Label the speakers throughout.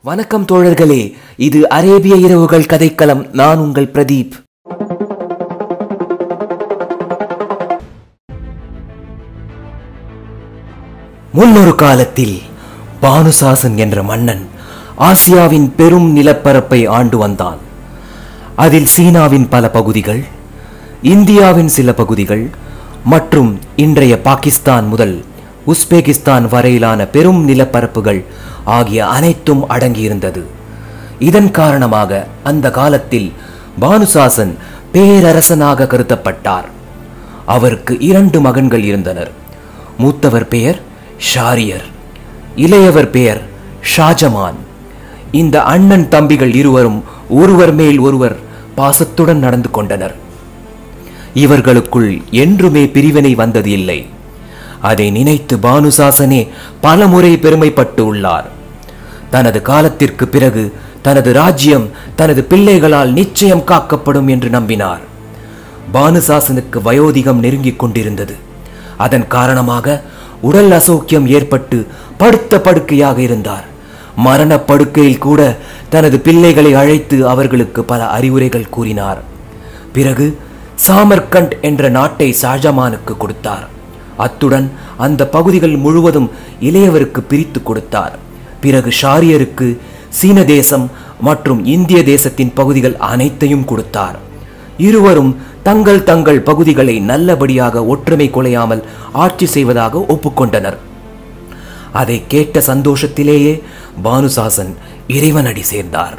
Speaker 1: வணக்கம் தோழர்களே இது அரேபிய இரவுகள் கதைக்களம் நான் உங்கள் பிரதீப் முன்னொரு காலத்தில் பானுசாசன் என்ற மன்னன் ஆசியாவின் பெரும் நிலப்பரப்பை ஆண்டு வந்தான் அதில் சீனாவின் பல பகுதிகள் இந்தியாவின் சில பகுதிகள் மற்றும் இன்றைய பாகிஸ்தான் முதல் உஸ்பெகிஸ்தான் வரையிலான பெரும் நிலப்பரப்புகள் ஆகிய அனைத்தும் அடங்கியிருந்தது இதன் காரணமாக அந்த காலத்தில் பானுசாசன் பேரரசனாக கருதப்பட்டார் அவருக்கு இரண்டு மகன்கள் இருந்தனர் மூத்தவர் பெயர் ஷாரியர் இளையவர் பெயர் ஷாஜமான் இந்த அண்ணன் தம்பிகள் இருவரும் ஒருவர் மேல் ஒருவர் பாசத்துடன் நடந்து கொண்டனர் இவர்களுக்குள் என்றுமே பிரிவினை வந்தது இல்லை அதை நினைத்து பானுசாசனே பலமுறை பெருமைப்பட்டு உள்ளார் தனது காலத்திற்கு பிறகு தனது ராஜ்யம் தனது பிள்ளைகளால் நிச்சயம் காக்கப்படும் என்று நம்பினார் பானுசாசனுக்கு வயோதிகம் நெருங்கிக் கொண்டிருந்தது அதன் காரணமாக உடல் அசௌக்கியம் ஏற்பட்டு படுத்த படுக்கையாக இருந்தார் மரணப் படுக்கையில் கூட தனது பிள்ளைகளை அழைத்து அவர்களுக்கு பல அறிவுரைகள் கூறினார் பிறகு சாமர்கண்ட் என்ற நாட்டை ஷாஜமானுக்கு கொடுத்தார் அத்துடன் அந்த பகுதிகள் முழுவதும் இளையவருக்கு பிரித்து கொடுத்தார் பிறகு ஷாரியருக்கு சீன தேசம் மற்றும் இந்திய தேசத்தின் பகுதிகள் அனைத்தையும் கொடுத்தார் இருவரும் தங்கள் தங்கள் பகுதிகளை நல்லபடியாக ஒற்றுமை குலையாமல் ஆட்சி செய்வதாக ஒப்புக்கொண்டனர் அதை கேட்ட சந்தோஷத்திலேயே பானுசாசன் இறைவனடி சேர்ந்தார்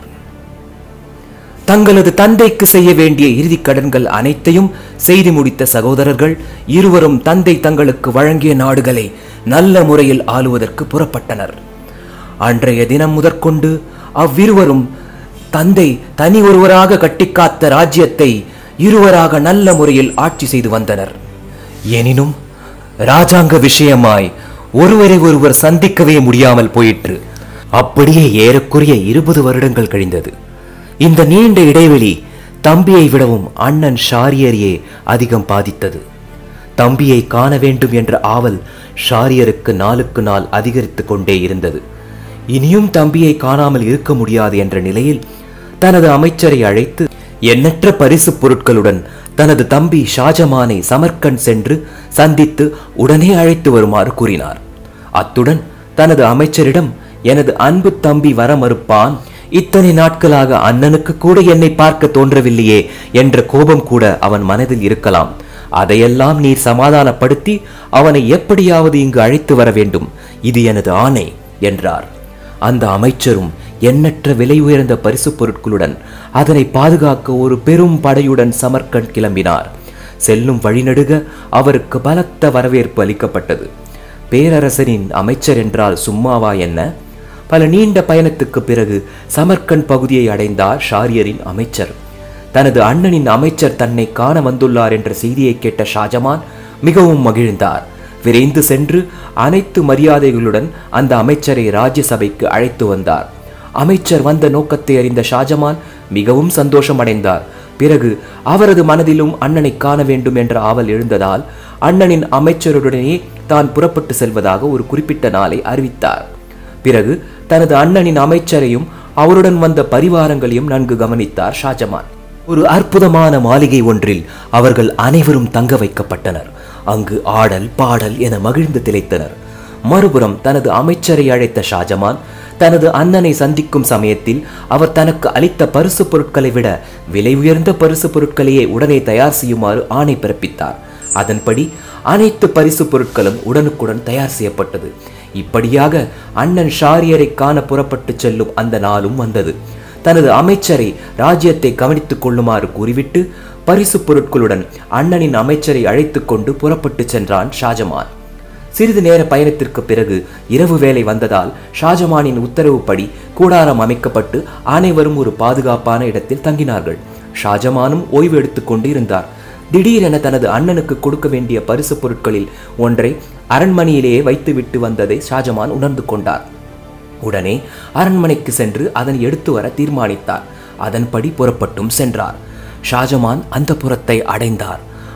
Speaker 1: தங்களது தந்தைக்கு செய்ய வேண்டிய இறுதிக் கடன்கள் அனைத்தையும் செய்து முடித்த சகோதரர்கள் இருவரும் தந்தை தங்களுக்கு வழங்கிய நாடுகளை நல்ல முறையில் ஆளுவதற்கு புறப்பட்டனர் அன்றைய தினம் முதற்கொண்டு அவ்விருவரும் தந்தை தனி ஒருவராக கட்டிக்காத்த ராஜ்யத்தை இருவராக நல்ல முறையில் ஆட்சி செய்து வந்தனர் எனினும் ராஜாங்க விஷயமாய் ஒருவரை ஒருவர் சந்திக்கவே முடியாமல் போயிற்று அப்படியே ஏறக்குறைய இருபது வருடங்கள் கழிந்தது இந்த நீண்ட இடைவெளி தம்பியை விடவும் அண்ணன் ஷாரியரையே அதிகம் பாதித்தது தம்பியை காண வேண்டும் என்ற ஆவல் ஷாரியருக்கு நாளுக்கு நாள் அதிகரித்துக் கொண்டே இருந்தது இனியும் தம்பியை காணாமல் இருக்க முடியாது என்ற நிலையில் தனது அமைச்சரை அழைத்து எண்ணற்ற பரிசுப் பொருட்களுடன் தனது தம்பி ஷாஜமானை சமர்கண்ட் சென்று சந்தித்து உடனே அழைத்து வருமாறு கூறினார் அத்துடன் தனது அமைச்சரிடம் எனது அன்பு தம்பி வர மறுப்பான் இத்தனை நாட்களாக அண்ணனுக்கு கூட என்னை பார்க்க தோன்றவில்லையே என்ற கோபம் கூட அவன் மனதில் இருக்கலாம் அதையெல்லாம் நீர் சமாதானப்படுத்தி அவனை எப்படியாவது இங்கு அழைத்து வர வேண்டும் இது எனது ஆணை என்றார் அந்த அமைச்சரும் எண்ணற்ற விலை உயர்ந்த பரிசுப் பொருட்களுடன் அதனை பாதுகாக்க ஒரு பெரும் படையுடன் சமர்கண்ட் கிளம்பினார் செல்லும் வழிநடுக அவருக்கு பலத்த வரவேற்பு அளிக்கப்பட்டது பேரரசரின் அமைச்சர் என்றால் சும்மாவா என்ன பல நீண்ட பயணத்துக்கு பிறகு சமர்கண்ட் பகுதியை அடைந்தார் ஷாரியரின் அமைச்சர் தனது அண்ணனின் அமைச்சர் தன்னை காண வந்துள்ளார் என்ற செய்தியை கேட்ட ஷாஜமான் மிகவும் மகிழ்ந்தார் விரைந்து சென்று அனைத்து மரியாதைகளுடன் அந்த அமைச்சரை ராஜ்யசபைக்கு அழைத்து வந்தார் அமைச்சர் வந்த நோக்கத்தை அறிந்த ஷாஜமான் மிகவும் சந்தோஷம் அடைந்தார் பிறகு அவரது மனதிலும் அண்ணனை காண வேண்டும் என்ற ஆவல் எழுந்ததால் அண்ணனின் அமைச்சருடனே தான் புறப்பட்டு செல்வதாக ஒரு குறிப்பிட்ட நாளை அறிவித்தார் பிறகு தனது அண்ணனின் அமைச்சரையும் அவருடன் வந்த பரிவாரங்களையும் நன்கு கவனித்தார் ஷாஜமான் ஒரு அற்புதமான மாளிகை ஒன்றில் அவர்கள் அனைவரும் தங்க வைக்கப்பட்டனர் அங்கு ஆடல் பாடல் என மகிழ்ந்து திளைத்தனர் மறுபுறம் தனது அமைச்சரை அழைத்த ஷாஜமான் தனது அண்ணனை சந்திக்கும் சமயத்தில் அவர் தனக்கு அளித்த பரிசு பொருட்களை விட விலை உயர்ந்த பரிசு பொருட்களையே உடனே தயார் செய்யுமாறு ஆணை பிறப்பித்தார் அதன்படி அனைத்து பரிசு பொருட்களும் உடனுக்குடன் தயார் செய்யப்பட்டது இப்படியாக அண்ணன் ஷாரியரை காண புறப்பட்டு செல்லும் அந்த நாளும் வந்தது தனது அமைச்சரை ராஜ்யத்தை கவனித்துக் கொள்ளுமாறு கூறிவிட்டு பரிசு பொருட்களுடன் அண்ணனின் அமைச்சரை அழைத்துக் கொண்டு புறப்பட்டு சென்றான் ஷாஜமான் சிறிது நேர பயணத்திற்கு பிறகு இரவு வேலை வந்ததால் ஷாஜமானின் உத்தரவுப்படி கூடாரம் அமைக்கப்பட்டு அனைவரும் ஒரு பாதுகாப்பான இடத்தில் தங்கினார்கள் ஷாஜமானும் ஓய்வு எடுத்துக்கொண்டு இருந்தார் திடீரென தனது அண்ணனுக்கு கொடுக்க வேண்டிய பரிசு பொருட்களில் ஒன்றை அரண்மனையிலேயே வைத்துவிட்டு வந்ததை ஷாஜமான் உணர்ந்து கொண்டார் உடனே அரண்மனைக்கு சென்று அதனை எடுத்து வர தீர்மானித்தார் அதன்படி புறப்பட்டும் சென்றார் ஷாஜமான் அந்த புறத்தை அடைந்தார்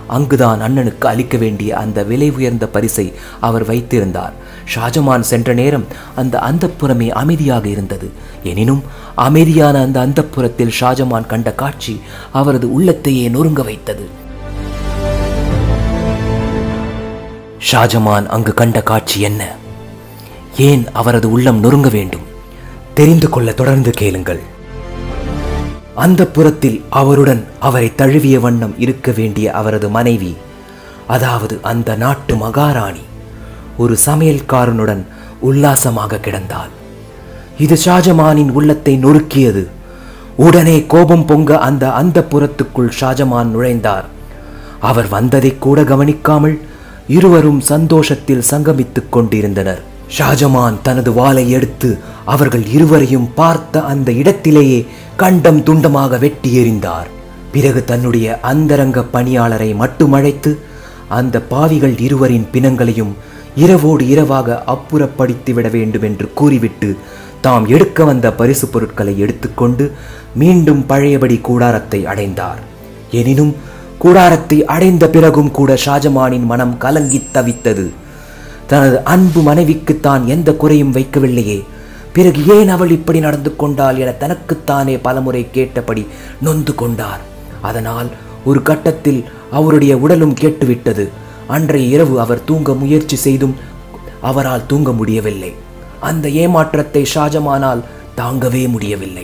Speaker 1: அங்குதான் அண்ணனுக்கு அளிக்க வேண்டிய அந்த விலை உயர்ந்த பரிசை அவர் வைத்திருந்தார் ஷாஜமான் சென்ற நேரம் அந்த அந்தப்புறமே அமைதியாக இருந்தது எனினும் அமைதியான அந்த அந்தப்புறத்தில் ஷாஜமான் கண்ட காட்சி அவரது உள்ளத்தையே நொறுங்க வைத்தது ஷாஜமான் அங்கு கண்ட காட்சி என்ன ஏன் அவரது உள்ளம் நொறுங்க வேண்டும் தெரிந்து கொள்ள தொடர்ந்து கேளுங்கள் அந்த புறத்தில் அவருடன் அவரை தழுவிய வண்ணம் இருக்க வேண்டிய அவரது மனைவி அதாவது அந்த நாட்டு மகாராணி ஒரு சமையல்காரனுடன் உல்லாசமாக கிடந்தாள் இது ஷாஜமானின் உள்ளத்தை நொறுக்கியது உடனே கோபம் பொங்க அந்த அந்த புறத்துக்குள் ஷாஜமான் நுழைந்தார் அவர் வந்ததை கூட கவனிக்காமல் இருவரும் சந்தோஷத்தில் சங்கமித்துக் கொண்டிருந்தனர் ஷாஜமான் தனது வாளை எடுத்து அவர்கள் இருவரையும் பார்த்த அந்த இடத்திலேயே கண்டம் துண்டமாக வெட்டி எறிந்தார் பிறகு தன்னுடைய அந்தரங்க பணியாளரை மட்டுமழைத்து அந்த பாவிகள் இருவரின் பிணங்களையும் இரவோடு இரவாக அப்புறப்படுத்தி விட வேண்டும் என்று கூறிவிட்டு தாம் எடுக்க வந்த பரிசு பொருட்களை எடுத்துக்கொண்டு மீண்டும் பழையபடி கூடாரத்தை அடைந்தார் எனினும் கூடாரத்தை அடைந்த பிறகும் கூட ஷாஜமானின் மனம் கலங்கித் தவித்தது தனது அன்பு மனைவிக்கு தான் எந்த குறையும் வைக்கவில்லையே பிறகு ஏன் அவள் இப்படி நடந்து கொண்டாள் என தனக்குத்தானே பலமுறை கேட்டபடி நொந்து கொண்டார் அதனால் ஒரு கட்டத்தில் அவருடைய உடலும் கேட்டுவிட்டது அன்றைய இரவு அவர் தூங்க முயற்சி செய்தும் அவரால் தூங்க முடியவில்லை அந்த ஏமாற்றத்தை ஷாஜமானால் தாங்கவே முடியவில்லை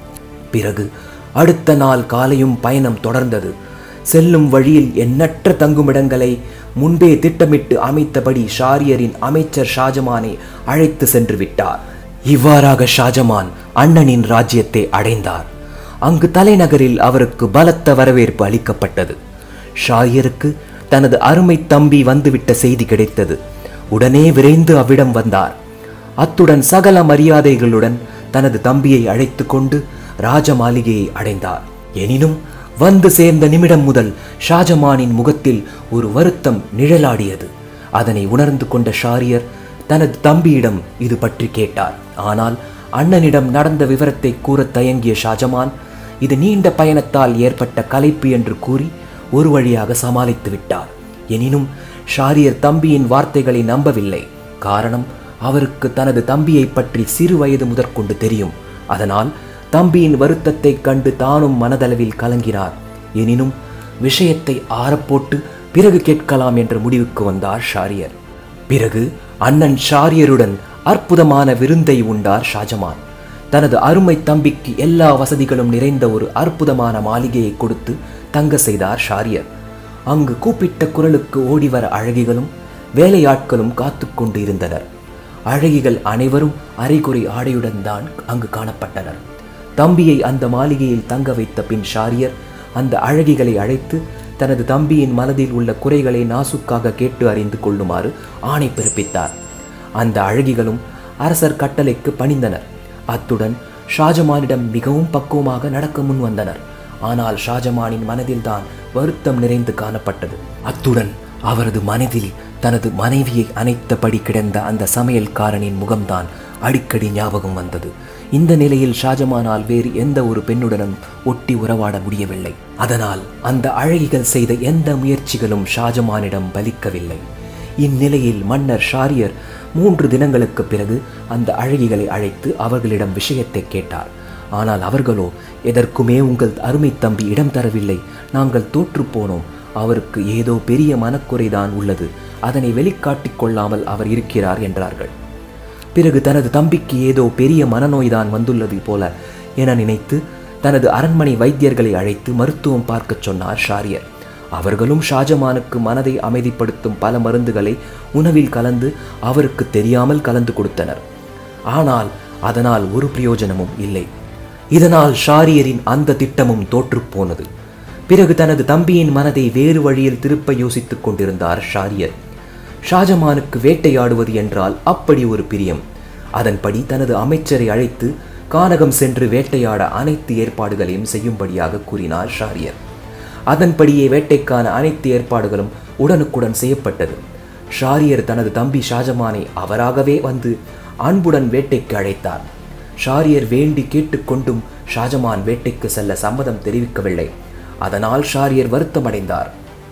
Speaker 1: பிறகு அடுத்த நாள் காலையும் பயணம் தொடர்ந்தது செல்லும் வழியில் எண்ணற்ற தங்குமிடங்களை முன்பே திட்டமிட்டு அமைத்தபடி ஷாரியரின் அமைச்சர் ஷாஜமானை அழைத்து சென்று விட்டார் இவ்வாறாக ஷாஜமான் அண்ணனின் ராஜ்யத்தை அடைந்தார் அங்கு தலைநகரில் அவருக்கு பலத்த வரவேற்பு அளிக்கப்பட்டது ஷாரியருக்கு தனது அருமை தம்பி வந்துவிட்ட செய்தி கிடைத்தது உடனே விரைந்து அவ்விடம் வந்தார் அத்துடன் சகல மரியாதைகளுடன் தனது தம்பியை அழைத்து கொண்டு ராஜ மாளிகையை அடைந்தார் எனினும் வந்து சேர்ந்த நிமிடம் முதல் ஷாஜமானின் முகத்தில் ஒரு வருத்தம் நிழலாடியது அதனை உணர்ந்து கொண்ட ஷாரியர் தனது தம்பியிடம் இது பற்றி கேட்டார் ஆனால் அண்ணனிடம் நடந்த விவரத்தை கூறத் தயங்கிய ஷாஜமான் இது நீண்ட பயணத்தால் ஏற்பட்ட கலைப்பு என்று கூறி ஒரு வழியாக சமாளித்து விட்டார் எனினும் ஷாரியர் தம்பியின் வார்த்தைகளை நம்பவில்லை காரணம் அவருக்கு தனது தம்பியை பற்றி சிறு வயது முதற்கொண்டு தெரியும் அதனால் தம்பியின் வருத்தத்தைக் கண்டு தானும் மனதளவில் கலங்கினார் எனினும் விஷயத்தை ஆறப்போட்டு பிறகு கேட்கலாம் என்ற முடிவுக்கு வந்தார் ஷாரியர் பிறகு அண்ணன் ஷாரியருடன் அற்புதமான விருந்தை உண்டார் ஷாஜமான் தனது அருமை தம்பிக்கு எல்லா வசதிகளும் நிறைந்த ஒரு அற்புதமான மாளிகையை கொடுத்து தங்க செய்தார் ஷாரியர் அங்கு கூப்பிட்ட குரலுக்கு ஓடிவர அழகிகளும் வேலையாட்களும் காத்து கொண்டு இருந்தனர் அழகிகள் அனைவரும் அரைகுறை ஆடையுடன் தான் அங்கு காணப்பட்டனர் தம்பியை அந்த மாளிகையில் தங்க வைத்த பின் ஷாரியர் அந்த அழகிகளை அழைத்து தனது தம்பியின் மனதில் உள்ள குறைகளை நாசுக்காக கேட்டு அறிந்து கொள்ளுமாறு ஆணை பிறப்பித்தார் அந்த அழகிகளும் அரசர் கட்டளைக்கு பணிந்தனர் அத்துடன் ஷாஜமானிடம் மிகவும் பக்குவமாக நடக்க முன் வந்தனர் ஆனால் ஷாஜமானின் மனதில்தான் வருத்தம் நிறைந்து காணப்பட்டது அத்துடன் அவரது மனதில் தனது மனைவியை அணைத்தபடி கிடந்த அந்த சமையல்காரனின் முகம்தான் அடிக்கடி ஞாபகம் வந்தது இந்த நிலையில் ஷாஜமானால் வேறு எந்த ஒரு பெண்ணுடனும் ஒட்டி உறவாட முடியவில்லை அதனால் அந்த அழகிகள் செய்த எந்த முயற்சிகளும் ஷாஜமானிடம் பலிக்கவில்லை இந்நிலையில் மன்னர் ஷாரியர் மூன்று தினங்களுக்கு பிறகு அந்த அழகிகளை அழைத்து அவர்களிடம் விஷயத்தை கேட்டார் ஆனால் அவர்களோ எதற்குமே உங்கள் அருமை தம்பி இடம் தரவில்லை நாங்கள் தோற்றுப் போனோம் அவருக்கு ஏதோ பெரிய மனக்குறைதான் உள்ளது அதனை வெளிக்காட்டிக் கொள்ளாமல் அவர் இருக்கிறார் என்றார்கள் பிறகு தனது தம்பிக்கு ஏதோ பெரிய மனநோய்தான் வந்துள்ளது போல என நினைத்து தனது அரண்மனை வைத்தியர்களை அழைத்து மருத்துவம் பார்க்கச் சொன்னார் ஷாரியர் அவர்களும் ஷாஜமானுக்கு மனதை அமைதிப்படுத்தும் பல மருந்துகளை உணவில் கலந்து அவருக்கு தெரியாமல் கலந்து கொடுத்தனர் ஆனால் அதனால் ஒரு பிரயோஜனமும் இல்லை இதனால் ஷாரியரின் அந்த திட்டமும் தோற்றுப் போனது பிறகு தனது தம்பியின் மனதை வேறு வழியில் திருப்ப யோசித்துக் கொண்டிருந்தார் ஷாரியர் ஷாஜமானுக்கு வேட்டையாடுவது என்றால் அப்படி ஒரு பிரியம் அதன்படி தனது அமைச்சரை அழைத்து கானகம் சென்று வேட்டையாட அனைத்து ஏற்பாடுகளையும் செய்யும்படியாக கூறினார் ஷாரியர் அதன்படியே வேட்டைக்கான அனைத்து ஏற்பாடுகளும் உடனுக்குடன் செய்யப்பட்டது ஷாரியர் தனது தம்பி ஷாஜமானை அவராகவே வந்து அன்புடன் வேட்டைக்கு அழைத்தார் ஷாரியர் வேண்டி கேட்டுக்கொண்டும் ஷாஜமான் வேட்டைக்கு செல்ல சம்மதம் தெரிவிக்கவில்லை அதனால் ஷாரியர் வருத்தமடைந்தார்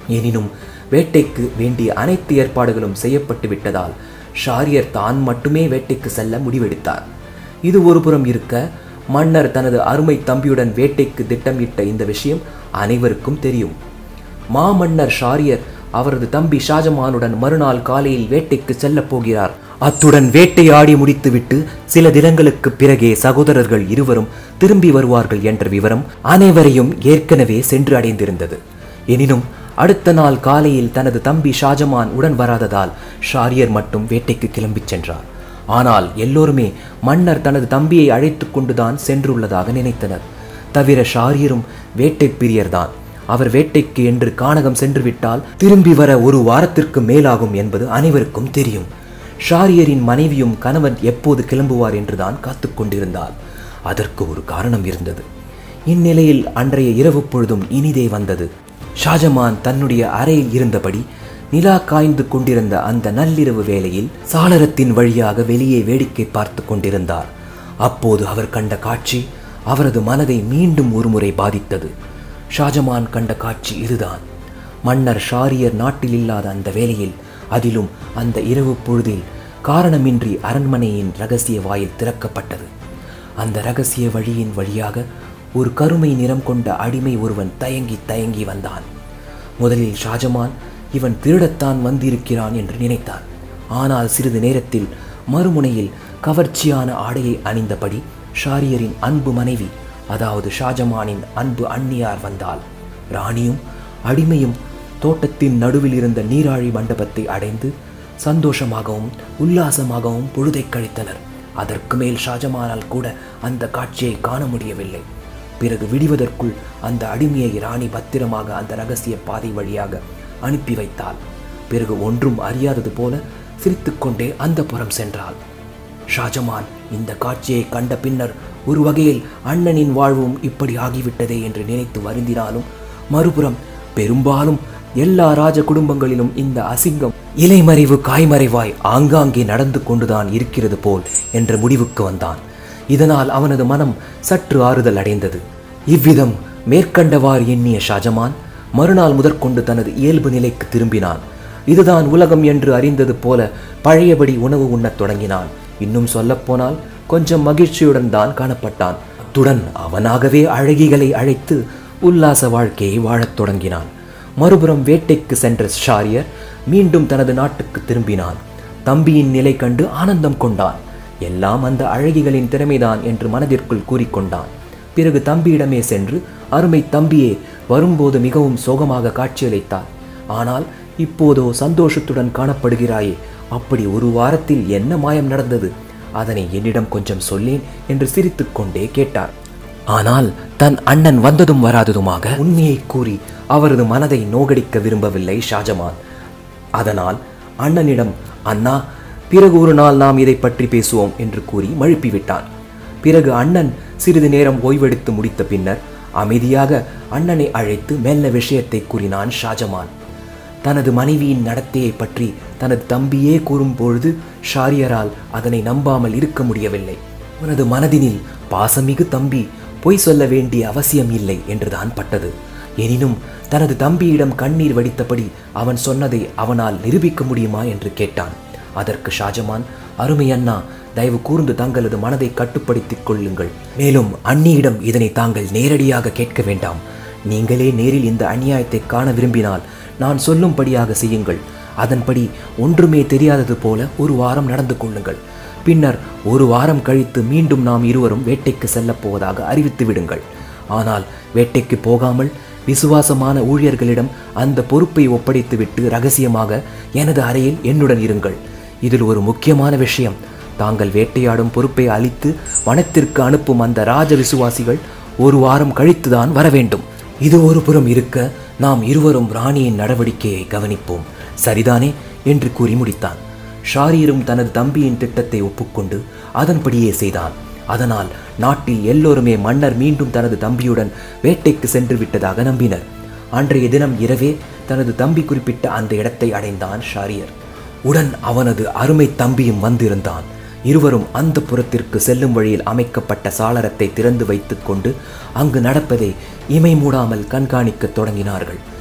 Speaker 1: எனினும் வேட்டைக்கு வேண்டிய அனைத்து ஏற்பாடுகளும் செய்யப்பட்டு விட்டதால் ஷாரியர் தான் மட்டுமே வேட்டைக்கு செல்ல முடிவெடுத்தார் இது ஒருபுறம் இருக்க மன்னர் தனது அருமை தம்பியுடன் வேட்டைக்கு திட்டமிட்ட இந்த விஷயம் அனைவருக்கும் தெரியும் மாமன்னர் ஷாரியர் அவரது தம்பி ஷாஜமானுடன் மறுநாள் காலையில் வேட்டைக்கு செல்லப் போகிறார் அத்துடன் வேட்டையாடி முடித்துவிட்டு சில தினங்களுக்கு பிறகே சகோதரர்கள் இருவரும் திரும்பி வருவார்கள் என்ற விவரம் அனைவரையும் ஏற்கனவே சென்று அடைந்திருந்தது எனினும் அடுத்த நாள் காலையில் தனது தம்பி ஷாஜமான் உடன் வராததால் ஷாரியர் மட்டும் வேட்டைக்கு கிளம்பிச் சென்றார் ஆனால் எல்லோருமே மன்னர் தனது தம்பியை அழைத்து கொண்டுதான் சென்றுள்ளதாக நினைத்தனர் தவிர ஷாரியரும் வேட்டை பிரியர்தான் அவர் வேட்டைக்கு என்று கானகம் சென்று விட்டால் திரும்பி வர ஒரு வாரத்திற்கு மேலாகும் என்பது அனைவருக்கும் தெரியும் ஷாரியரின் மனைவியும் கணவன் எப்போது கிளம்புவார் என்றுதான் காத்து கொண்டிருந்தார் அதற்கு ஒரு காரணம் இருந்தது இந்நிலையில் அன்றைய இரவு பொழுதும் இனிதே வந்தது ஷாஜமான் தன்னுடைய அறையில் இருந்தபடி நிலா காய்ந்து கொண்டிருந்த அந்த நள்ளிரவு வேளையில் சாளரத்தின் வழியாக வெளியே வேடிக்கை பார்த்து கொண்டிருந்தார் அப்போது அவர் கண்ட காட்சி அவரது மனதை மீண்டும் ஒருமுறை பாதித்தது ஷாஜமான் கண்ட காட்சி இதுதான் மன்னர் ஷாரியர் நாட்டில் இல்லாத அந்த வேளையில் அதிலும் அந்த இரவு பொழுதில் காரணமின்றி அரண்மனையின் ரகசிய வாயில் திறக்கப்பட்டது அந்த ரகசிய வழியின் வழியாக ஒரு கருமை நிறம் கொண்ட அடிமை ஒருவன் தயங்கி தயங்கி வந்தான் முதலில் ஷாஜமான் இவன் திருடத்தான் வந்திருக்கிறான் என்று நினைத்தான் ஆனால் சிறிது நேரத்தில் மறுமுனையில் கவர்ச்சியான ஆடையை அணிந்தபடி ஷாரியரின் அன்பு மனைவி அதாவது ஷாஜமானின் அன்பு அந்நியார் வந்தாள் ராணியும் அடிமையும் தோட்டத்தின் நடுவில் இருந்த நீராழி மண்டபத்தை அடைந்து சந்தோஷமாகவும் உல்லாசமாகவும் பொழுதை கழித்தனர் அதற்கு மேல் ஷாஜமானால் கூட அந்த காட்சியை காண முடியவில்லை பிறகு விடிவதற்குள் அந்த அடிமையை ராணி பத்திரமாக அந்த ரகசிய பாதை வழியாக அனுப்பி வைத்தாள் பிறகு ஒன்றும் அறியாதது போல சிரித்துக்கொண்டே அந்த புறம் சென்றாள் ஷாஜமான் இந்த காட்சியை கண்ட பின்னர் ஒரு வகையில் அண்ணனின் வாழ்வும் இப்படி ஆகிவிட்டதே என்று நினைத்து வருந்தினாலும் மறுபுறம் பெரும்பாலும் எல்லா ராஜ குடும்பங்களிலும் இந்த அசிங்கம் இலைமறைவு காய்மறைவாய் ஆங்காங்கே நடந்து கொண்டுதான் இருக்கிறது போல் என்ற முடிவுக்கு வந்தான் இதனால் அவனது மனம் சற்று ஆறுதல் அடைந்தது இவ்விதம் மேற்கண்டவாறு எண்ணிய ஷாஜமான் மறுநாள் முதற்கொண்டு தனது இயல்பு நிலைக்கு திரும்பினான் இதுதான் உலகம் என்று அறிந்தது போல பழையபடி உணவு உண்ணத் தொடங்கினான் இன்னும் சொல்லப்போனால் கொஞ்சம் மகிழ்ச்சியுடன் தான் காணப்பட்டான் அத்துடன் அவனாகவே அழகிகளை அழைத்து உல்லாச வாழ்க்கையை வாழத் தொடங்கினான் மறுபுறம் வேட்டைக்கு சென்ற ஷாரியர் மீண்டும் தனது நாட்டுக்கு திரும்பினான் தம்பியின் நிலை கண்டு ஆனந்தம் கொண்டான் எல்லாம் அந்த அழகிகளின் திறமைதான் என்று மனதிற்குள் கூறிக்கொண்டான் பிறகு தம்பியிடமே சென்று அருமை தம்பியே வரும்போது மிகவும் சோகமாக காட்சியளித்தார் ஆனால் இப்போதோ சந்தோஷத்துடன் காணப்படுகிறாயே அப்படி ஒரு வாரத்தில் என்ன மாயம் நடந்தது அதனை என்னிடம் கொஞ்சம் சொல்லேன் என்று சிரித்துக்கொண்டே கேட்டார் ஆனால் தன் அண்ணன் வந்ததும் வராததுமாக உண்மையை கூறி அவரது மனதை நோகடிக்க விரும்பவில்லை ஷாஜமான் அதனால் அண்ணனிடம் அண்ணா பிறகு ஒரு நாள் நாம் இதை பற்றி பேசுவோம் என்று கூறி மழுப்பிவிட்டான் பிறகு அண்ணன் சிறிது நேரம் ஓய்வெடுத்து முடித்த பின்னர் அமைதியாக அண்ணனை அழைத்து மெல்ல விஷயத்தை கூறினான் ஷாஜமான் தனது மனைவியின் நடத்தையை பற்றி தனது தம்பியே கூறும்பொழுது ஷாரியரால் அதனை நம்பாமல் இருக்க முடியவில்லை அவனது மனதினில் பாசமிகு தம்பி பொய் சொல்ல வேண்டிய அவசியம் இல்லை என்றுதான் பட்டது எனினும் தனது தம்பியிடம் கண்ணீர் வடித்தபடி அவன் சொன்னதை அவனால் நிரூபிக்க முடியுமா என்று கேட்டான் அதற்கு ஷாஜமான் அருமை அண்ணா தயவு கூர்ந்து தங்களது மனதை கட்டுப்படுத்திக் கொள்ளுங்கள் மேலும் அண்ணியிடம் இதனை தாங்கள் நேரடியாக கேட்க வேண்டாம் நீங்களே நேரில் இந்த அநியாயத்தை காண விரும்பினால் நான் சொல்லும்படியாக செய்யுங்கள் அதன்படி ஒன்றுமே தெரியாதது போல ஒரு வாரம் நடந்து கொள்ளுங்கள் பின்னர் ஒரு வாரம் கழித்து மீண்டும் நாம் இருவரும் வேட்டைக்கு செல்லப் போவதாக அறிவித்து விடுங்கள் ஆனால் வேட்டைக்கு போகாமல் விசுவாசமான ஊழியர்களிடம் அந்த பொறுப்பை ஒப்படைத்துவிட்டு ரகசியமாக எனது அறையில் என்னுடன் இருங்கள் இதில் ஒரு முக்கியமான விஷயம் தாங்கள் வேட்டையாடும் பொறுப்பை அளித்து வனத்திற்கு அனுப்பும் அந்த ராஜ விசுவாசிகள் ஒரு வாரம் கழித்துதான் வர வேண்டும் இது ஒரு புறம் இருக்க நாம் இருவரும் ராணியின் நடவடிக்கையை கவனிப்போம் சரிதானே என்று கூறி முடித்தான் ஷாரீரும் தனது தம்பியின் திட்டத்தை ஒப்புக்கொண்டு அதன்படியே செய்தான் அதனால் நாட்டில் எல்லோருமே மன்னர் மீண்டும் தனது தம்பியுடன் வேட்டைக்கு சென்று விட்டதாக நம்பினர் அன்றைய தினம் இரவே தனது தம்பி குறிப்பிட்ட அந்த இடத்தை அடைந்தான் ஷாரியர் உடன் அவனது அருமை தம்பியும் வந்திருந்தான் இருவரும் அந்த புறத்திற்கு செல்லும் வழியில் அமைக்கப்பட்ட சாளரத்தை திறந்து வைத்துக்கொண்டு அங்கு நடப்பதை இமை மூடாமல் கண்காணிக்கத் தொடங்கினார்கள்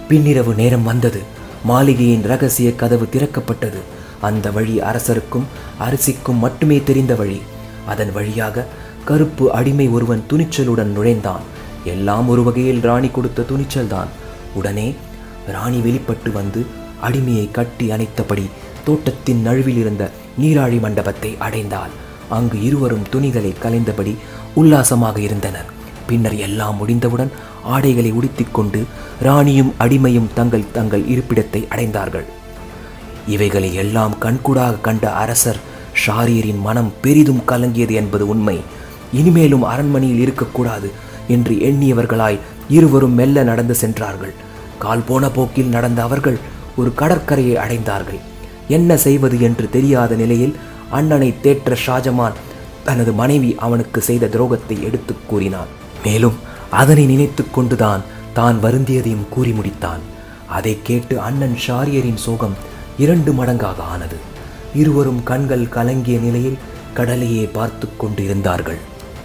Speaker 1: பின்னிரவு நேரம் வந்தது மாளிகையின் ரகசிய கதவு திறக்கப்பட்டது அந்த வழி அரசருக்கும் அரசிக்கும் மட்டுமே தெரிந்த வழி அதன் வழியாக கருப்பு அடிமை ஒருவன் துணிச்சலுடன் நுழைந்தான் எல்லாம் ஒரு வகையில் ராணி கொடுத்த துணிச்சல்தான் உடனே ராணி வெளிப்பட்டு வந்து அடிமையை கட்டி அணைத்தபடி தோட்டத்தின் நழுவில் இருந்த நீராழி மண்டபத்தை அடைந்தாள் அங்கு இருவரும் துணிகளை கலைந்தபடி உல்லாசமாக இருந்தனர் பின்னர் எல்லாம் முடிந்தவுடன் ஆடைகளை உடுத்திக்கொண்டு ராணியும் அடிமையும் தங்கள் தங்கள் இருப்பிடத்தை அடைந்தார்கள் இவைகளை எல்லாம் கண்கூடாக கண்ட அரசர் ஷாரியரின் மனம் பெரிதும் கலங்கியது என்பது உண்மை இனிமேலும் அரண்மனையில் இருக்கக்கூடாது என்று எண்ணியவர்களாய் இருவரும் மெல்ல நடந்து சென்றார்கள் கால் போன போக்கில் நடந்த அவர்கள் ஒரு கடற்கரையை அடைந்தார்கள் என்ன செய்வது என்று தெரியாத நிலையில் அண்ணனை தேற்ற ஷாஜமான் தனது மனைவி அவனுக்கு செய்த துரோகத்தை எடுத்துக் கூறினான் மேலும் அதனை நினைத்து கொண்டுதான் தான் வருந்தியதையும் கூறி முடித்தான் அதை கேட்டு அண்ணன் ஷாரியரின் சோகம் இரண்டு மடங்காக ஆனது இருவரும் கண்கள் கலங்கிய நிலையில் கடலையே பார்த்து கொண்டிருந்தார்கள்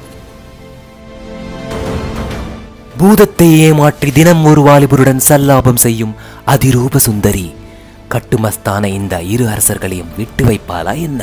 Speaker 1: பூதத்தை ஏமாற்றி தினம் ஒரு வாலிபருடன் சல்லாபம் செய்யும் அதிரூப சுந்தரி கட்டுமஸ்தான இந்த இரு அரசர்களையும் விட்டு வைப்பாளா என்ன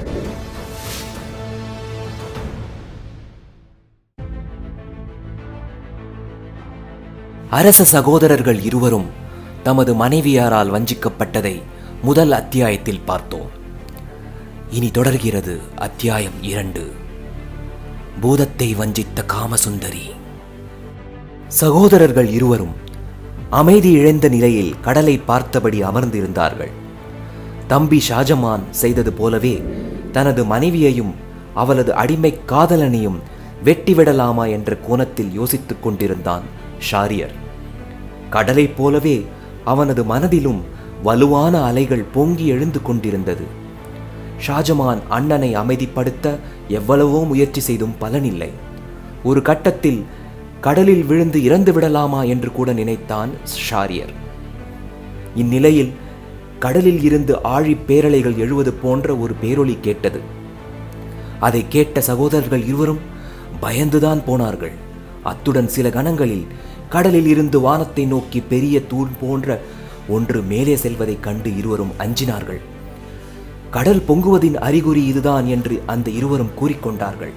Speaker 1: அரச சகோதரர்கள் இருவரும் தமது மனைவியாரால் வஞ்சிக்கப்பட்டதை முதல் அத்தியாயத்தில் பார்த்தோம் இனி தொடர்கிறது அத்தியாயம் இரண்டு பூதத்தை வஞ்சித்த காமசுந்தரி சகோதரர்கள் இருவரும் அமைதி இழந்த நிலையில் கடலை பார்த்தபடி அமர்ந்திருந்தார்கள் தம்பி ஷாஜமான் செய்தது போலவே தனது மனைவியையும் அவளது அடிமை காதலனையும் வெட்டிவிடலாமா என்ற கோணத்தில் யோசித்துக் கொண்டிருந்தான் ஷாரியர் கடலைப் போலவே அவனது மனதிலும் வலுவான அலைகள் பொங்கி எழுந்து கொண்டிருந்தது ஷாஜமான் அண்ணனை அமைதிப்படுத்த எவ்வளவோ முயற்சி செய்தும் பலனில்லை ஒரு கட்டத்தில் கடலில் விழுந்து இறந்து விடலாமா என்று கூட நினைத்தான் ஷாரியர் இந்நிலையில் கடலில் இருந்து ஆழி பேரலைகள் எழுவது போன்ற ஒரு பேரொலி கேட்டது அதை கேட்ட சகோதரர்கள் இருவரும் பயந்துதான் போனார்கள் அத்துடன் சில கணங்களில் கடலில் இருந்து வானத்தை நோக்கி பெரிய தூண் போன்ற ஒன்று மேலே செல்வதைக் கண்டு இருவரும் அஞ்சினார்கள் கடல் பொங்குவதின் அறிகுறி இதுதான் என்று அந்த இருவரும் கூறிக்கொண்டார்கள்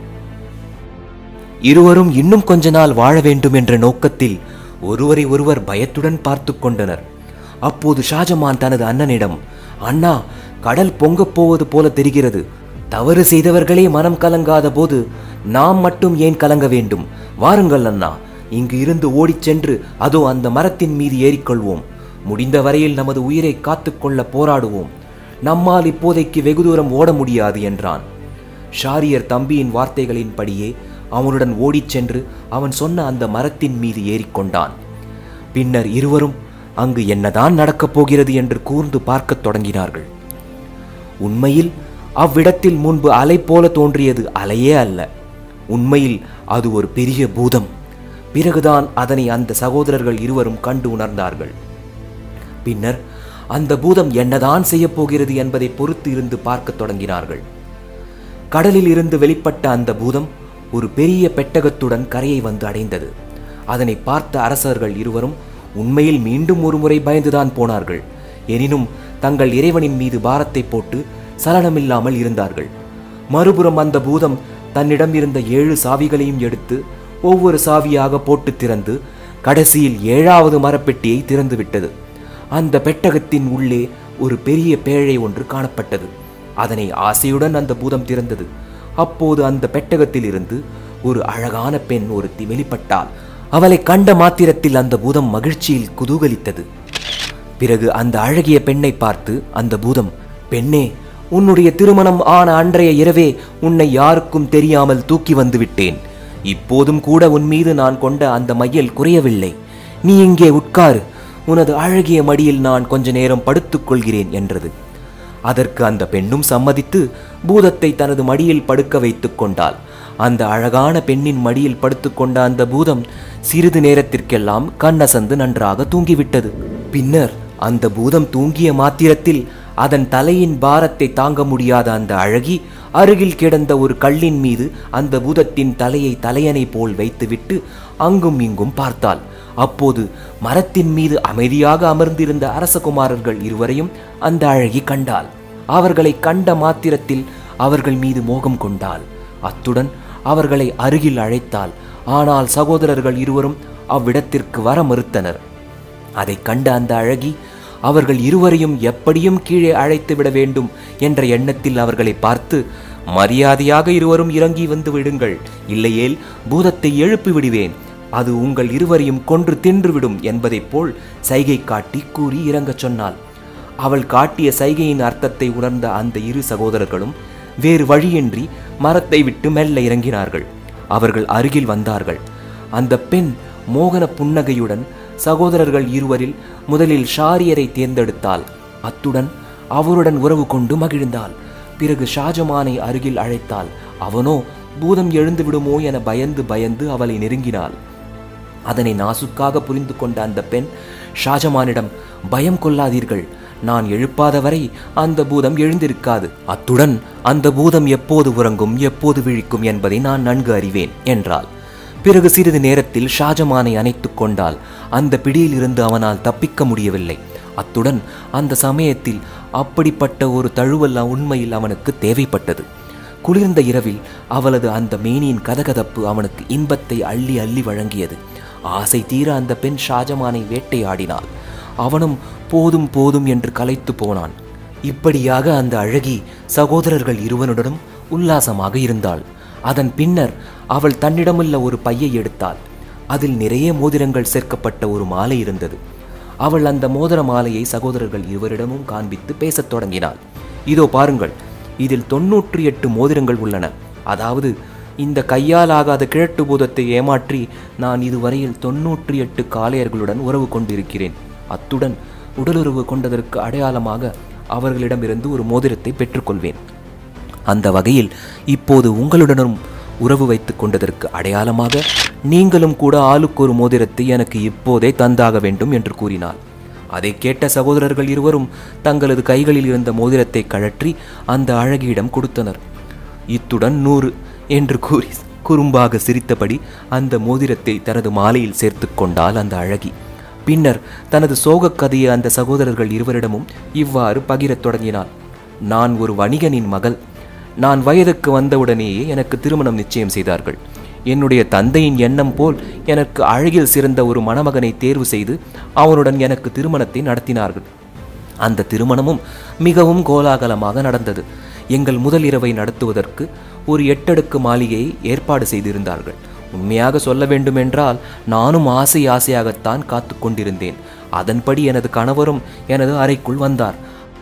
Speaker 1: இருவரும் இன்னும் கொஞ்ச நாள் வாழ வேண்டும் என்ற நோக்கத்தில் ஒருவரை ஒருவர் பயத்துடன் பார்த்து கொண்டனர் அப்போது ஷாஜமான் தனது அண்ணனிடம் அண்ணா கடல் பொங்கப் போவது போல தெரிகிறது தவறு செய்தவர்களே மனம் கலங்காத போது நாம் மட்டும் ஏன் கலங்க வேண்டும் வாருங்கள் அண்ணா இங்கு இருந்து ஓடிச் சென்று அதோ அந்த மரத்தின் மீது ஏறிக்கொள்வோம் முடிந்த வரையில் நமது உயிரை காத்துக்கொள்ள போராடுவோம் நம்மால் இப்போதைக்கு வெகு தூரம் ஓட முடியாது என்றான் ஷாரியர் தம்பியின் வார்த்தைகளின்படியே அவனுடன் ஓடிச் சென்று அவன் சொன்ன அந்த மரத்தின் மீது ஏறிக்கொண்டான் பின்னர் இருவரும் அங்கு என்னதான் நடக்கப் போகிறது என்று கூர்ந்து பார்க்கத் தொடங்கினார்கள் உண்மையில் அவ்விடத்தில் முன்பு அலை போல தோன்றியது அலையே அல்ல உண்மையில் அது ஒரு பெரிய பூதம் பிறகுதான் அதனை அந்த சகோதரர்கள் இருவரும் கண்டு உணர்ந்தார்கள் பின்னர் அந்த பூதம் என்னதான் செய்யப் போகிறது என்பதை பொறுத்து இருந்து பார்க்கத் தொடங்கினார்கள் கடலில் இருந்து வெளிப்பட்ட அந்த பூதம் ஒரு பெரிய பெட்டகத்துடன் கரையை வந்து அடைந்தது அதனை பார்த்த அரசர்கள் இருவரும் உண்மையில் மீண்டும் ஒரு முறை பயந்துதான் போனார்கள் எனினும் தங்கள் இறைவனின் மீது பாரத்தை போட்டு சலனமில்லாமல் இருந்தார்கள் மறுபுறம் அந்த பூதம் தன்னிடம் இருந்த ஏழு சாவிகளையும் எடுத்து ஒவ்வொரு சாவியாக போட்டு திறந்து கடைசியில் ஏழாவது மரப்பெட்டியை திறந்து விட்டது அந்த பெட்டகத்தின் உள்ளே ஒரு பெரிய பேழை ஒன்று காணப்பட்டது அதனை ஆசையுடன் அந்த பூதம் திறந்தது அப்போது அந்த பெட்டகத்தில் இருந்து ஒரு அழகான பெண் ஒருத்தி வெளிப்பட்டாள் அவளை கண்ட மாத்திரத்தில் அந்த பூதம் மகிழ்ச்சியில் குதூகலித்தது பிறகு அந்த அழகிய பெண்ணை பார்த்து அந்த பூதம் பெண்ணே உன்னுடைய திருமணம் ஆன அன்றைய இரவே உன்னை யாருக்கும் தெரியாமல் தூக்கி வந்து விட்டேன் இப்போதும் கூட உன் மீது நான் கொண்ட அந்த மையல் குறையவில்லை நீ இங்கே உட்காரு உனது அழகிய மடியில் நான் கொஞ்ச நேரம் படுத்துக் கொள்கிறேன் என்றது அதற்கு அந்த பெண்ணும் சம்மதித்து பூதத்தை தனது மடியில் படுக்க வைத்துக் கொண்டாள் அந்த அழகான பெண்ணின் மடியில் படுத்துக்கொண்ட அந்த பூதம் சிறிது நேரத்திற்கெல்லாம் கண்ணசந்து நன்றாக தூங்கிவிட்டது பின்னர் அந்த பூதம் தூங்கிய மாத்திரத்தில் அதன் தலையின் பாரத்தை தாங்க முடியாத அந்த அழகி அருகில் கிடந்த ஒரு கல்லின் மீது அந்த பூதத்தின் தலையை தலையணை போல் வைத்துவிட்டு அங்கும் இங்கும் பார்த்தாள் அப்போது மரத்தின் மீது அமைதியாக அமர்ந்திருந்த அரசகுமாரர்கள் இருவரையும் அந்த அழகி கண்டாள் அவர்களை கண்ட மாத்திரத்தில் அவர்கள் மீது மோகம் கொண்டாள் அத்துடன் அவர்களை அருகில் அழைத்தாள் ஆனால் சகோதரர்கள் இருவரும் அவ்விடத்திற்கு வர மறுத்தனர் அதைக் கண்ட அந்த அழகி அவர்கள் இருவரையும் எப்படியும் கீழே அழைத்து விட வேண்டும் என்ற எண்ணத்தில் அவர்களை பார்த்து மரியாதையாக இருவரும் இறங்கி வந்து விடுங்கள் இல்லையேல் பூதத்தை எழுப்பி விடுவேன் அது உங்கள் இருவரையும் கொன்று தின்றுவிடும் என்பதைப் போல் சைகை காட்டி கூறி இறங்கச் சொன்னாள் அவள் காட்டிய சைகையின் அர்த்தத்தை உணர்ந்த அந்த இரு சகோதரர்களும் வேறு வழியின்றி மரத்தை விட்டு மெல்ல இறங்கினார்கள் அவர்கள் அருகில் வந்தார்கள் அந்த பெண் மோகன புன்னகையுடன் சகோதரர்கள் இருவரில் முதலில் ஷாரியரை தேர்ந்தெடுத்தாள் அத்துடன் அவருடன் உறவு கொண்டு மகிழ்ந்தாள் பிறகு ஷாஜமானை அருகில் அழைத்தாள் அவனோ பூதம் எழுந்து விடுமோ என பயந்து பயந்து அவளை நெருங்கினாள் அதனை நாசுக்காக புரிந்து கொண்ட அந்த பெண் ஷாஜமானிடம் பயம் கொள்ளாதீர்கள் நான் எழுப்பாத வரை அந்த பூதம் எழுந்திருக்காது அத்துடன் அந்த பூதம் எப்போது உறங்கும் எப்போது விழிக்கும் என்பதை நான் நன்கு அறிவேன் என்றாள் பிறகு சிறிது நேரத்தில் ஷாஜமானை அணைத்துக் கொண்டால் அந்த பிடியில் இருந்து அவனால் தப்பிக்க முடியவில்லை அத்துடன் அந்த சமயத்தில் அப்படிப்பட்ட ஒரு தழுவல் உண்மையில் அவனுக்கு தேவைப்பட்டது குளிர்ந்த இரவில் அவளது அந்த மேனியின் கதகதப்பு அவனுக்கு இன்பத்தை அள்ளி அள்ளி வழங்கியது ஆசை தீர அந்த பெண் ஷாஜமானை வேட்டையாடினாள் அவனும் போதும் போதும் என்று கலைத்து போனான் இப்படியாக அந்த அழகி சகோதரர்கள் இருவனுடனும் உல்லாசமாக இருந்தாள் அதன் பின்னர் அவள் தன்னிடமுள்ள ஒரு பையை எடுத்தாள் அதில் நிறைய மோதிரங்கள் சேர்க்கப்பட்ட ஒரு மாலை இருந்தது அவள் அந்த மோதிர மாலையை சகோதரர்கள் இருவரிடமும் காண்பித்து பேசத் தொடங்கினாள் இதோ பாருங்கள் இதில் தொன்னூற்றி எட்டு மோதிரங்கள் உள்ளன அதாவது இந்த கையால் ஆகாத கிழட்டு பூதத்தை ஏமாற்றி நான் இதுவரையில் தொன்னூற்றி எட்டு காளையர்களுடன் உறவு கொண்டிருக்கிறேன் அத்துடன் உடலுறவு கொண்டதற்கு அடையாளமாக அவர்களிடமிருந்து ஒரு மோதிரத்தை பெற்றுக்கொள்வேன் அந்த வகையில் இப்போது உங்களுடனும் உறவு வைத்துக் கொண்டதற்கு அடையாளமாக நீங்களும் கூட ஆளுக்கு ஒரு மோதிரத்தை எனக்கு இப்போதே தந்தாக வேண்டும் என்று கூறினாள் அதை கேட்ட சகோதரர்கள் இருவரும் தங்களது கைகளில் இருந்த மோதிரத்தை கழற்றி அந்த அழகியிடம் கொடுத்தனர் இத்துடன் நூறு என்று கூறி குறும்பாக சிரித்தபடி அந்த மோதிரத்தை தனது மாலையில் சேர்த்து கொண்டாள் அந்த அழகி பின்னர் தனது சோகக் கதையை அந்த சகோதரர்கள் இருவரிடமும் இவ்வாறு பகிரத் தொடங்கினாள் நான் ஒரு வணிகனின் மகள் நான் வயதுக்கு வந்தவுடனேயே எனக்கு திருமணம் நிச்சயம் செய்தார்கள் என்னுடைய தந்தையின் எண்ணம் போல் எனக்கு அழகில் சிறந்த ஒரு மணமகனை தேர்வு செய்து அவனுடன் எனக்கு திருமணத்தை நடத்தினார்கள் அந்த திருமணமும் மிகவும் கோலாகலமாக நடந்தது எங்கள் முதல் இரவை நடத்துவதற்கு ஒரு எட்டடுக்கு மாளிகையை ஏற்பாடு செய்திருந்தார்கள் உண்மையாக சொல்ல வேண்டுமென்றால் நானும் ஆசை ஆசையாகத்தான் காத்து கொண்டிருந்தேன் அதன்படி எனது கணவரும் எனது அறைக்குள் வந்தார்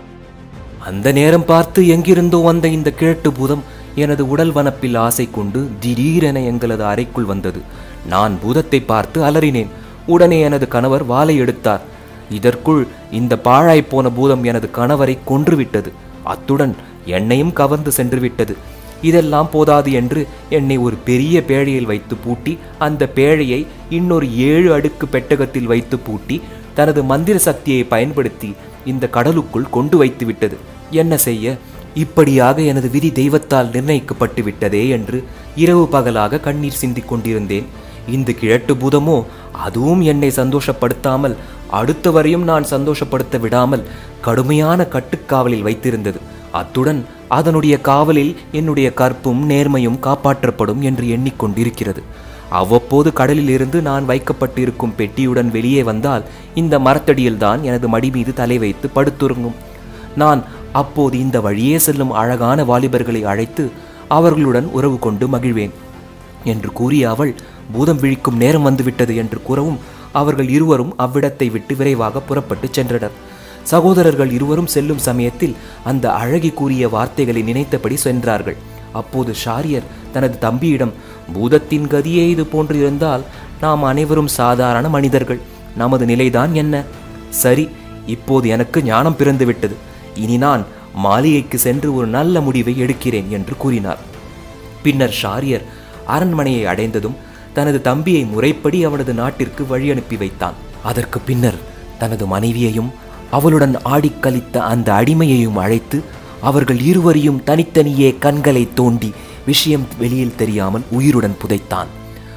Speaker 1: அந்த நேரம் பார்த்து எங்கிருந்தோ வந்த இந்த கிழட்டு பூதம் எனது உடல் வனப்பில் ஆசை கொண்டு திடீரென எங்களது அறைக்குள் வந்தது நான் பூதத்தை பார்த்து அலறினேன் உடனே எனது கணவர் வாளை எடுத்தார் இதற்குள் இந்த பாழாய்ப் போன பூதம் எனது கணவரை கொன்றுவிட்டது அத்துடன் என்னையும் கவர்ந்து சென்று விட்டது இதெல்லாம் போதாது என்று என்னை ஒரு பெரிய பேழையில் வைத்து பூட்டி அந்த பேழையை இன்னொரு ஏழு அடுக்கு பெட்டகத்தில் வைத்து பூட்டி தனது மந்திர சக்தியை பயன்படுத்தி இந்த கடலுக்குள் கொண்டு வைத்து விட்டது என்ன செய்ய இப்படியாக எனது விதி தெய்வத்தால் நிர்ணயிக்கப்பட்டு விட்டதே என்று இரவு பகலாக கண்ணீர் சிந்திக் கொண்டிருந்தேன் இந்த கிழட்டு பூதமோ அதுவும் என்னை சந்தோஷப்படுத்தாமல் அடுத்தவரையும் நான் சந்தோஷப்படுத்த விடாமல் கடுமையான கட்டுக்காவலில் வைத்திருந்தது அத்துடன் அதனுடைய காவலில் என்னுடைய கற்பும் நேர்மையும் காப்பாற்றப்படும் என்று எண்ணிக்கொண்டிருக்கிறது அவ்வப்போது கடலில் இருந்து நான் வைக்கப்பட்டிருக்கும் பெட்டியுடன் வெளியே வந்தால் இந்த மரத்தடியில்தான் எனது மடி மீது தலை வைத்து படுத்துறங்கும் நான் அப்போது இந்த வழியே செல்லும் அழகான வாலிபர்களை அழைத்து அவர்களுடன் உறவு கொண்டு மகிழ்வேன் என்று கூறிய அவள் பூதம் விழிக்கும் நேரம் வந்துவிட்டது என்று கூறவும் அவர்கள் இருவரும் அவ்விடத்தை விட்டு விரைவாக புறப்பட்டு சென்றனர் சகோதரர்கள் இருவரும் செல்லும் சமயத்தில் அந்த அழகி கூறிய வார்த்தைகளை நினைத்தபடி சென்றார்கள் அப்போது ஷாரியர் தனது தம்பியிடம் பூதத்தின் கதியே இது போன்று இருந்தால் நாம் அனைவரும் சாதாரண மனிதர்கள் நமது நிலைதான் என்ன சரி இப்போது எனக்கு ஞானம் பிறந்துவிட்டது இனி நான் மாளிகைக்கு சென்று ஒரு நல்ல முடிவை எடுக்கிறேன் என்று கூறினார் பின்னர் ஷாரியர் அரண்மனையை அடைந்ததும் தனது தம்பியை முறைப்படி அவனது நாட்டிற்கு வழி அனுப்பி வைத்தான் அதற்கு பின்னர் தனது மனைவியையும் அவளுடன் ஆடிக் கழித்த அந்த அடிமையையும் அழைத்து அவர்கள் இருவரையும் தனித்தனியே கண்களை தோண்டி விஷயம் வெளியில் தெரியாமல் உயிருடன் புதைத்தான்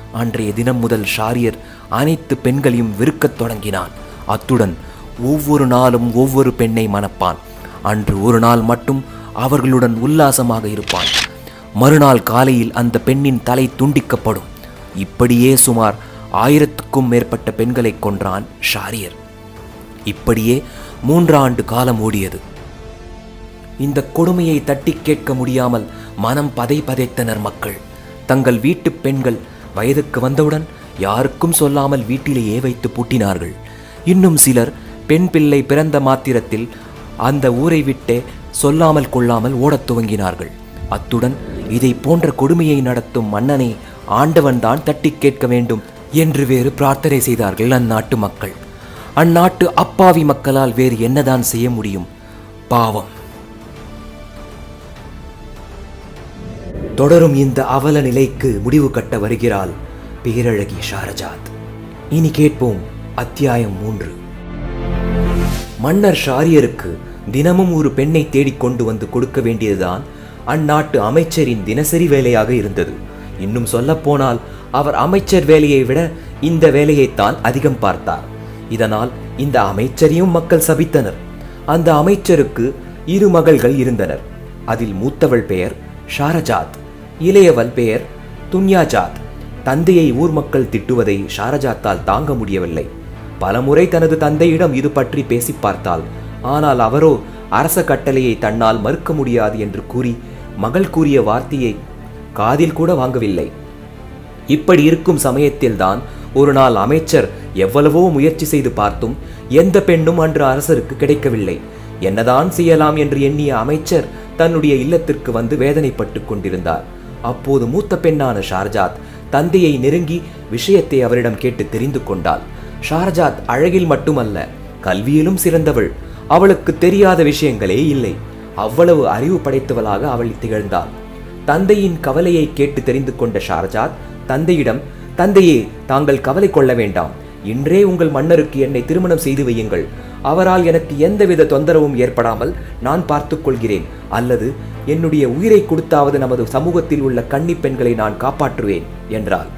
Speaker 1: அன்றைய தினம் முதல் ஷாரியர் அனைத்து பெண்களையும் வெறுக்கத் தொடங்கினான் அத்துடன் ஒவ்வொரு நாளும் ஒவ்வொரு பெண்ணை மணப்பான் அன்று ஒரு நாள் மட்டும் அவர்களுடன் உல்லாசமாக இருப்பான் மறுநாள் காலையில் அந்த பெண்ணின் தலை துண்டிக்கப்படும் இப்படியே சுமார் ஆயிரத்துக்கும் மேற்பட்ட பெண்களை கொன்றான் ஷாரியர் இப்படியே மூன்றாண்டு காலம் ஓடியது இந்த கொடுமையை தட்டி கேட்க முடியாமல் மனம் பதை பதைத்தனர் மக்கள் தங்கள் வீட்டு பெண்கள் வயதுக்கு வந்தவுடன் யாருக்கும் சொல்லாமல் வீட்டிலேயே வைத்து பூட்டினார்கள் இன்னும் சிலர் பெண் பிள்ளை பிறந்த மாத்திரத்தில் அந்த ஊரை விட்டே சொல்லாமல் கொள்ளாமல் ஓடத் துவங்கினார்கள் அத்துடன் இதை போன்ற கொடுமையை நடத்தும் மன்னனை ஆண்டவன்தான் தட்டி கேட்க வேண்டும் என்று வேறு பிரார்த்தனை செய்தார்கள் அந்நாட்டு மக்கள் அந்நாட்டு அப்பாவி மக்களால் வேறு என்னதான் செய்ய முடியும் பாவம் தொடரும் இந்த அவல நிலைக்கு முடிவு கட்ட வருகிறாள் பேரழகி ஷாரஜாத் இனி கேட்போம் அத்தியாயம் மூன்று மன்னர் ஷாரியருக்கு தினமும் ஒரு பெண்ணை தேடிக் கொண்டு வந்து கொடுக்க வேண்டியதுதான் அந்நாட்டு அமைச்சரின் தினசரி வேலையாக இருந்தது இன்னும் சொல்லப்போனால் அவர் அமைச்சர் வேலையை விட இந்த வேலையைத்தான் அதிகம் பார்த்தார் இதனால் இந்த அமைச்சரையும் மக்கள் சபித்தனர் அந்த அமைச்சருக்கு இரு மகள்கள் இருந்தனர் அதில் மூத்தவள் பெயர் ஷாரஜாத் இளையவள் பெயர் துன்யாஜாத் தந்தையை ஊர் மக்கள் திட்டுவதை ஷாரஜாத்தால் தாங்க முடியவில்லை பலமுறை தனது தந்தையிடம் இது பற்றி பேசி பார்த்தாள் ஆனால் அவரோ அரச கட்டளையை தன்னால் மறுக்க முடியாது என்று கூறி மகள் கூறிய வார்த்தையை காதில் கூட வாங்கவில்லை இப்படி இருக்கும் சமயத்தில்தான் ஒரு நாள் அமைச்சர் எவ்வளவோ முயற்சி செய்து பார்த்தும் எந்த பெண்ணும் அன்று அரசருக்கு கிடைக்கவில்லை என்னதான் செய்யலாம் என்று எண்ணிய அமைச்சர் தன்னுடைய இல்லத்திற்கு வந்து வேதனைப்பட்டு கொண்டிருந்தார் அப்போது மூத்த பெண்ணான ஷார்ஜாத் தந்தையை நெருங்கி விஷயத்தை அவரிடம் கேட்டு தெரிந்து கொண்டாள் ஷார்ஜாத் அழகில் மட்டுமல்ல கல்வியிலும் சிறந்தவள் அவளுக்கு தெரியாத விஷயங்களே இல்லை அவ்வளவு அறிவு படைத்தவளாக அவள் திகழ்ந்தாள் தந்தையின் கவலையை கேட்டு தெரிந்து கொண்ட ஷார்ஜாத் தந்தையிடம் தந்தையே தாங்கள் கவலை கொள்ள வேண்டாம் இன்றே உங்கள் மன்னருக்கு என்னை திருமணம் செய்து வையுங்கள் அவரால் எனக்கு எந்தவித தொந்தரவும் ஏற்படாமல் நான் பார்த்துக் கொள்கிறேன் அல்லது என்னுடைய உயிரை கொடுத்தாவது நமது சமூகத்தில் உள்ள கன்னி பெண்களை நான் காப்பாற்றுவேன் என்றாள்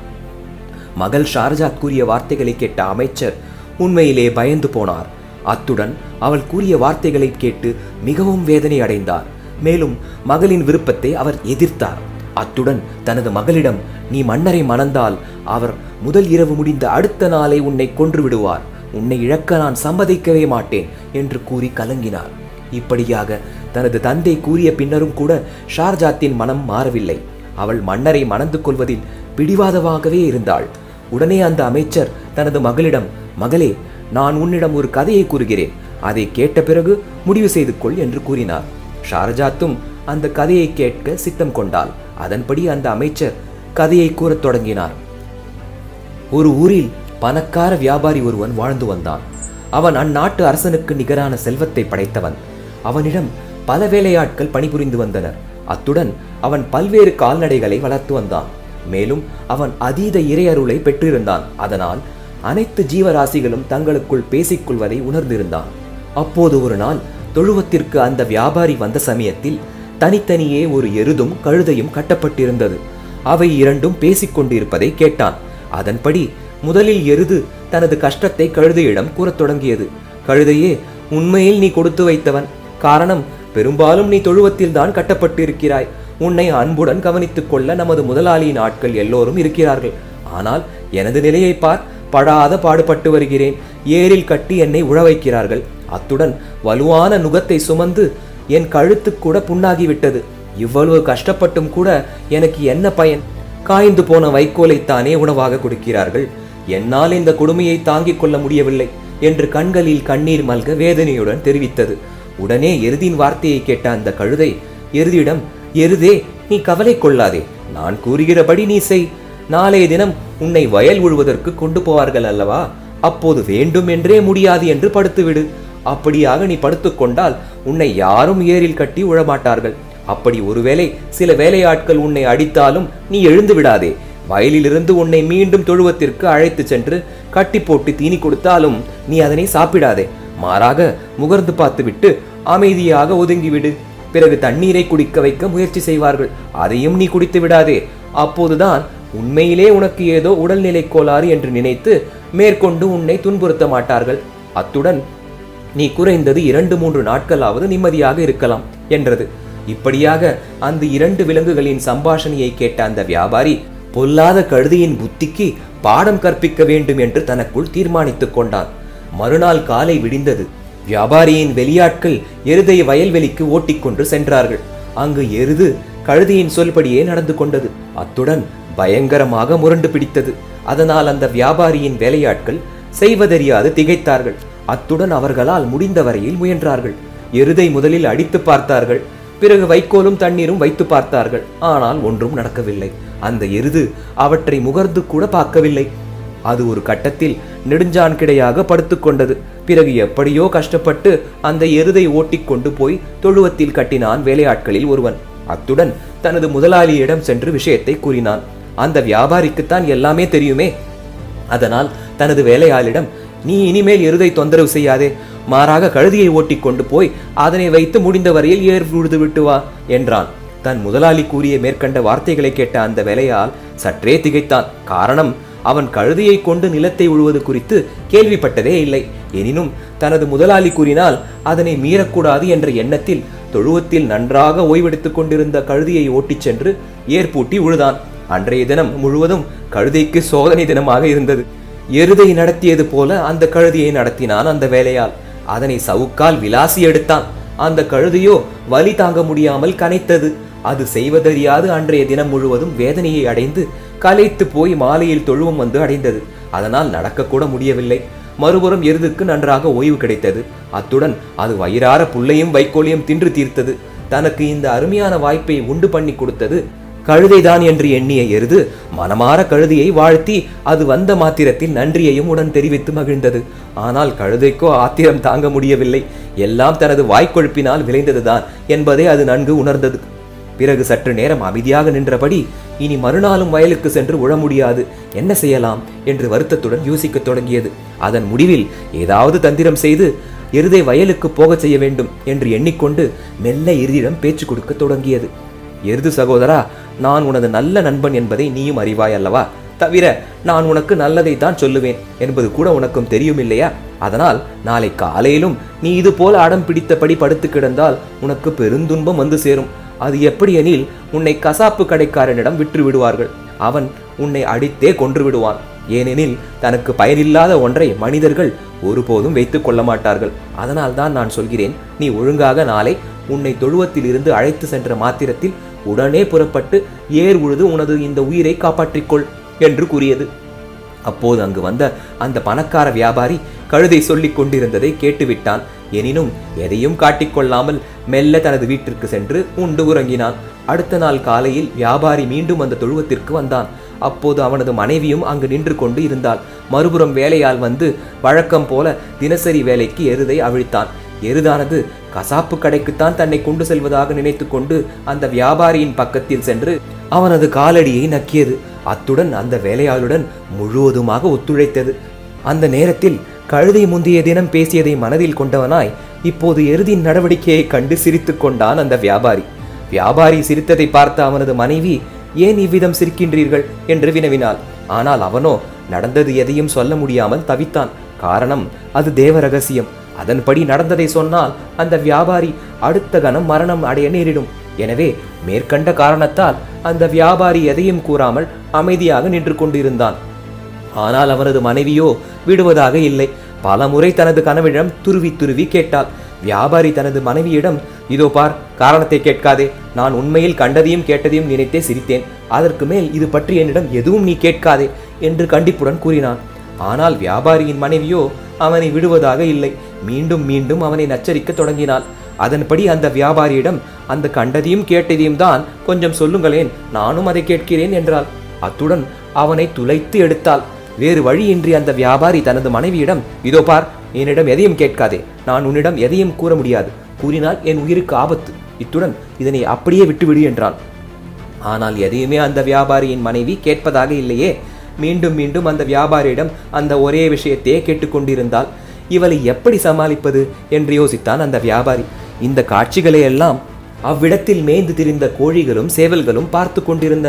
Speaker 1: மகள் ஷார்ஜாத் கூறிய வார்த்தைகளை கேட்ட அமைச்சர் உண்மையிலே பயந்து போனார் அத்துடன் அவள் கூறிய வார்த்தைகளை கேட்டு மிகவும் வேதனை அடைந்தார் மேலும் மகளின் விருப்பத்தை அவர் எதிர்த்தார் அத்துடன் தனது மகளிடம் நீ மன்னரை மணந்தால் அவர் முதல் இரவு முடிந்த அடுத்த நாளை உன்னை கொன்று விடுவார் உன்னை இழக்க நான் சம்மதிக்கவே மாட்டேன் என்று கூறி கலங்கினார் இப்படியாக தனது தந்தை கூறிய பின்னரும் கூட ஷார்ஜாத்தின் மனம் மாறவில்லை அவள் மன்னரை மணந்து கொள்வதில் பிடிவாதமாகவே இருந்தாள் உடனே அந்த அமைச்சர் தனது மகளிடம் மகளே நான் உன்னிடம் ஒரு கதையை கூறுகிறேன் அதை கேட்ட பிறகு முடிவு செய்து கொள் என்று கூறினார் ஷார்ஜாத்தும் அந்த கதையை கேட்க சித்தம் கொண்டாள் அதன்படி அந்த அமைச்சர் கதையை கூறத் தொடங்கினார் ஒரு ஊரில் பணக்கார வியாபாரி ஒருவன் வாழ்ந்து வந்தான் அவன் அந்நாட்டு அரசனுக்கு நிகரான செல்வத்தை படைத்தவன் அவனிடம் பல வேலையாட்கள் பணிபுரிந்து வந்தனர் அத்துடன் அவன் பல்வேறு கால்நடைகளை வளர்த்து வந்தான் மேலும் அவன் அதீத இறையருளை பெற்றிருந்தான் அதனால் அனைத்து ஜீவராசிகளும் தங்களுக்குள் பேசிக்கொள்வதை உணர்ந்திருந்தான் அப்போது ஒரு நாள் தொழுவத்திற்கு அந்த வியாபாரி வந்த சமயத்தில் தனித்தனியே ஒரு எருதும் கழுதையும் கட்டப்பட்டிருந்தது அவை இரண்டும் பேசிக்கொண்டிருப்பதை கேட்டான் அதன்படி முதலில் எருது தனது கஷ்டத்தை கழுதையிடம் கூறத் தொடங்கியது கழுதையே உண்மையில் நீ கொடுத்து வைத்தவன் காரணம் பெரும்பாலும் நீ தொழுவத்தில் தான் கட்டப்பட்டிருக்கிறாய் உன்னை அன்புடன் கவனித்துக் கொள்ள நமது முதலாளியின் ஆட்கள் எல்லோரும் இருக்கிறார்கள் ஆனால் எனது நிலையை பார் படாத பாடுபட்டு வருகிறேன் ஏரில் கட்டி என்னை உழ வைக்கிறார்கள் அத்துடன் வலுவான நுகத்தை சுமந்து என் கழுத்து கூட புண்ணாகிவிட்டது இவ்வளவு கஷ்டப்பட்டும் கூட எனக்கு என்ன பயன் காய்ந்து போன வைக்கோலைத்தானே உணவாக கொடுக்கிறார்கள் என்னால் இந்த கொடுமையை தாங்கிக் கொள்ள முடியவில்லை என்று கண்களில் கண்ணீர் மல்க வேதனையுடன் தெரிவித்தது உடனே எருதின் வார்த்தையை கேட்ட அந்த கழுதை எருதிடம் எருதே நீ கவலை கொள்ளாதே நான் கூறுகிறபடி நீ செய் நாளைய தினம் உன்னை வயல் உழுவதற்கு கொண்டு போவார்கள் அல்லவா அப்போது வேண்டும் என்றே முடியாது என்று படுத்துவிடு அப்படியாக நீ படுத்துக்கொண்டால் உன்னை யாரும் ஏரில் கட்டி உழமாட்டார்கள் அப்படி ஒருவேளை சில வேலையாட்கள் உன்னை அடித்தாலும் நீ எழுந்து விடாதே வயலிலிருந்து உன்னை மீண்டும் தொழுவத்திற்கு அழைத்து சென்று கட்டி போட்டு தீனி கொடுத்தாலும் நீ அதனை சாப்பிடாதே மாறாக முகர்ந்து பார்த்துவிட்டு அமைதியாக ஒதுங்கிவிடு பிறகு தண்ணீரை குடிக்க வைக்க முயற்சி செய்வார்கள் அதையும் நீ குடித்து விடாதே அப்போதுதான் உண்மையிலே உனக்கு ஏதோ உடல்நிலை கோளாறு என்று நினைத்து மேற்கொண்டு உன்னை துன்புறுத்த மாட்டார்கள் அத்துடன் நீ குறைந்தது இரண்டு மூன்று நாட்களாவது நிம்மதியாக இருக்கலாம் என்றது இப்படியாக அந்த இரண்டு விலங்குகளின் சம்பாஷணையை கேட்ட அந்த வியாபாரி பொல்லாத கழுதையின் புத்திக்கு பாடம் கற்பிக்க வேண்டும் என்று தனக்குள் தீர்மானித்துக் கொண்டான் மறுநாள் காலை விடிந்தது வியாபாரியின் வெளியாட்கள் எருதை வயல்வெளிக்கு ஓட்டிக்கொண்டு சென்றார்கள் அங்கு எருது கழுதையின் சொல்படியே நடந்து கொண்டது அத்துடன் பயங்கரமாக முரண்டு பிடித்தது அதனால் அந்த வியாபாரியின் வேலையாட்கள் செய்வதறியாது திகைத்தார்கள் அத்துடன் அவர்களால் முடிந்த வரையில் முயன்றார்கள் எருதை முதலில் அடித்து பார்த்தார்கள் பிறகு வைக்கோலும் தண்ணீரும் வைத்து பார்த்தார்கள் ஆனால் ஒன்றும் நடக்கவில்லை அந்த எருது அவற்றை முகர்ந்து கூட பார்க்கவில்லை அது ஒரு கட்டத்தில் நெடுஞ்சான் கிடையாக படுத்துக்கொண்டது பிறகு எப்படியோ கஷ்டப்பட்டு அந்த எருதை ஓட்டிக்கொண்டு போய் தொழுவத்தில் கட்டினான் வேலையாட்களில் ஒருவன் அத்துடன் தனது முதலாளியிடம் சென்று விஷயத்தை கூறினான் அந்த வியாபாரிக்குத்தான் எல்லாமே தெரியுமே அதனால் தனது வேலையாளிடம் நீ இனிமேல் எருதை தொந்தரவு செய்யாதே மாறாக கழுதியை ஓட்டிக் கொண்டு போய் அதனை வைத்து முடிந்த வரையில் ஏர் உழுது விட்டு வா என்றான் தன் முதலாளி கூறிய மேற்கண்ட வார்த்தைகளை கேட்ட அந்த வேலையால் சற்றே திகைத்தான் காரணம் அவன் கழுதையை கொண்டு நிலத்தை உழுவது குறித்து கேள்விப்பட்டதே இல்லை எனினும் தனது முதலாளி கூறினால் அதனை மீறக்கூடாது என்ற எண்ணத்தில் தொழுவத்தில் நன்றாக ஓய்வெடுத்துக் கொண்டிருந்த கழுதியை ஓட்டிச் சென்று ஏற்பூட்டி உழுதான் அன்றைய தினம் முழுவதும் கழுதைக்கு சோதனை தினமாக இருந்தது எருதை நடத்தியது போல அந்த கழுதியை நடத்தினான் அந்த வேலையால் அதனை சவுக்கால் விலாசி எடுத்தான் அந்த கழுதையோ வலி தாங்க முடியாமல் கனைத்தது அது செய்வதறியாது அன்றைய தினம் முழுவதும் வேதனையை அடைந்து கலைத்து போய் மாலையில் தொழுவம் வந்து அடைந்தது அதனால் நடக்கக்கூட முடியவில்லை மறுபுறம் எருதுக்கு நன்றாக ஓய்வு கிடைத்தது அத்துடன் அது வயிறார புல்லையும் வைக்கோலையும் தின்று தீர்த்தது தனக்கு இந்த அருமையான வாய்ப்பை உண்டு பண்ணி கொடுத்தது கழுதைதான் என்று எண்ணிய எருது மனமார கழுதையை வாழ்த்தி அது வந்த மாத்திரத்தில் நன்றியையும் உடன் தெரிவித்து மகிழ்ந்தது ஆனால் கழுதைக்கோ ஆத்திரம் தாங்க முடியவில்லை எல்லாம் தனது வாய்க்கொழுப்பினால் விளைந்ததுதான் என்பதை அது நன்கு உணர்ந்தது பிறகு சற்று நேரம் அமைதியாக நின்றபடி இனி மறுநாளும் வயலுக்கு சென்று உழ முடியாது என்ன செய்யலாம் என்று வருத்தத்துடன் யோசிக்கத் தொடங்கியது அதன் முடிவில் ஏதாவது தந்திரம் செய்து எருதை வயலுக்கு போகச் செய்ய வேண்டும் என்று எண்ணிக்கொண்டு மெல்ல எருதிடம் பேச்சு கொடுக்க தொடங்கியது எருது சகோதரா நான் உனது நல்ல நண்பன் என்பதை நீயும் அறிவாய் அல்லவா தவிர நான் உனக்கு நல்லதை தான் சொல்லுவேன் என்பது கூட உனக்கும் தெரியும் இல்லையா அதனால் நாளை காலையிலும் நீ இது போல அடம் பிடித்தபடி படுத்து கிடந்தால் உனக்கு பெருந்துன்பம் வந்து சேரும் அது எப்படி எனில் உன்னை கசாப்பு கடைக்காரனிடம் விற்று விடுவார்கள் அவன் உன்னை அடித்தே கொன்று விடுவான் ஏனெனில் தனக்கு பயனில்லாத ஒன்றை மனிதர்கள் ஒருபோதும் வைத்துக் கொள்ள மாட்டார்கள் அதனால் தான் நான் சொல்கிறேன் நீ ஒழுங்காக நாளை உன்னை தொழுவத்தில் இருந்து அழைத்து சென்ற மாத்திரத்தில் உடனே புறப்பட்டு ஏர் உழுது உனது இந்த உயிரை காப்பாற்றிக்கொள் என்று கூறியது அப்போது அங்கு வந்த அந்த பணக்கார வியாபாரி கழுதை சொல்லிக் கொண்டிருந்ததை கேட்டுவிட்டான் எனினும் எதையும் காட்டிக்கொள்ளாமல் மெல்ல தனது வீட்டிற்கு சென்று உண்டு உறங்கினான் அடுத்த நாள் காலையில் வியாபாரி மீண்டும் அந்த தொழுவத்திற்கு வந்தான் அப்போது அவனது மனைவியும் அங்கு நின்று கொண்டு இருந்தாள் மறுபுறம் வேலையால் வந்து வழக்கம் போல தினசரி வேலைக்கு எருதை அவிழ்த்தான் எருதானது கசாப்பு கடைக்குத்தான் தன்னை கொண்டு செல்வதாக நினைத்துக்கொண்டு அந்த வியாபாரியின் பக்கத்தில் சென்று அவனது காலடியை நக்கியது அத்துடன் அந்த வேலையாளுடன் முழுவதுமாக ஒத்துழைத்தது அந்த நேரத்தில் கழுதை முந்தைய தினம் பேசியதை மனதில் கொண்டவனாய் இப்போது எருதின் நடவடிக்கையை கண்டு சிரித்துக் கொண்டான் அந்த வியாபாரி வியாபாரி சிரித்ததை பார்த்த அவனது மனைவி ஏன் இவ்விதம் சிரிக்கின்றீர்கள் என்று வினவினாள் ஆனால் அவனோ நடந்தது எதையும் சொல்ல முடியாமல் தவித்தான் காரணம் அது தேவ ரகசியம் அதன்படி நடந்ததை சொன்னால் அந்த வியாபாரி அடுத்த கணம் மரணம் அடைய நேரிடும் எனவே மேற்கண்ட காரணத்தால் அந்த வியாபாரி எதையும் கூறாமல் அமைதியாக நின்று கொண்டிருந்தான் ஆனால் அவனது மனைவியோ விடுவதாக இல்லை பலமுறை தனது கனவிடம் துருவி துருவி கேட்டாள் வியாபாரி தனது மனைவியிடம் இதோ பார் காரணத்தை கேட்காதே நான் உண்மையில் கண்டதையும் கேட்டதையும் நினைத்தே சிரித்தேன் அதற்கு மேல் இது பற்றி என்னிடம் எதுவும் நீ கேட்காதே என்று கண்டிப்புடன் கூறினான் ஆனால் வியாபாரியின் மனைவியோ அவனை விடுவதாக இல்லை மீண்டும் மீண்டும் அவனை நச்சரிக்கத் தொடங்கினாள் அதன்படி அந்த வியாபாரியிடம் அந்த கண்டதையும் கேட்டதையும் தான் கொஞ்சம் சொல்லுங்களேன் நானும் அதை கேட்கிறேன் என்றாள் அத்துடன் அவனை துளைத்து எடுத்தாள் வேறு வழியின்றி அந்த வியாபாரி தனது மனைவியிடம் இதோ பார் என்னிடம் எதையும் கேட்காதே நான் உன்னிடம் எதையும் கூற முடியாது கூறினால் என் உயிருக்கு ஆபத்து இத்துடன் இதனை அப்படியே விட்டுவிடு என்றான் ஆனால் எதையுமே அந்த வியாபாரியின் மனைவி கேட்பதாக இல்லையே மீண்டும் மீண்டும் அந்த வியாபாரியிடம் அந்த ஒரே விஷயத்தையே கேட்டுக்கொண்டிருந்தால் இவளை எப்படி சமாளிப்பது என்று யோசித்தான் அந்த வியாபாரி இந்த காட்சிகளை எல்லாம் அவ்விடத்தில் மேய்ந்து திரிந்த கோழிகளும் சேவல்களும் பார்த்து கொண்டிருந்தன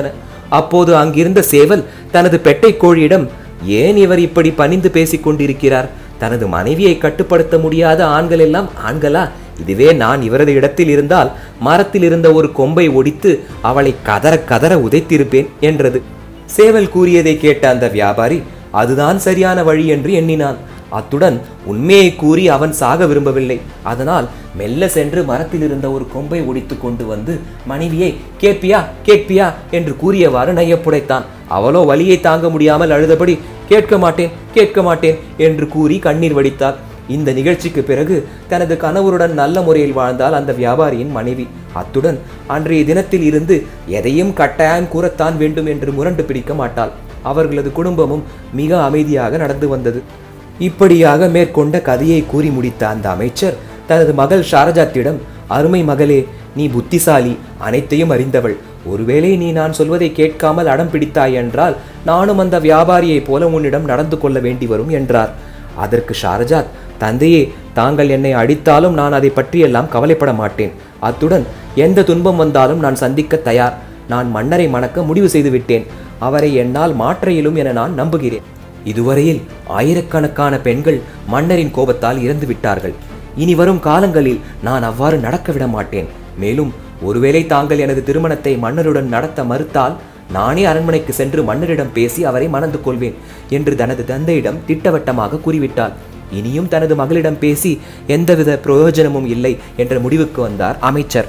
Speaker 1: அப்போது அங்கிருந்த சேவல் தனது பெட்டை கோழியிடம் ஏன் இவர் இப்படி பணிந்து பேசிக் கொண்டிருக்கிறார் தனது மனைவியை கட்டுப்படுத்த முடியாத ஆண்கள் எல்லாம் ஆண்களா இதுவே நான் இவரது இடத்தில் இருந்தால் மரத்தில் இருந்த ஒரு கொம்பை ஒடித்து அவளை கதற கதற உதைத்திருப்பேன் என்றது சேவல் கூறியதை கேட்ட அந்த வியாபாரி அதுதான் சரியான வழி என்று எண்ணினான் அத்துடன் உண்மையை கூறி அவன் சாக விரும்பவில்லை அதனால் மெல்ல சென்று மரத்தில் இருந்த ஒரு கொம்பை ஒடித்து கொண்டு வந்து மனைவியை கேட்பியா கேட்பியா என்று கூறியவாறு நையப்புடைத்தான் அவளோ வலியை தாங்க முடியாமல் அழுதபடி கேட்க மாட்டேன் கேட்க மாட்டேன் என்று கூறி கண்ணீர் வடித்தாள் இந்த நிகழ்ச்சிக்கு பிறகு தனது கணவருடன் நல்ல முறையில் வாழ்ந்தால் அந்த வியாபாரியின் மனைவி அத்துடன் அன்றைய தினத்தில் இருந்து எதையும் கட்டாயம் கூறத்தான் வேண்டும் என்று முரண்டு பிடிக்க மாட்டாள் அவர்களது குடும்பமும் மிக அமைதியாக நடந்து வந்தது இப்படியாக மேற்கொண்ட கதையை கூறி முடித்த அந்த அமைச்சர் தனது மகள் ஷாரஜாத்திடம் அருமை மகளே நீ புத்திசாலி அனைத்தையும் அறிந்தவள் ஒருவேளை நீ நான் சொல்வதை கேட்காமல் அடம் பிடித்தாய் என்றால் நானும் அந்த வியாபாரியைப் போல உன்னிடம் நடந்து கொள்ள வேண்டி வரும் என்றார் அதற்கு ஷாரஜாத் தந்தையே தாங்கள் என்னை அடித்தாலும் நான் அதை பற்றியெல்லாம் கவலைப்பட மாட்டேன் அத்துடன் எந்த துன்பம் வந்தாலும் நான் சந்திக்க தயார் நான் மன்னரை மணக்க முடிவு செய்து விட்டேன் அவரை என்னால் மாற்ற இயலும் என நான் நம்புகிறேன் இதுவரையில் ஆயிரக்கணக்கான பெண்கள் மன்னரின் கோபத்தால் இறந்து விட்டார்கள் இனி வரும் காலங்களில் நான் அவ்வாறு நடக்க விட மாட்டேன் மேலும் ஒருவேளை தாங்கள் எனது திருமணத்தை மன்னருடன் நடத்த மறுத்தால் நானே அரண்மனைக்கு சென்று மன்னரிடம் பேசி அவரை மணந்து கொள்வேன் என்று தனது தந்தையிடம் திட்டவட்டமாக கூறிவிட்டாள் இனியும் தனது மகளிடம் பேசி எந்தவித பிரயோஜனமும் இல்லை என்ற முடிவுக்கு வந்தார் அமைச்சர்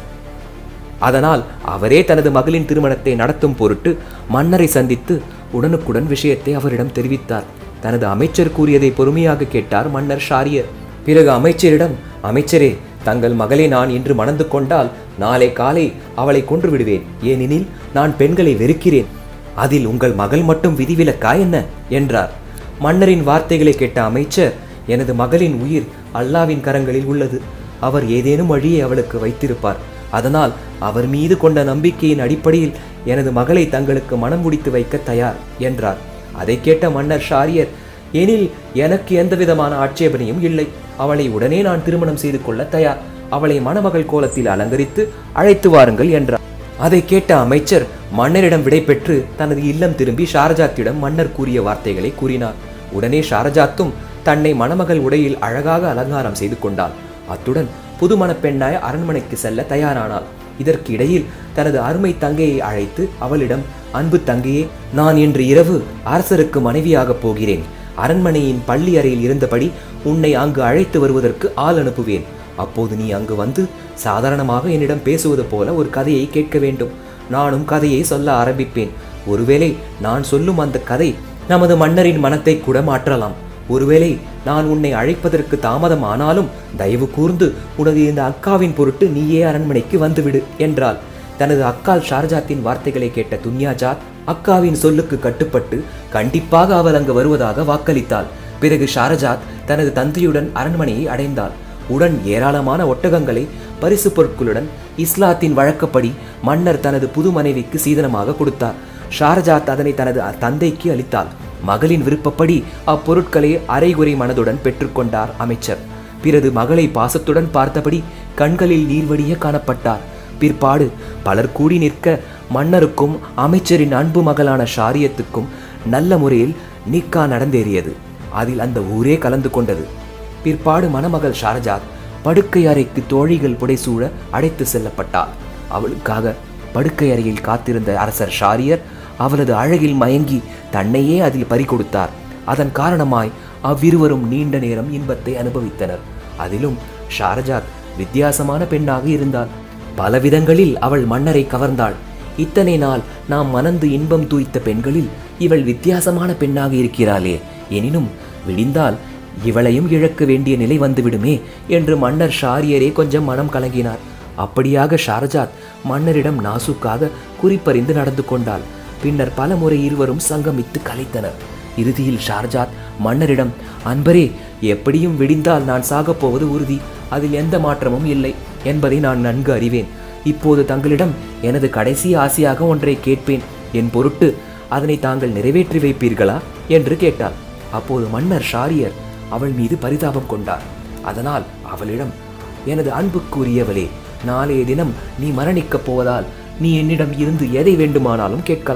Speaker 1: அதனால் அவரே தனது மகளின் திருமணத்தை நடத்தும் பொருட்டு மன்னரை சந்தித்து உடனுக்குடன் விஷயத்தை அவரிடம் தெரிவித்தார் தனது அமைச்சர் கூறியதை பொறுமையாக கேட்டார் மன்னர் ஷாரியர் பிறகு அமைச்சரிடம் அமைச்சரே தங்கள் மகளை நான் இன்று மணந்து கொண்டால் நாளை காலை அவளை கொன்று விடுவேன் ஏனெனில் நான் பெண்களை வெறுக்கிறேன் அதில் உங்கள் மகள் மட்டும் விதிவிலக்கா என்ன என்றார் மன்னரின் வார்த்தைகளை கேட்ட அமைச்சர் எனது மகளின் உயிர் அல்லாவின் கரங்களில் உள்ளது அவர் ஏதேனும் வழியை அவளுக்கு வைத்திருப்பார் அதனால் அவர் மீது கொண்ட நம்பிக்கையின் அடிப்படையில் எனது மகளை தங்களுக்கு மனம் முடித்து வைக்க தயார் என்றார் அதை கேட்ட மன்னர் ஷாரியர் எனில் எனக்கு எந்தவிதமான ஆட்சேபனையும் இல்லை அவளை உடனே நான் திருமணம் செய்து கொள்ள தயார் அவளை மணமகள் கோலத்தில் அலங்கரித்து அழைத்து வாருங்கள் என்றார் அதை கேட்ட அமைச்சர் மன்னரிடம் விடைபெற்று தனது இல்லம் திரும்பி ஷாரஜாத்திடம் மன்னர் கூறிய வார்த்தைகளை கூறினார் உடனே ஷாரஜாத்தும் தன்னை மணமகள் உடையில் அழகாக அலங்காரம் செய்து கொண்டாள் அத்துடன் புது மணப்பெண்ணாய் அரண்மனைக்கு செல்ல தயாரானாள் இதற்கு இடையில் தனது அருமை தங்கையை அழைத்து அவளிடம் அன்பு தங்கையே நான் இன்று இரவு அரசருக்கு மனைவியாகப் போகிறேன் அரண்மனையின் பள்ளி அறையில் இருந்தபடி உன்னை அங்கு அழைத்து வருவதற்கு ஆள் அனுப்புவேன் அப்போது நீ அங்கு வந்து சாதாரணமாக என்னிடம் பேசுவது போல ஒரு கதையை கேட்க வேண்டும் நானும் கதையை சொல்ல ஆரம்பிப்பேன் ஒருவேளை நான் சொல்லும் அந்த கதை நமது மன்னரின் மனத்தை கூட மாற்றலாம் ஒருவேளை நான் உன்னை அழைப்பதற்கு தாமதம் ஆனாலும் தயவு கூர்ந்து உனது இந்த அக்காவின் பொருட்டு நீயே அரண்மனைக்கு வந்துவிடு என்றாள் தனது அக்கால் ஷார்ஜாத்தின் வார்த்தைகளை கேட்ட துன்யாஜாத் அக்காவின் சொல்லுக்கு கட்டுப்பட்டு கண்டிப்பாக அவள் அங்கு வருவதாக வாக்களித்தாள் பிறகு ஷாரஜாத் தனது தந்தையுடன் அரண்மனையை அடைந்தாள் உடன் ஏராளமான ஒட்டகங்களை பரிசு பொருட்களுடன் இஸ்லாத்தின் வழக்கப்படி மன்னர் தனது புது மனைவிக்கு சீதனமாக கொடுத்தார் ஷாரஜாத் அதனை தனது தந்தைக்கு அளித்தாள் மகளின் விருப்பப்படி அப்பொருட்களை அரைகுறை மனதுடன் பெற்றுக்கொண்டார் அமைச்சர் பிறகு மகளை பாசத்துடன் பார்த்தபடி கண்களில் நீர்வடிய காணப்பட்டார் பிற்பாடு பலர் கூடி நிற்க மன்னருக்கும் அமைச்சரின் அன்பு மகளான ஷாரியத்துக்கும் நல்ல முறையில் நிக்கா நடந்தேறியது அதில் அந்த ஊரே கலந்து கொண்டது பிற்பாடு மணமகள் ஷாரஜாத் படுக்கை அறைக்கு தோழிகள் புடைசூழ அழைத்து செல்லப்பட்டாள் அவளுக்காக படுக்கை அறையில் காத்திருந்த அரசர் ஷாரியர் அவளது அழகில் மயங்கி தன்னையே அதில் பறிகொடுத்தார் அதன் காரணமாய் அவ்விருவரும் நீண்ட நேரம் இன்பத்தை அனுபவித்தனர் அதிலும் ஷாரஜாத் வித்தியாசமான பெண்ணாக இருந்தாள் பல விதங்களில் அவள் மன்னரை கவர்ந்தாள் இத்தனை நாள் நாம் மணந்து இன்பம் தூய்த்த பெண்களில் இவள் வித்தியாசமான பெண்ணாக இருக்கிறாளே எனினும் விடிந்தால் இவளையும் இழக்க வேண்டிய நிலை வந்துவிடுமே என்று மன்னர் ஷாரியரே கொஞ்சம் மனம் கலங்கினார் அப்படியாக ஷாரஜாத் மன்னரிடம் நாசுக்காக குறிப்பறிந்து நடந்து கொண்டாள் பின்னர் பல முறை இருவரும் சங்கமித்து கலைத்தனர் இறுதியில் ஷார்ஜாத் மன்னரிடம் அன்பரே எப்படியும் விடிந்தால் நான் சாகப் போவது உறுதி அதில் எந்த மாற்றமும் இல்லை என்பதை நான் நன்கு அறிவேன் இப்போது தங்களிடம் எனது கடைசி ஆசையாக ஒன்றை கேட்பேன் என் பொருட்டு அதனை தாங்கள் நிறைவேற்றி வைப்பீர்களா என்று கேட்டாள் அப்போது மன்னர் ஷாரியர் அவள் மீது பரிதாபம் கொண்டார் அதனால் அவளிடம் எனது அன்புக்குரியவளே நாளைய தினம் நீ மரணிக்கப் போவதால் நீ என்னிடம் இருந்து எதை வேண்டுமானாலும் கேட்கலாம்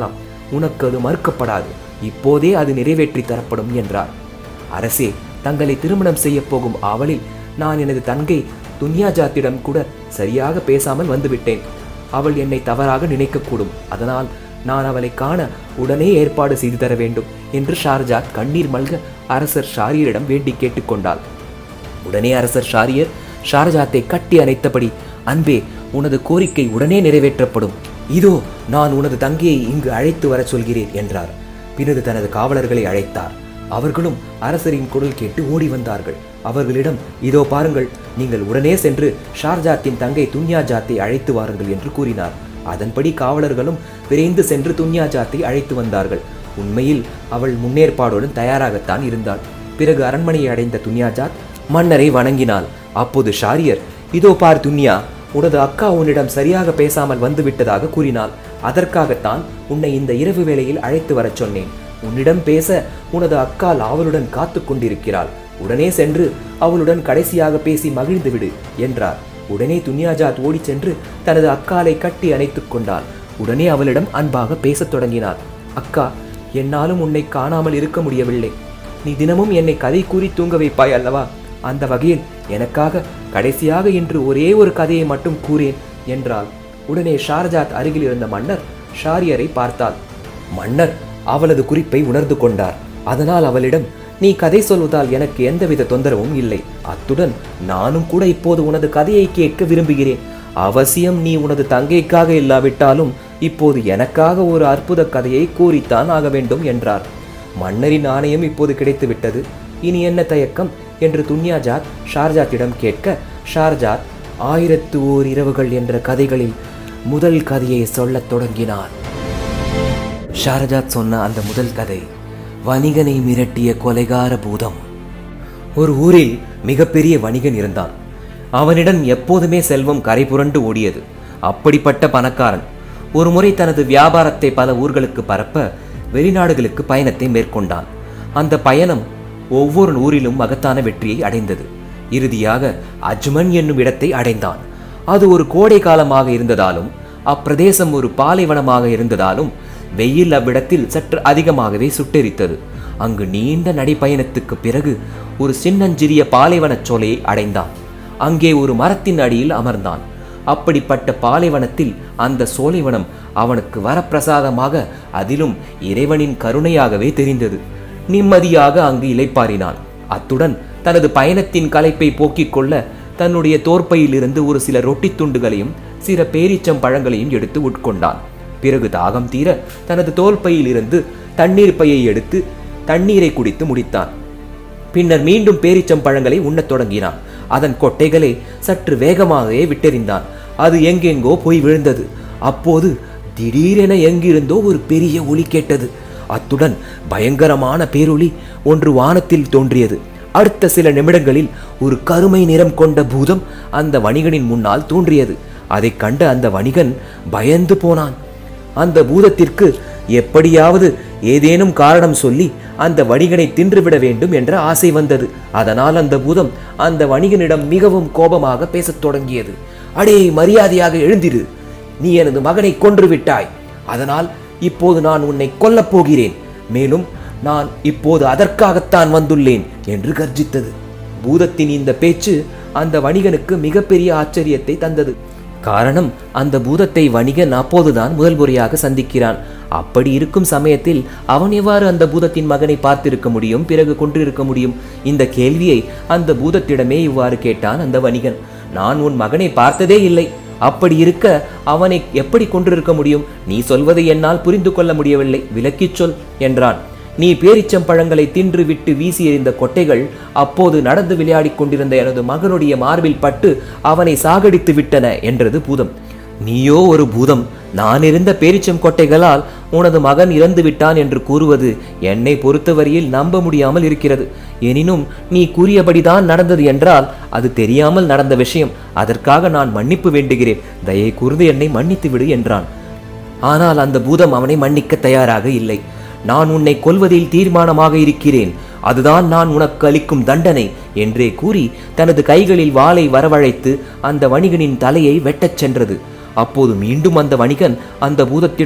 Speaker 1: உனக்கு அது மறுக்கப்படாது இப்போதே அது நிறைவேற்றி தரப்படும் என்றார் அரசே தங்களை திருமணம் செய்ய போகும் ஆவலில் நான் எனது தங்கை துன்யாஜாத்திடம் கூட சரியாக பேசாமல் வந்துவிட்டேன் அவள் என்னை தவறாக நினைக்கக்கூடும் அதனால் நான் அவளை காண உடனே ஏற்பாடு செய்து தர வேண்டும் என்று ஷார்ஜாத் கண்ணீர் மல்க அரசர் ஷாரியரிடம் வேண்டி கேட்டுக்கொண்டாள் உடனே அரசர் ஷாரியர் ஷார்ஜாத்தை கட்டி அணைத்தபடி அன்பே உனது கோரிக்கை உடனே நிறைவேற்றப்படும் இதோ நான் உனது தங்கையை இங்கு அழைத்து வரச் சொல்கிறேன் என்றார் பிறகு தனது காவலர்களை அழைத்தார் அவர்களும் அரசரின் குரல் கேட்டு ஓடி வந்தார்கள் அவர்களிடம் இதோ பாருங்கள் நீங்கள் உடனே சென்று ஷார்ஜாத்தின் தங்கை துன்யாஜாத்தை அழைத்து வாருங்கள் என்று கூறினார் அதன்படி காவலர்களும் விரைந்து சென்று துன்யாஜாத்தை அழைத்து வந்தார்கள் உண்மையில் அவள் முன்னேற்பாடுடன் தயாராகத்தான் இருந்தாள் பிறகு அரண்மனையை அடைந்த துன்யாஜாத் மன்னரை வணங்கினாள் அப்போது ஷாரியர் இதோ பார் துன்யா உனது அக்கா உன்னிடம் சரியாக பேசாமல் வந்து விட்டதாக கூறினாள் அதற்காகத்தான் உன்னை இந்த இரவு வேளையில் அழைத்து வரச் சொன்னேன் உன்னிடம் பேச உனது அக்கால் ஆவலுடன் காத்து கொண்டிருக்கிறாள் உடனே சென்று அவளுடன் கடைசியாக பேசி மகிழ்ந்து விடு என்றார் உடனே துன்யாஜாத் ஓடிச் சென்று தனது அக்காலை கட்டி அணைத்துக் கொண்டாள் உடனே அவளிடம் அன்பாக பேசத் தொடங்கினாள் அக்கா என்னாலும் உன்னை காணாமல் இருக்க முடியவில்லை நீ தினமும் என்னை கதை கூறி தூங்க வைப்பாய் அல்லவா அந்த வகையில் எனக்காக கடைசியாக இன்று ஒரே ஒரு கதையை மட்டும் கூறேன் என்றாள் உடனே ஷார்ஜாத் அருகில் இருந்த மன்னர் ஷாரியரை பார்த்தாள் மன்னர் அவளது குறிப்பை உணர்ந்து கொண்டார் அதனால் அவளிடம் நீ கதை சொல்வதால் எனக்கு எந்தவித தொந்தரவும் இல்லை அத்துடன் நானும் கூட இப்போது உனது கதையை கேட்க விரும்புகிறேன் அவசியம் நீ உனது தங்கைக்காக இல்லாவிட்டாலும் இப்போது எனக்காக ஒரு அற்புத கதையை கூறித்தான் ஆக வேண்டும் என்றார் மன்னரின் ஆணையம் இப்போது கிடைத்துவிட்டது இனி என்ன தயக்கம் என்று துன்யாஜாத் ஷார்ஜாத்திடம் கேட்க ஷார்ஜாத் ஆயிரத்து ஓர் இரவுகள் என்ற கதைகளில் முதல் கதையை சொல்லத் தொடங்கினார் ஷாரஜாத் சொன்ன அந்த முதல் கதை வணிகனை மிரட்டிய கொலைகார பூதம் ஒரு ஊரில் மிகப்பெரிய வணிகன் இருந்தான் அவனிடம் எப்போதுமே செல்வம் கரை புரண்டு ஓடியது அப்படிப்பட்ட பணக்காரன் ஒருமுறை தனது வியாபாரத்தை பல ஊர்களுக்கு பரப்ப வெளிநாடுகளுக்கு பயணத்தை மேற்கொண்டான் அந்த பயணம் ஒவ்வொரு ஊரிலும் மகத்தான வெற்றியை அடைந்தது இறுதியாக அஜ்மன் என்னும் இடத்தை அடைந்தான் அது ஒரு கோடை காலமாக இருந்ததாலும் அப்பிரதேசம் ஒரு பாலைவனமாக இருந்ததாலும் வெயில் அவ்விடத்தில் சற்று அதிகமாகவே சுட்டெரித்தது அங்கு நீண்ட நடைப்பயணத்துக்கு பிறகு ஒரு சின்னஞ்சிறிய பாலைவனச் சோலையை அடைந்தான் அங்கே ஒரு மரத்தின் அடியில் அமர்ந்தான் அப்படிப்பட்ட பாலைவனத்தில் அந்த சோலைவனம் அவனுக்கு வரப்பிரசாதமாக அதிலும் இறைவனின் கருணையாகவே தெரிந்தது நிம்மதியாக அங்கு இளைப்பாறினான் அத்துடன் தனது பயணத்தின் களைப்பை போக்கிக் கொள்ள தன்னுடைய தோற்பையிலிருந்து ஒரு சில ரொட்டி துண்டுகளையும் சில பேரீச்சம் பழங்களையும் எடுத்து உட்கொண்டான் பிறகு தாகம் தீர தனது தோல்பையிலிருந்து தண்ணீர் பையை எடுத்து தண்ணீரை குடித்து முடித்தான் பின்னர் மீண்டும் பேரிச்சம் பழங்களை உண்ணத் தொடங்கினான் அதன் கொட்டைகளை சற்று வேகமாகவே விட்டெறிந்தான் அது எங்கெங்கோ போய் விழுந்தது அப்போது திடீரென எங்கிருந்தோ ஒரு பெரிய ஒலி கேட்டது அத்துடன் பயங்கரமான பேரொளி ஒன்று வானத்தில் தோன்றியது அடுத்த சில நிமிடங்களில் ஒரு கருமை நிறம் கொண்ட பூதம் அந்த வணிகனின் முன்னால் தோன்றியது அதைக் கண்ட அந்த வணிகன் பயந்து போனான் அந்த பூதத்திற்கு எப்படியாவது ஏதேனும் காரணம் சொல்லி அந்த வணிகனை தின்றுவிட வேண்டும் என்ற ஆசை வந்தது அதனால் அந்த பூதம் அந்த வணிகனிடம் மிகவும் கோபமாக பேசத் தொடங்கியது அடே மரியாதையாக எழுந்திரு நீ எனது மகனை கொன்று விட்டாய் அதனால் இப்போது நான் உன்னை கொல்லப் போகிறேன் மேலும் நான் இப்போது அதற்காகத்தான் வந்துள்ளேன் என்று கர்ஜித்தது பூதத்தின் இந்த பேச்சு அந்த வணிகனுக்கு மிகப்பெரிய ஆச்சரியத்தை தந்தது காரணம் அந்த பூதத்தை வணிகன் அப்போதுதான் முதல் முறையாக சந்திக்கிறான் அப்படி இருக்கும் சமயத்தில் அவன் எவ்வாறு அந்த பூதத்தின் மகனை பார்த்திருக்க முடியும் பிறகு கொன்றிருக்க முடியும் இந்த கேள்வியை அந்த பூதத்திடமே இவ்வாறு கேட்டான் அந்த வணிகன் நான் உன் மகனை பார்த்ததே இல்லை அப்படி இருக்க அவனை எப்படி கொன்றிருக்க முடியும் நீ சொல்வதை என்னால் புரிந்து கொள்ள முடியவில்லை விளக்கிச் சொல் என்றான் நீ பேரிச்சம் பழங்களை தின்று விட்டு வீசி எறிந்த கொட்டைகள் அப்போது நடந்து விளையாடிக் கொண்டிருந்த எனது மகனுடைய மார்பில் பட்டு அவனை சாகடித்து விட்டன என்றது பூதம் நீயோ ஒரு பூதம் நான் இருந்த பேரிச்சம் கொட்டைகளால் உனது மகன் இறந்து விட்டான் என்று கூறுவது என்னை பொறுத்தவரையில் நம்ப முடியாமல் இருக்கிறது எனினும் நீ கூறியபடிதான் நடந்தது என்றால் அது தெரியாமல் நடந்த விஷயம் அதற்காக நான் மன்னிப்பு வேண்டுகிறேன் தயை கூர்ந்து என்னை மன்னித்து விடு என்றான் ஆனால் அந்த பூதம் அவனை மன்னிக்க தயாராக இல்லை நான் உன்னை கொல்வதில் தீர்மானமாக இருக்கிறேன் அதுதான் நான் உனக்கு அளிக்கும் தண்டனை என்றே கூறி தனது கைகளில் வாளை வரவழைத்து அந்த வணிகனின் தலையை வெட்டச் சென்றது அப்போது மீண்டும் அந்த வணிகன் அந்த பூதத்திடம்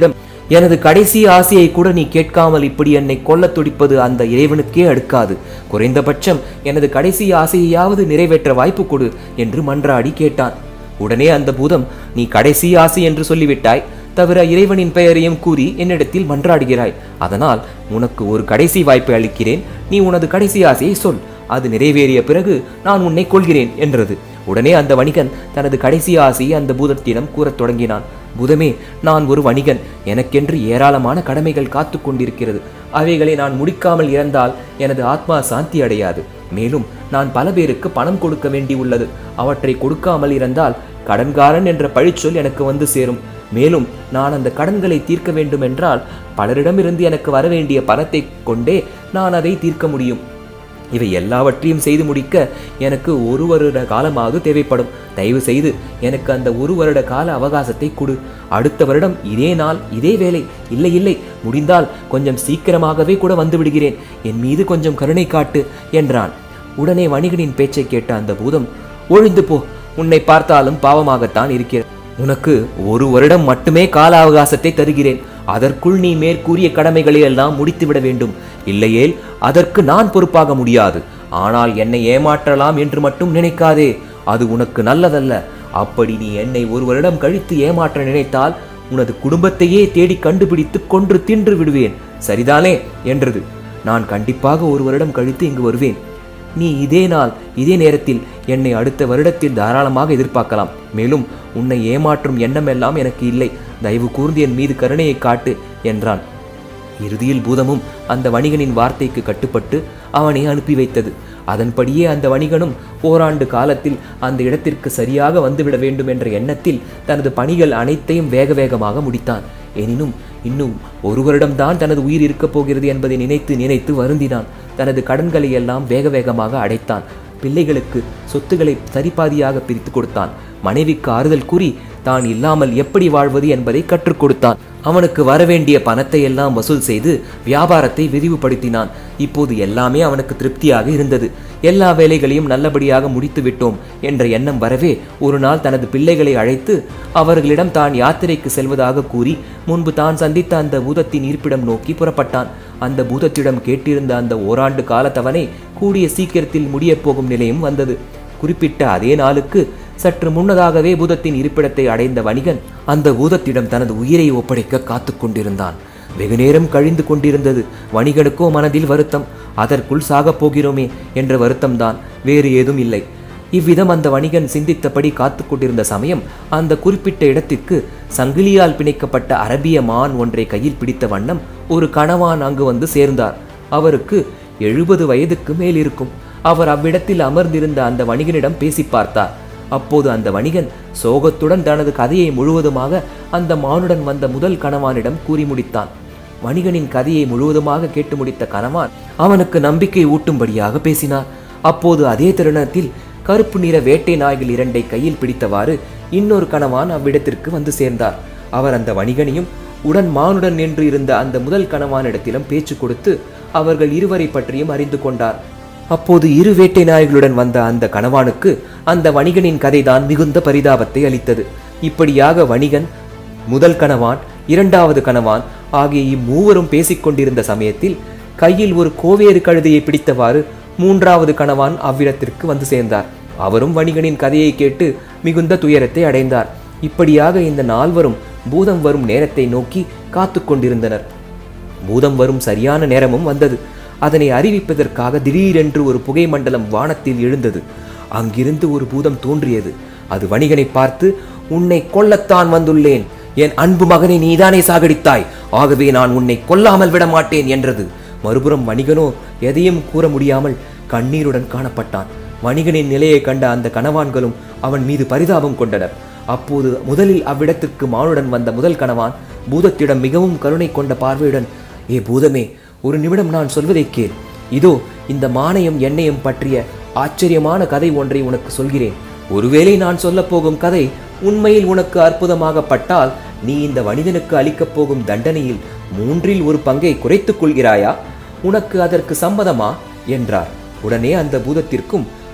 Speaker 1: எனது கடைசி ஆசையை கூட நீ கேட்காமல் இப்படி என்னை கொல்லத் துடிப்பது அந்த இறைவனுக்கே அடுக்காது குறைந்தபட்சம் எனது கடைசி ஆசையையாவது நிறைவேற்ற வாய்ப்பு கொடு என்று மன்றாடி கேட்டான் உடனே அந்த பூதம் நீ கடைசி ஆசை என்று சொல்லிவிட்டாய் தவிர இறைவனின் பெயரையும் கூறி என்னிடத்தில் மன்றாடுகிறாய் அதனால் உனக்கு ஒரு கடைசி வாய்ப்பை அளிக்கிறேன் நீ உனது கடைசி ஆசையை சொல் அது நிறைவேறிய பிறகு நான் உன்னை கொள்கிறேன் என்றது உடனே அந்த வணிகன் தனது கடைசி ஆசையை அந்த பூதத்திடம் கூறத் தொடங்கினான் பூதமே நான் ஒரு வணிகன் எனக்கென்று ஏராளமான கடமைகள் காத்து கொண்டிருக்கிறது அவைகளை நான் முடிக்காமல் இறந்தால் எனது ஆத்மா சாந்தி அடையாது மேலும் நான் பல பேருக்கு பணம் கொடுக்க வேண்டியுள்ளது அவற்றை கொடுக்காமல் இருந்தால் கடன்காரன் என்ற பழிச்சொல் எனக்கு வந்து சேரும் மேலும் நான் அந்த கடன்களை தீர்க்க வேண்டும் என்றால் பலரிடமிருந்து எனக்கு வர வேண்டிய பணத்தை கொண்டே நான் அதை தீர்க்க முடியும் இவை எல்லாவற்றையும் செய்து முடிக்க எனக்கு ஒரு வருட காலமாக தேவைப்படும் தயவு செய்து எனக்கு அந்த ஒரு வருட கால அவகாசத்தை கொடு அடுத்த வருடம் இதே நாள் இதே வேலை இல்லை இல்லை முடிந்தால் கொஞ்சம் சீக்கிரமாகவே கூட வந்து விடுகிறேன் என் மீது கொஞ்சம் கருணை காட்டு என்றான் உடனே வணிகனின் பேச்சை கேட்ட அந்த பூதம் ஒழிந்து போ உன்னை பார்த்தாலும் பாவமாகத்தான் இருக்கிறது உனக்கு ஒரு வருடம் மட்டுமே கால அவகாசத்தை தருகிறேன் அதற்குள் நீ மேற்கூறிய கடமைகளை எல்லாம் முடித்துவிட வேண்டும் இல்லையேல் அதற்கு நான் பொறுப்பாக முடியாது ஆனால் என்னை ஏமாற்றலாம் என்று மட்டும் நினைக்காதே அது உனக்கு நல்லதல்ல அப்படி நீ என்னை ஒரு வருடம் கழித்து ஏமாற்ற நினைத்தால் உனது குடும்பத்தையே தேடி கண்டுபிடித்து கொன்று தின்று விடுவேன் சரிதானே என்றது நான் கண்டிப்பாக ஒரு வருடம் கழித்து இங்கு வருவேன் நீ இதே நாள் இதே நேரத்தில் என்னை அடுத்த வருடத்தில் தாராளமாக எதிர்பார்க்கலாம் மேலும் உன்னை ஏமாற்றும் எண்ணமெல்லாம் எனக்கு இல்லை தயவு கூர்ந்து என் மீது கருணையை காட்டு என்றான் இறுதியில் பூதமும் அந்த வணிகனின் வார்த்தைக்கு கட்டுப்பட்டு அவனை அனுப்பி வைத்தது அதன்படியே அந்த வணிகனும் ஓராண்டு காலத்தில் அந்த இடத்திற்கு சரியாக வந்துவிட வேண்டும் என்ற எண்ணத்தில் தனது பணிகள் அனைத்தையும் வேக வேகமாக முடித்தான் எனினும் இன்னும் ஒரு வருடம்தான் தனது உயிர் இருக்கப் போகிறது என்பதை நினைத்து நினைத்து வருந்தினான் தனது கடன்களை எல்லாம் வேக வேகமாக அடைத்தான் பிள்ளைகளுக்கு சொத்துக்களை சரிபாதியாக பிரித்து கொடுத்தான் மனைவிக்கு ஆறுதல் கூறி தான் இல்லாமல் எப்படி வாழ்வது என்பதை கற்றுக் கொடுத்தான் அவனுக்கு வரவேண்டிய பணத்தை எல்லாம் வசூல் செய்து வியாபாரத்தை விரிவுபடுத்தினான் இப்போது எல்லாமே அவனுக்கு திருப்தியாக இருந்தது எல்லா வேலைகளையும் நல்லபடியாக முடித்து விட்டோம் என்ற எண்ணம் வரவே ஒரு நாள் தனது பிள்ளைகளை அழைத்து அவர்களிடம் தான் யாத்திரைக்கு செல்வதாக கூறி முன்பு தான் சந்தித்த அந்த பூதத்தின் இருப்பிடம் நோக்கி புறப்பட்டான் அந்த பூதத்திடம் கேட்டிருந்த அந்த ஓராண்டு கால தவணை கூடிய சீக்கிரத்தில் முடியப் போகும் நிலையும் வந்தது குறிப்பிட்ட அதே நாளுக்கு சற்று முன்னதாகவே பூதத்தின் இருப்பிடத்தை அடைந்த வணிகன் அந்த பூதத்திடம் தனது உயிரை ஒப்படைக்க காத்து கொண்டிருந்தான் வெகு நேரம் கழிந்து கொண்டிருந்தது வணிகனுக்கோ மனதில் வருத்தம் அதற்குள் சாகப் போகிறோமே என்ற வருத்தம்தான் வேறு ஏதும் இல்லை இவ்விதம் அந்த வணிகன் சிந்தித்தபடி காத்து கொண்டிருந்த சமயம் அந்த குறிப்பிட்ட இடத்திற்கு சங்கிலியால் பிணைக்கப்பட்ட அரபிய மான் ஒன்றை கையில் பிடித்த வண்ணம் ஒரு கணவான் அங்கு வந்து சேர்ந்தார் அவருக்கு எழுபது வயதுக்கு மேல் இருக்கும் அவர் அவ்விடத்தில் அமர்ந்திருந்த அந்த வணிகனிடம் பேசி பார்த்தார் அப்போது அந்த வணிகன் சோகத்துடன் தனது கதையை முழுவதுமாக அந்த மானுடன் வந்த முதல் கணவானிடம் கூறி முடித்தான் வணிகனின் கதையை முழுவதுமாக கேட்டு முடித்த கணவான் அவனுக்கு நம்பிக்கை ஊட்டும்படியாக பேசினார் அப்போது அதே தருணத்தில் கருப்பு நிற வேட்டை நாய்கள் இரண்டை கையில் பிடித்தவாறு இன்னொரு கணவான் அவ்விடத்திற்கு வந்து சேர்ந்தார் அவர் அந்த வணிகனையும் உடன் மானுடன் நின்று இருந்த அந்த முதல் கணவானிடத்திலும் பேச்சு கொடுத்து அவர்கள் இருவரை பற்றியும் அறிந்து கொண்டார் அப்போது இரு வேட்டை நாய்களுடன் வந்த அந்த கணவானுக்கு அந்த வணிகனின் கதைதான் மிகுந்த பரிதாபத்தை அளித்தது இப்படியாக வணிகன் முதல் கணவான் இரண்டாவது கணவான் ஆகிய இம்மூவரும் பேசிக் கொண்டிருந்த சமயத்தில் கையில் ஒரு கோவேறு கழுதையை பிடித்தவாறு மூன்றாவது கணவான் அவ்விடத்திற்கு வந்து சேர்ந்தார் அவரும் வணிகனின் கதையை கேட்டு மிகுந்த துயரத்தை அடைந்தார் இப்படியாக இந்த நால்வரும் பூதம் வரும் நேரத்தை நோக்கி காத்து கொண்டிருந்தனர் பூதம் வரும் சரியான நேரமும் வந்தது அதனை அறிவிப்பதற்காக திடீரென்று ஒரு புகை மண்டலம் வானத்தில் எழுந்தது அங்கிருந்து ஒரு பூதம் தோன்றியது அது வணிகனை பார்த்து உன்னை கொல்லத்தான் வந்துள்ளேன் என் அன்பு மகனை நீதானே சாகடித்தாய் ஆகவே நான் உன்னை கொல்லாமல் விட மாட்டேன் என்றது மறுபுறம் வணிகனோ எதையும் கூற முடியாமல் கண்ணீருடன் காணப்பட்டான் வணிகனின் நிலையை கண்ட அந்த கணவான்களும் அவன் மீது பரிதாபம் கொண்டனர் அப்போது முதலில் அவ்விடத்திற்கு மானுடன் வந்த முதல் கணவான் பூதத்திடம் மிகவும் கருணை கொண்ட பார்வையுடன் ஏ பூதமே ஒரு நிமிடம் நான் சொல்வதை கேள் இதோ இந்த மானையும் எண்ணெயும் பற்றிய ஆச்சரியமான கதை ஒன்றை உனக்கு சொல்கிறேன் ஒருவேளை நான் சொல்லப் போகும் கதை உண்மையில் உனக்கு அற்புதமாக பட்டால் நீ இந்த மனிதனுக்கு அளிக்கப் போகும் தண்டனையில் மூன்றில் ஒரு பங்கை குறைத்துக் கொள்கிறாயா உனக்கு அதற்கு சம்மதமா என்றார் உடனே அந்த பூதத்திற்கும்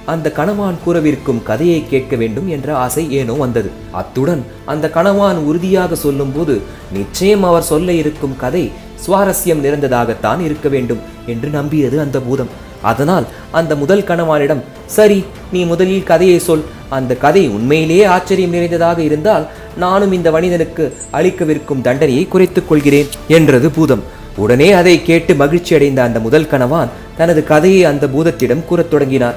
Speaker 1: அந்த கணவான் கூறவிருக்கும் கதையை கேட்க வேண்டும் என்ற ஆசை ஏனோ வந்தது அத்துடன் அந்த கணவான் உறுதியாக சொல்லும்போது நிச்சயம் அவர் சொல்ல இருக்கும் கதை சுவாரஸ்யம் நிறைந்ததாகத்தான் இருக்க வேண்டும் என்று நம்பியது அந்த பூதம் அதனால் அந்த முதல் கணவானிடம் சரி நீ முதலில் கதையை சொல் அந்த கதை உண்மையிலேயே ஆச்சரியம் நிறைந்ததாக இருந்தால் நானும் இந்த மனிதனுக்கு அளிக்கவிருக்கும் தண்டனையை குறைத்துக் கொள்கிறேன் என்றது பூதம் உடனே அதை கேட்டு மகிழ்ச்சி அடைந்த அந்த முதல் கணவான் தனது கதையை அந்த பூதத்திடம் கூறத் தொடங்கினார்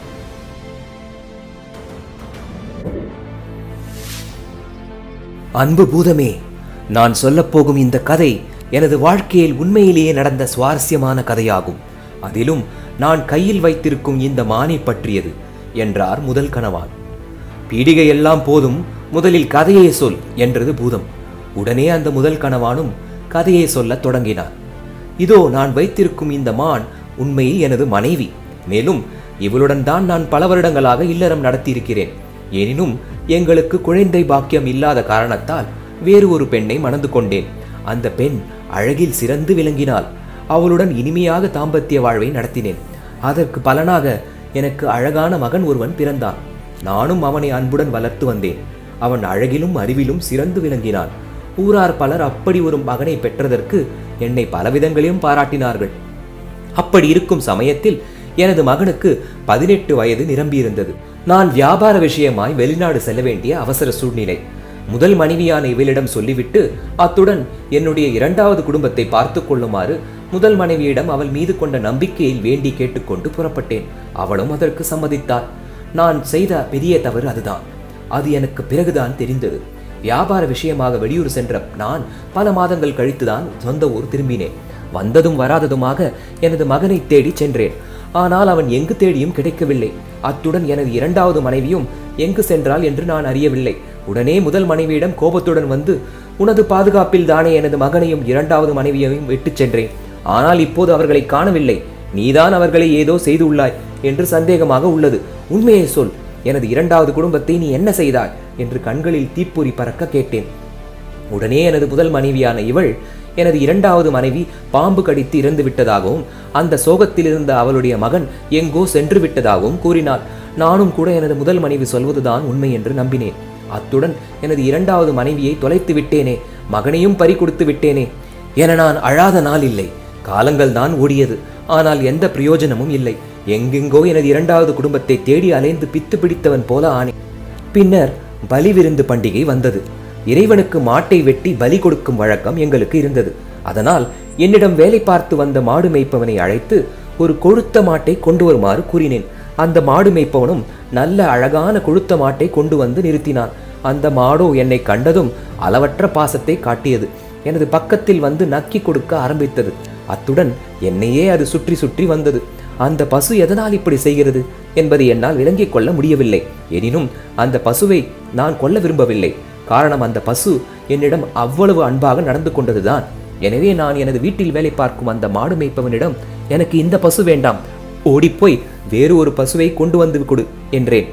Speaker 1: அன்பு பூதமே நான் சொல்லப்போகும் இந்த கதை எனது வாழ்க்கையில் உண்மையிலேயே நடந்த சுவாரஸ்யமான கதையாகும் அதிலும் நான் கையில் வைத்திருக்கும் இந்த மானை பற்றியது என்றார் முதல் கணவான் பீடிகை எல்லாம் போதும் முதலில் கதையை சொல் என்றது பூதம் உடனே அந்த முதல் கணவானும் கதையை சொல்லத் தொடங்கினார் இதோ நான் வைத்திருக்கும் இந்த மான் உண்மையில் எனது மனைவி மேலும் இவளுடன் தான் நான் பல வருடங்களாக இல்லறம் நடத்தியிருக்கிறேன் எனினும் எங்களுக்கு குழந்தை பாக்கியம் இல்லாத காரணத்தால் வேறு ஒரு பெண்ணை மணந்து கொண்டேன் அந்த பெண் அழகில் சிறந்து விளங்கினாள் அவளுடன் இனிமையாக தாம்பத்திய வாழ்வை நடத்தினேன் அதற்கு பலனாக எனக்கு அழகான மகன் ஒருவன் பிறந்தான் நானும் அவனை அன்புடன் வளர்த்து வந்தேன் அவன் அழகிலும் அறிவிலும் சிறந்து விளங்கினான் ஊரார் பலர் அப்படி ஒரு மகனை பெற்றதற்கு என்னை பலவிதங்களிலும் பாராட்டினார்கள் அப்படி இருக்கும் சமயத்தில் எனது மகனுக்கு பதினெட்டு வயது நிரம்பியிருந்தது நான் வியாபார விஷயமாய் வெளிநாடு செல்ல வேண்டிய அவசர சூழ்நிலை முதல் மனைவியான இவளிடம் சொல்லிவிட்டு அத்துடன் என்னுடைய இரண்டாவது குடும்பத்தை பார்த்து கொள்ளுமாறு முதல் மனைவியிடம் அவள் மீது கொண்ட நம்பிக்கையில் வேண்டி கேட்டுக்கொண்டு புறப்பட்டேன் அவளும் அதற்கு சம்மதித்தாள் நான் செய்த பெரிய தவறு அதுதான் அது எனக்கு பிறகுதான் தெரிந்தது வியாபார விஷயமாக வெளியூர் சென்ற நான் பல மாதங்கள் கழித்துதான் சொந்த ஊர் திரும்பினேன் வந்ததும் வராததுமாக எனது மகனை தேடி சென்றேன் ஆனால் அவன் எங்கு தேடியும் கிடைக்கவில்லை அத்துடன் எனது இரண்டாவது மனைவியும் எங்கு சென்றாள் என்று நான் அறியவில்லை உடனே முதல் மனைவியிடம் கோபத்துடன் வந்து உனது பாதுகாப்பில் தானே எனது மகனையும் இரண்டாவது மனைவியையும் விட்டுச் சென்றேன் ஆனால் இப்போது அவர்களை காணவில்லை நீதான் அவர்களை ஏதோ செய்துள்ளாய் என்று சந்தேகமாக உள்ளது உண்மையை சொல் எனது இரண்டாவது குடும்பத்தை நீ என்ன செய்தாய் என்று கண்களில் தீப்பொறி பறக்க கேட்டேன் உடனே எனது முதல் மனைவியான இவள் எனது இரண்டாவது மனைவி பாம்பு கடித்து இறந்து விட்டதாகவும் அந்த சோகத்தில் இருந்த அவளுடைய மகன் எங்கோ சென்று விட்டதாகவும் கூறினாள் நானும் கூட எனது முதல் மனைவி சொல்வதுதான் உண்மை என்று நம்பினேன் அத்துடன் எனது இரண்டாவது மனைவியை தொலைத்து விட்டேனே மகனையும் பறி கொடுத்து விட்டேனே என நான் அழாத நாள் இல்லை காலங்கள் தான் ஓடியது ஆனால் எந்த பிரயோஜனமும் இல்லை எங்கெங்கோ எனது இரண்டாவது குடும்பத்தை தேடி அலைந்து பித்து பிடித்தவன் போல ஆனேன் பின்னர் பலி விருந்து பண்டிகை வந்தது இறைவனுக்கு மாட்டை வெட்டி பலி கொடுக்கும் வழக்கம் எங்களுக்கு இருந்தது அதனால் என்னிடம் வேலை பார்த்து வந்த மாடு மேய்ப்பவனை அழைத்து ஒரு கொழுத்த மாட்டை கொண்டு வருமாறு கூறினேன் அந்த மாடு மேய்ப்பவனும் நல்ல அழகான கொழுத்த மாட்டை கொண்டு வந்து நிறுத்தினான் அந்த மாடோ என்னை கண்டதும் அளவற்ற பாசத்தை காட்டியது எனது பக்கத்தில் வந்து நக்கி கொடுக்க ஆரம்பித்தது அத்துடன் என்னையே அது சுற்றி சுற்றி வந்தது அந்த பசு எதனால் இப்படி செய்கிறது என்பதை என்னால் விளங்கிக் கொள்ள முடியவில்லை எனினும் அந்த பசுவை நான் கொல்ல விரும்பவில்லை காரணம் அந்த பசு என்னிடம் அவ்வளவு அன்பாக நடந்து கொண்டதுதான் எனவே நான் எனது வீட்டில் வேலை பார்க்கும் அந்த மாடு மேய்ப்பவனிடம் எனக்கு இந்த பசு வேண்டாம் ஓடிப்போய் வேறு ஒரு பசுவை கொண்டு வந்து கொடு என்றேன்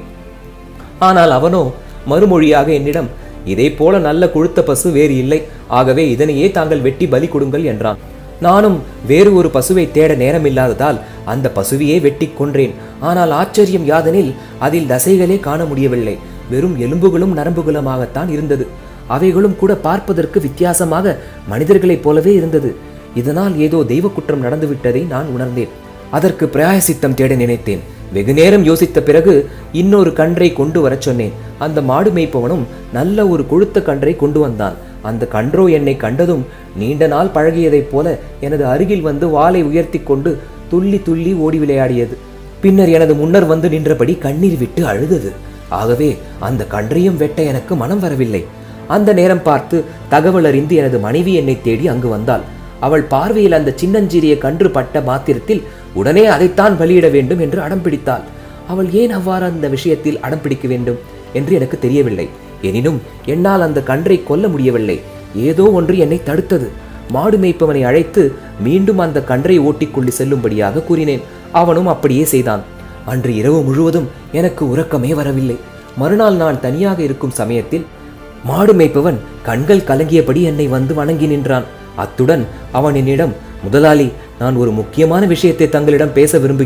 Speaker 1: ஆனால் அவனோ மறுமொழியாக என்னிடம் இதை போல நல்ல கொழுத்த பசு வேறு இல்லை ஆகவே இதனையே தாங்கள் வெட்டி பலி கொடுங்கள் என்றான் நானும் வேறு ஒரு பசுவை தேட நேரமில்லாததால் அந்த பசுவையே வெட்டி கொன்றேன் ஆனால் ஆச்சரியம் யாதெனில் அதில் தசைகளே காண முடியவில்லை வெறும் எலும்புகளும் நரம்புகளுமாகத்தான் இருந்தது அவைகளும் கூட பார்ப்பதற்கு வித்தியாசமாக மனிதர்களைப் போலவே இருந்தது இதனால் ஏதோ தெய்வ குற்றம் நடந்துவிட்டதை நான் உணர்ந்தேன் அதற்கு பிராயசித்தம் தேட நினைத்தேன் வெகு நேரம் யோசித்த பிறகு இன்னொரு கன்றை கொண்டு வரச் சொன்னேன் அந்த மாடு மேய்ப்பவனும் நல்ல ஒரு கொழுத்த கன்றை கொண்டு வந்தான் அந்த கன்றோ என்னை கண்டதும் நீண்ட நாள் பழகியதைப் போல எனது அருகில் வந்து வாளை உயர்த்தி கொண்டு துள்ளி துள்ளி ஓடி விளையாடியது பின்னர் எனது முன்னர் வந்து நின்றபடி கண்ணீர் விட்டு அழுதது ஆகவே அந்த கன்றையும் வெட்ட எனக்கு மனம் வரவில்லை அந்த நேரம் பார்த்து தகவல் அறிந்து எனது மனைவி என்னை தேடி அங்கு வந்தாள் அவள் பார்வையில் அந்த சின்னஞ்சிறிய கன்று பட்ட மாத்திரத்தில் உடனே அதைத்தான் பலியிட வேண்டும் என்று அடம் பிடித்தாள் அவள் ஏன் அவ்வாறு அந்த விஷயத்தில் அடம் பிடிக்க வேண்டும் என்று எனக்கு தெரியவில்லை எனினும் என்னால் அந்த கன்றை கொல்ல முடியவில்லை ஏதோ ஒன்று என்னை தடுத்தது மாடு மேய்ப்பவனை அழைத்து மீண்டும் அந்த கன்றை ஓட்டிக்கொண்டு செல்லும்படியாக கூறினேன் அவனும் அப்படியே செய்தான் அன்று இரவு முழுவதும் எனக்கு உறக்கமே வரவில்லை மறுநாள் நான் தனியாக இருக்கும் சமயத்தில் மாடு மேய்ப்பவன் கண்கள் கலங்கியபடி என்னை வந்து வணங்கி நின்றான் அத்துடன் அவன் என்னிடம் முதலாளி நான் ஒரு முக்கியமான விஷயத்தை தங்களிடம் பேச விரும்புகிறேன்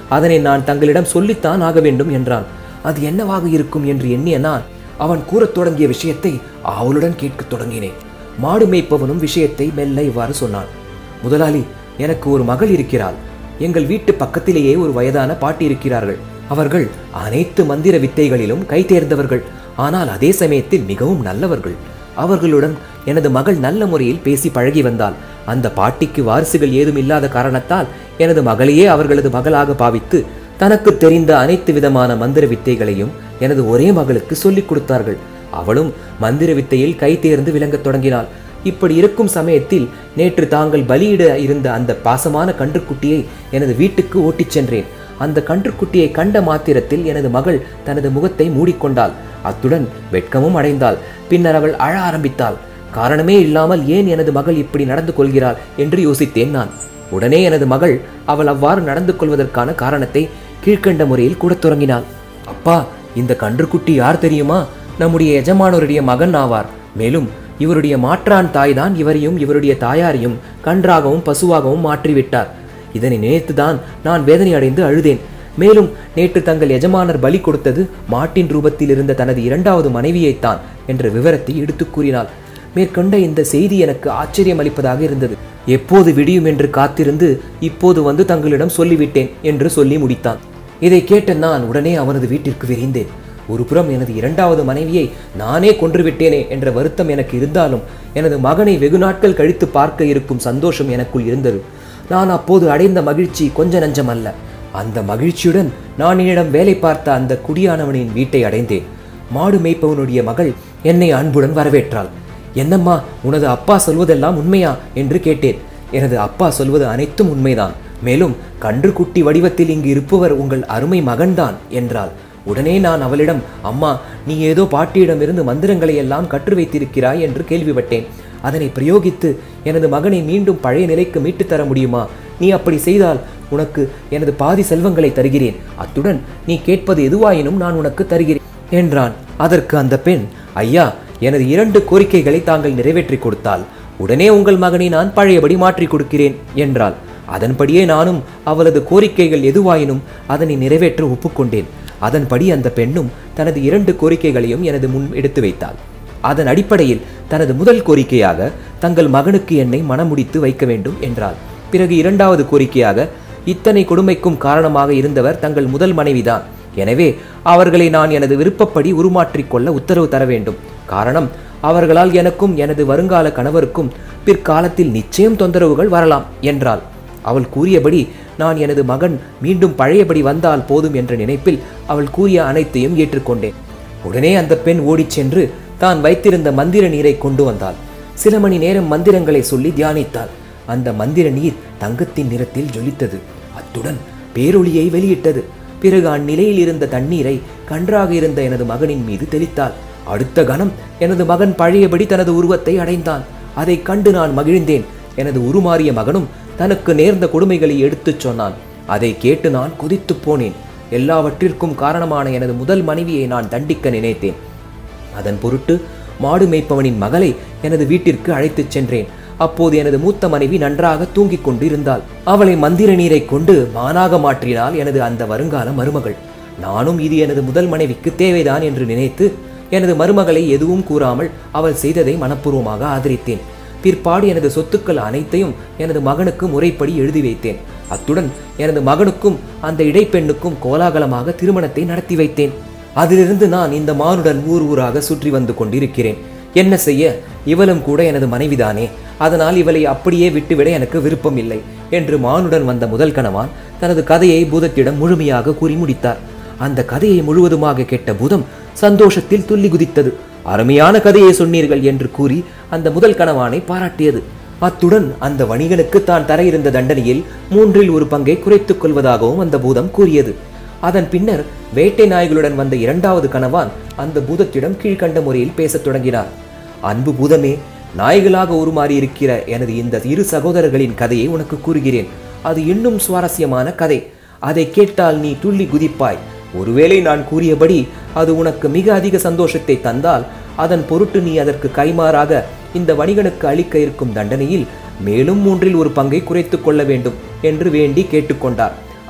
Speaker 1: அதனை நான் தங்களிடம் சொல்லித்தான் ஆக வேண்டும் என்றான் அது என்னவாக இருக்கும் என்று எண்ணிய நான் அவன் கூறத் தொடங்கிய விஷயத்தை ஆவலுடன் கேட்கத் தொடங்கினேன் மாடு மேய்ப்பவனும் விஷயத்தை மெல்ல இவ்வாறு சொன்னான் முதலாளி எனக்கு ஒரு மகள் இருக்கிறாள் எங்கள் வீட்டு பக்கத்திலேயே ஒரு வயதான பாட்டி இருக்கிறார்கள் அவர்கள் அனைத்து மந்திர வித்தைகளிலும் கை தேர்ந்தவர்கள் ஆனால் அதே சமயத்தில் மிகவும் நல்லவர்கள் அவர்களுடன் எனது மகள் நல்ல முறையில் பேசி பழகி வந்தாள் அந்த பாட்டிக்கு வாரிசுகள் ஏதும் இல்லாத காரணத்தால் எனது மகளையே அவர்களது மகளாக பாவித்து தனக்கு தெரிந்த அனைத்து விதமான மந்திர வித்தைகளையும் எனது ஒரே மகளுக்கு சொல்லிக் கொடுத்தார்கள் அவளும் மந்திர வித்தையில் கை தேர்ந்து விளங்கத் தொடங்கினாள் இப்படி இருக்கும் சமயத்தில் நேற்று தாங்கள் பலியிட இருந்த அந்த பாசமான கன்றுக்குட்டியை எனது வீட்டுக்கு ஓட்டிச் சென்றேன் அந்த கன்றுக்குட்டியை கண்ட மாத்திரத்தில் எனது மகள் தனது முகத்தை மூடிக்கொண்டாள் அத்துடன் வெட்கமும் அடைந்தாள் பின்னர் அவள் அழ ஆரம்பித்தாள் காரணமே இல்லாமல் ஏன் எனது மகள் இப்படி நடந்து கொள்கிறாள் என்று யோசித்தேன் நான் உடனே எனது மகள் அவள் அவ்வாறு நடந்து கொள்வதற்கான காரணத்தை கீழ்க்கண்ட முறையில் கூடத் தொடங்கினாள் அப்பா இந்த கன்றுக்குட்டி யார் தெரியுமா நம்முடைய எஜமானோருடைய மகன் ஆவார் மேலும் இவருடைய மாற்றான் தாய்தான் இவரையும் இவருடைய தாயாரையும் கன்றாகவும் பசுவாகவும் மாற்றிவிட்டார் இதனை நினைத்துதான் நான் வேதனை அடைந்து அழுதேன் மேலும் நேற்று தங்கள் எஜமானர் பலி கொடுத்தது மாட்டின் ரூபத்தில் இருந்த தனது இரண்டாவது மனைவியைத்தான் என்ற விவரத்தை எடுத்துக் கூறினாள் மேற்கொண்ட இந்த செய்தி எனக்கு ஆச்சரியம் அளிப்பதாக இருந்தது எப்போது விடியும் என்று காத்திருந்து இப்போது வந்து தங்களிடம் சொல்லிவிட்டேன் என்று சொல்லி முடித்தான் இதை கேட்ட நான் உடனே அவனது வீட்டிற்கு விரைந்தேன் ஒருபுறம் எனது இரண்டாவது மனைவியை நானே கொன்றுவிட்டேனே என்ற வருத்தம் எனக்கு இருந்தாலும் எனது மகனை வெகு நாட்கள் கழித்து பார்க்க இருக்கும் சந்தோஷம் எனக்குள் இருந்தது நான் அப்போது அடைந்த மகிழ்ச்சி கொஞ்ச நஞ்சம் அல்ல அந்த மகிழ்ச்சியுடன் நான் என்னிடம் வேலை பார்த்த அந்த குடியானவனின் வீட்டை அடைந்தேன் மாடு மேய்ப்பவனுடைய மகள் என்னை அன்புடன் வரவேற்றாள் என்னம்மா உனது அப்பா சொல்வதெல்லாம் உண்மையா என்று கேட்டேன் எனது அப்பா சொல்வது அனைத்தும் உண்மைதான் மேலும் கன்றுக்குட்டி வடிவத்தில் இங்கு இருப்பவர் உங்கள் அருமை மகன்தான் என்றாள் உடனே நான் அவளிடம் அம்மா நீ ஏதோ பாட்டியிடமிருந்து மந்திரங்களை எல்லாம் கற்று வைத்திருக்கிறாய் என்று கேள்விப்பட்டேன் அதனை பிரயோகித்து எனது மகனை மீண்டும் பழைய நிலைக்கு மீட்டுத் தர முடியுமா நீ அப்படி செய்தால் உனக்கு எனது பாதி செல்வங்களை தருகிறேன் அத்துடன் நீ கேட்பது எதுவாயினும் நான் உனக்கு தருகிறேன் என்றான் அதற்கு அந்த பெண் ஐயா எனது இரண்டு கோரிக்கைகளை தாங்கள் நிறைவேற்றி கொடுத்தால் உடனே உங்கள் மகனை நான் பழையபடி மாற்றிக் கொடுக்கிறேன் என்றாள் அதன்படியே நானும் அவளது கோரிக்கைகள் எதுவாயினும் அதனை நிறைவேற்ற ஒப்புக்கொண்டேன் அதன்படி அந்த பெண்ணும் தனது இரண்டு கோரிக்கைகளையும் எனது முன் எடுத்து வைத்தாள் அதன் அடிப்படையில் தனது முதல் கோரிக்கையாக தங்கள் மகனுக்கு என்னை மணமுடித்து வைக்க வேண்டும் என்றாள் பிறகு இரண்டாவது கோரிக்கையாக இத்தனை கொடுமைக்கும் காரணமாக இருந்தவர் தங்கள் முதல் மனைவிதான் எனவே அவர்களை நான் எனது விருப்பப்படி உருமாற்றிக் கொள்ள உத்தரவு தர வேண்டும் காரணம் அவர்களால் எனக்கும் எனது வருங்கால கணவருக்கும் பிற்காலத்தில் நிச்சயம் தொந்தரவுகள் வரலாம் என்றாள் அவள் கூறியபடி நான் எனது மகன் மீண்டும் பழையபடி வந்தால் போதும் என்ற நினைப்பில் அவள் கூறிய அனைத்தையும் ஏற்றுக்கொண்டேன் உடனே அந்த பெண் ஓடிச் சென்று தான் வைத்திருந்த மந்திர நீரை கொண்டு வந்தாள் சில மணி நேரம் மந்திரங்களை சொல்லி தியானித்தாள் அந்த மந்திர நீர் தங்கத்தின் நிறத்தில் ஜொலித்தது அத்துடன் பேரொளியை வெளியிட்டது பிறகு அந்நிலையில் இருந்த தண்ணீரை கன்றாக இருந்த எனது மகனின் மீது தெளித்தாள் அடுத்த கணம் எனது மகன் பழையபடி தனது உருவத்தை அடைந்தான் அதைக் கண்டு நான் மகிழ்ந்தேன் எனது உருமாறிய மகனும் தனக்கு நேர்ந்த கொடுமைகளை எடுத்துச் சொன்னான் அதை கேட்டு நான் கொதித்துப் போனேன் எல்லாவற்றிற்கும் காரணமான எனது முதல் மனைவியை நான் தண்டிக்க நினைத்தேன் அதன் பொருட்டு மாடு மேய்ப்பவனின் மகளை எனது வீட்டிற்கு அழைத்துச் சென்றேன் அப்போது எனது மூத்த மனைவி நன்றாக தூங்கிக் கொண்டிருந்தாள் அவளை மந்திர நீரை கொண்டு மானாக மாற்றினாள் எனது அந்த வருங்கால மருமகள் நானும் இது எனது முதல் மனைவிக்கு தேவைதான் என்று நினைத்து எனது மருமகளை எதுவும் கூறாமல் அவள் செய்ததை மனப்பூர்வமாக ஆதரித்தேன் பிற்பாடு எனது சொத்துக்கள் அனைத்தையும் எனது மகனுக்கு முறைப்படி எழுதி வைத்தேன் அத்துடன் எனது மகனுக்கும் அந்த இடைப்பெண்ணுக்கும் கோலாகலமாக திருமணத்தை நடத்தி வைத்தேன் அதிலிருந்து நான் இந்த மானுடன் ஊர் ஊராக சுற்றி வந்து கொண்டிருக்கிறேன் என்ன செய்ய இவளும் கூட எனது மனைவிதானே அதனால் இவளை அப்படியே விட்டுவிட எனக்கு விருப்பம் இல்லை என்று மானுடன் வந்த முதல் கணவான் தனது கதையை பூதத்திடம் முழுமையாக கூறி முடித்தார் அந்த கதையை முழுவதுமாக கேட்ட பூதம் சந்தோஷத்தில் துள்ளி குதித்தது அருமையான கதையை சொன்னீர்கள் என்று கூறி அந்த முதல் கணவானை பாராட்டியது அத்துடன் அந்த வணிகனுக்கு தான் தர இருந்த தண்டனையில் மூன்றில் ஒரு பங்கை குறைத்துக் கொள்வதாகவும் அந்த பூதம் கூறியது அதன் பின்னர் வேட்டை நாய்களுடன் வந்த இரண்டாவது கணவான் அந்த பூதத்திடம் கீழ்க்கண்ட முறையில் பேசத் தொடங்கினார் அன்பு பூதமே நாய்களாக உருமாறியிருக்கிற எனது இந்த இரு சகோதரர்களின் கதையை உனக்கு கூறுகிறேன் அது இன்னும் சுவாரஸ்யமான கதை அதை கேட்டால் நீ துள்ளி குதிப்பாய் ஒருவேளை நான் கூறியபடி அது உனக்கு மிக அதிக சந்தோஷத்தை தந்தால் அதன் பொருட்டு நீ அதற்கு கைமாறாக இந்த வணிகனுக்கு அளிக்க இருக்கும் தண்டனையில் மேலும் மூன்றில் ஒரு பங்கை குறைத்துக் கொள்ள வேண்டும் என்று வேண்டி கேட்டுக்கொண்டார்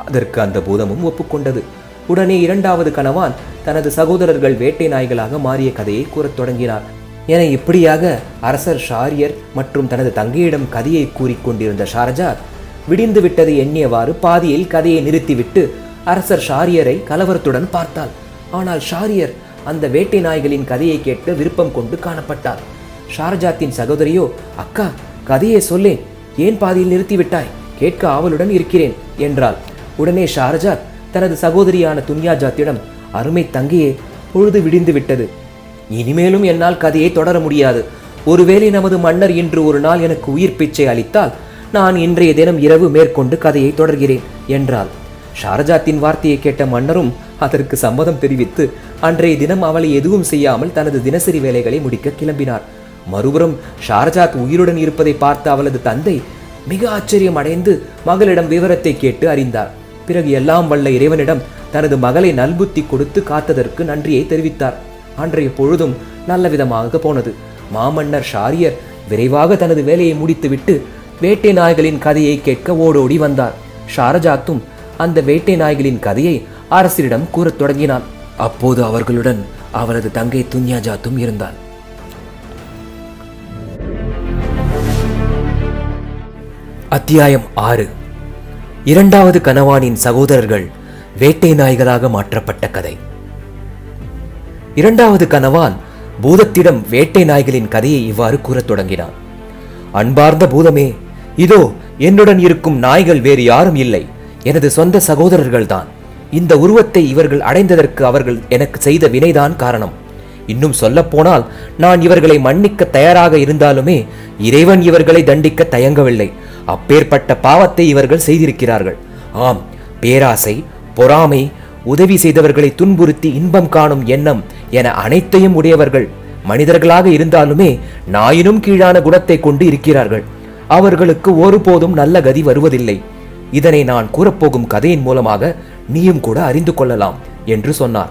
Speaker 1: அதற்கு அந்த பூதமும் ஒப்புக்கொண்டது உடனே இரண்டாவது கணவான் தனது சகோதரர்கள் வேட்டை நாய்களாக மாறிய கதையை கூறத் தொடங்கினார் என இப்படியாக அரசர் ஷாரியர் மற்றும் தனது தங்கையிடம் கதையை கூறிக்கொண்டிருந்த ஷாரஜாத் விடிந்து விட்டதை எண்ணியவாறு பாதியில் கதையை நிறுத்திவிட்டு அரசர் ஷாரியரை கலவரத்துடன் பார்த்தாள் ஆனால் ஷாரியர் அந்த வேட்டை நாய்களின் கதையை கேட்க விருப்பம் கொண்டு காணப்பட்டார் ஷாரஜாத்தின் சகோதரியோ அக்கா கதையை சொல்லேன் ஏன் பாதியில் நிறுத்திவிட்டாய் கேட்க ஆவலுடன் இருக்கிறேன் என்றாள் உடனே ஷாரஜாத் தனது சகோதரியான துன்யாஜாத்திடம் அருமை தங்கையே பொழுது விடிந்து விட்டது இனிமேலும் என்னால் கதையை தொடர முடியாது ஒருவேளை நமது மன்னர் இன்று ஒரு நாள் எனக்கு உயிர் பிச்சை அளித்தால் நான் இன்றைய தினம் இரவு மேற்கொண்டு கதையை தொடர்கிறேன் என்றாள் ஷாரஜாத்தின் வார்த்தையை கேட்ட மன்னரும் அதற்கு சம்மதம் தெரிவித்து அன்றைய தினம் அவளை எதுவும் செய்யாமல் தனது தினசரி வேலைகளை முடிக்க கிளம்பினார் மறுபுறம் ஷாரஜாத் உயிருடன் இருப்பதை பார்த்த அவளது தந்தை மிக ஆச்சரியம் அடைந்து மகளிடம் விவரத்தை கேட்டு அறிந்தார் பிறகு எல்லாம் வல்ல இறைவனிடம் தனது மகளை நல்புத்தி கொடுத்து காத்ததற்கு நன்றியை தெரிவித்தார் அன்றைய பொழுதும் நல்ல விதமாக போனது மாமன்னர் ஷாரியர் விரைவாக தனது வேலையை முடித்துவிட்டு வேட்டை நாய்களின் கதையை கேட்க ஓடோடி வந்தார் ஷாரஜாத்தும் அந்த வேட்டை நாய்களின் கதையை அரசரிடம் கூறத் தொடங்கினான் அப்போது அவர்களுடன் அவரது தங்கை துன்யாஜாத்தும் இருந்தாள் அத்தியாயம் ஆறு இரண்டாவது கனவானின் சகோதரர்கள் வேட்டை நாய்களாக மாற்றப்பட்ட கதை இரண்டாவது கனவான் பூதத்திடம் வேட்டை நாய்களின் கதையை இவ்வாறு கூறத் தொடங்கினான் அன்பார்ந்த பூதமே இதோ என்னுடன் இருக்கும் நாய்கள் வேறு யாரும் இல்லை எனது சொந்த சகோதரர்கள்தான் இந்த உருவத்தை இவர்கள் அடைந்ததற்கு அவர்கள் எனக்கு செய்த வினைதான் காரணம் இன்னும் சொல்லப்போனால் நான் இவர்களை மன்னிக்க தயாராக இருந்தாலுமே இறைவன் இவர்களை தண்டிக்க தயங்கவில்லை அப்பேற்பட்ட பாவத்தை இவர்கள் செய்திருக்கிறார்கள் ஆம் பேராசை பொறாமை உதவி செய்தவர்களை துன்புறுத்தி இன்பம் காணும் எண்ணம் என அனைத்தையும் உடையவர்கள் மனிதர்களாக இருந்தாலுமே நாயினும் கீழான குணத்தை கொண்டு இருக்கிறார்கள் அவர்களுக்கு ஒருபோதும் நல்ல கதி வருவதில்லை இதனை நான் கூறப்போகும் கதையின் மூலமாக நீயும் கூட அறிந்து கொள்ளலாம் என்று சொன்னார்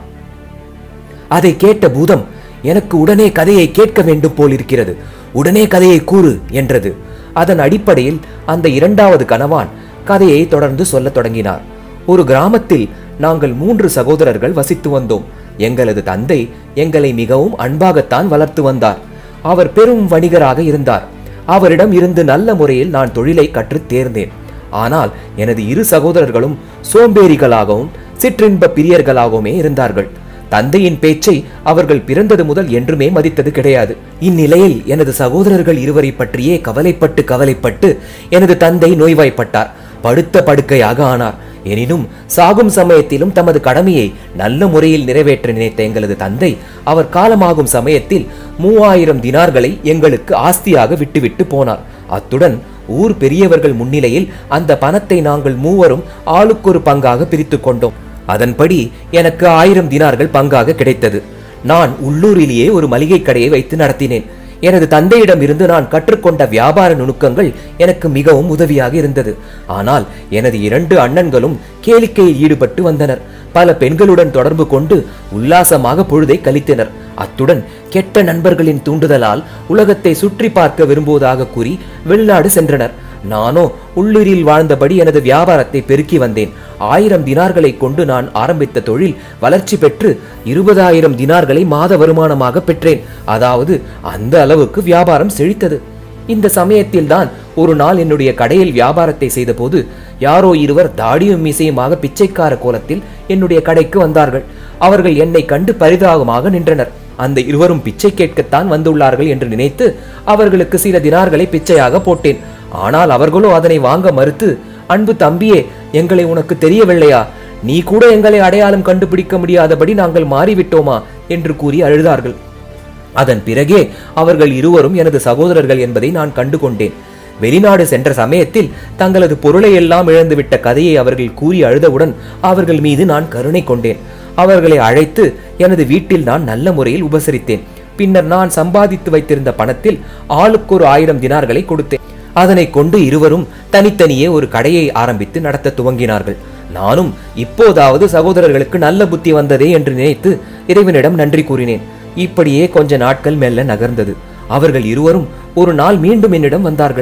Speaker 1: அதை கேட்ட பூதம் எனக்கு உடனே கதையை கேட்க வேண்டும் போல் இருக்கிறது உடனே கதையை கூறு என்றது அதன் அடிப்படையில் அந்த இரண்டாவது கணவான் கதையை தொடர்ந்து சொல்லத் தொடங்கினார் ஒரு கிராமத்தில் நாங்கள் மூன்று சகோதரர்கள் வசித்து வந்தோம் எங்களது தந்தை எங்களை மிகவும் அன்பாகத்தான் வளர்த்து வந்தார் அவர் பெரும் வணிகராக இருந்தார் அவரிடம் இருந்து நல்ல முறையில் நான் தொழிலை கற்றுத் தேர்ந்தேன் ஆனால் எனது இரு சகோதரர்களும் சோம்பேறிகளாகவும் சிற்றின்ப பிரியர்களாகவுமே இருந்தார்கள் தந்தையின் பேச்சை அவர்கள் பிறந்தது முதல் என்றுமே மதித்தது கிடையாது இந்நிலையில் எனது சகோதரர்கள் இருவரை பற்றியே கவலைப்பட்டு கவலைப்பட்டு எனது தந்தை நோய்வாய்ப்பட்டார் படுத்த படுக்கையாக ஆனார் எனினும் சாகும் சமயத்திலும் தமது கடமையை நல்ல முறையில் நிறைவேற்ற நினைத்த எங்களது தந்தை அவர் காலமாகும் சமயத்தில் மூவாயிரம் தினார்களை எங்களுக்கு ஆஸ்தியாக விட்டுவிட்டு போனார் அத்துடன் ஊர் பெரியவர்கள் முன்னிலையில் அந்த பணத்தை நாங்கள் மூவரும் ஆளுக்கொரு பங்காக பிரித்துக் கொண்டோம் அதன்படி எனக்கு ஆயிரம் தினார்கள் பங்காக கிடைத்தது நான் உள்ளூரிலேயே ஒரு மளிகை கடையை வைத்து நடத்தினேன் எனது தந்தையிடம் இருந்து நான் கற்றுக்கொண்ட வியாபார நுணுக்கங்கள் எனக்கு மிகவும் உதவியாக இருந்தது ஆனால் எனது இரண்டு அண்ணன்களும் கேளிக்கையில் ஈடுபட்டு வந்தனர் பல பெண்களுடன் தொடர்பு கொண்டு உல்லாசமாக பொழுதை கழித்தனர் அத்துடன் கெட்ட நண்பர்களின் தூண்டுதலால் உலகத்தை சுற்றி பார்க்க விரும்புவதாக கூறி வெளிநாடு சென்றனர் நானோ உள்ளூரில் வாழ்ந்தபடி எனது வியாபாரத்தை பெருக்கி வந்தேன் ஆயிரம் தினார்களை கொண்டு நான் ஆரம்பித்த தொழில் வளர்ச்சி பெற்று இருபதாயிரம் தினார்களை மாத வருமானமாக பெற்றேன் அதாவது அந்த அளவுக்கு வியாபாரம் செழித்தது இந்த சமயத்தில்தான் ஒரு நாள் என்னுடைய கடையில் வியாபாரத்தை செய்தபோது யாரோ இருவர் தாடியும் மீசையுமாக பிச்சைக்கார கோலத்தில் என்னுடைய கடைக்கு வந்தார்கள் அவர்கள் என்னை கண்டு பரிதாபமாக நின்றனர் அந்த இருவரும் பிச்சை கேட்கத்தான் வந்துள்ளார்கள் என்று நினைத்து அவர்களுக்கு சில தினார்களை பிச்சையாக போட்டேன் ஆனால் அவர்களோ அதனை வாங்க மறுத்து அன்பு தம்பியே எங்களை உனக்கு தெரியவில்லையா நீ கூட எங்களை அடையாளம் கண்டுபிடிக்க முடியாதபடி நாங்கள் மாறிவிட்டோமா என்று கூறி அழுதார்கள் அதன் பிறகே அவர்கள் இருவரும் எனது சகோதரர்கள் என்பதை நான் கண்டுகொண்டேன் வெளிநாடு சென்ற சமயத்தில் தங்களது பொருளை எல்லாம் இழந்துவிட்ட கதையை அவர்கள் கூறி அழுதவுடன் அவர்கள் மீது நான் கருணை கொண்டேன் அவர்களை அழைத்து எனது வீட்டில் நான் நல்ல முறையில் உபசரித்தேன் பின்னர் நான் சம்பாதித்து வைத்திருந்த பணத்தில் ஆளுக்கு ஒரு ஆயிரம் தினார்களை கொடுத்தேன் அதனை கொண்டு இருவரும் தனித்தனியே ஒரு கடையை ஆரம்பித்து நடத்த துவங்கினார்கள் நானும் இப்போதாவது சகோதரர்களுக்கு நல்ல புத்தி வந்ததே என்று நினைத்து இறைவனிடம் நன்றி கூறினேன் இப்படியே கொஞ்ச நாட்கள் மெல்ல நகர்ந்தது அவர்கள் இருவரும் ஒரு நாள் மீண்டும் என்னிடம் வந்தார்கள்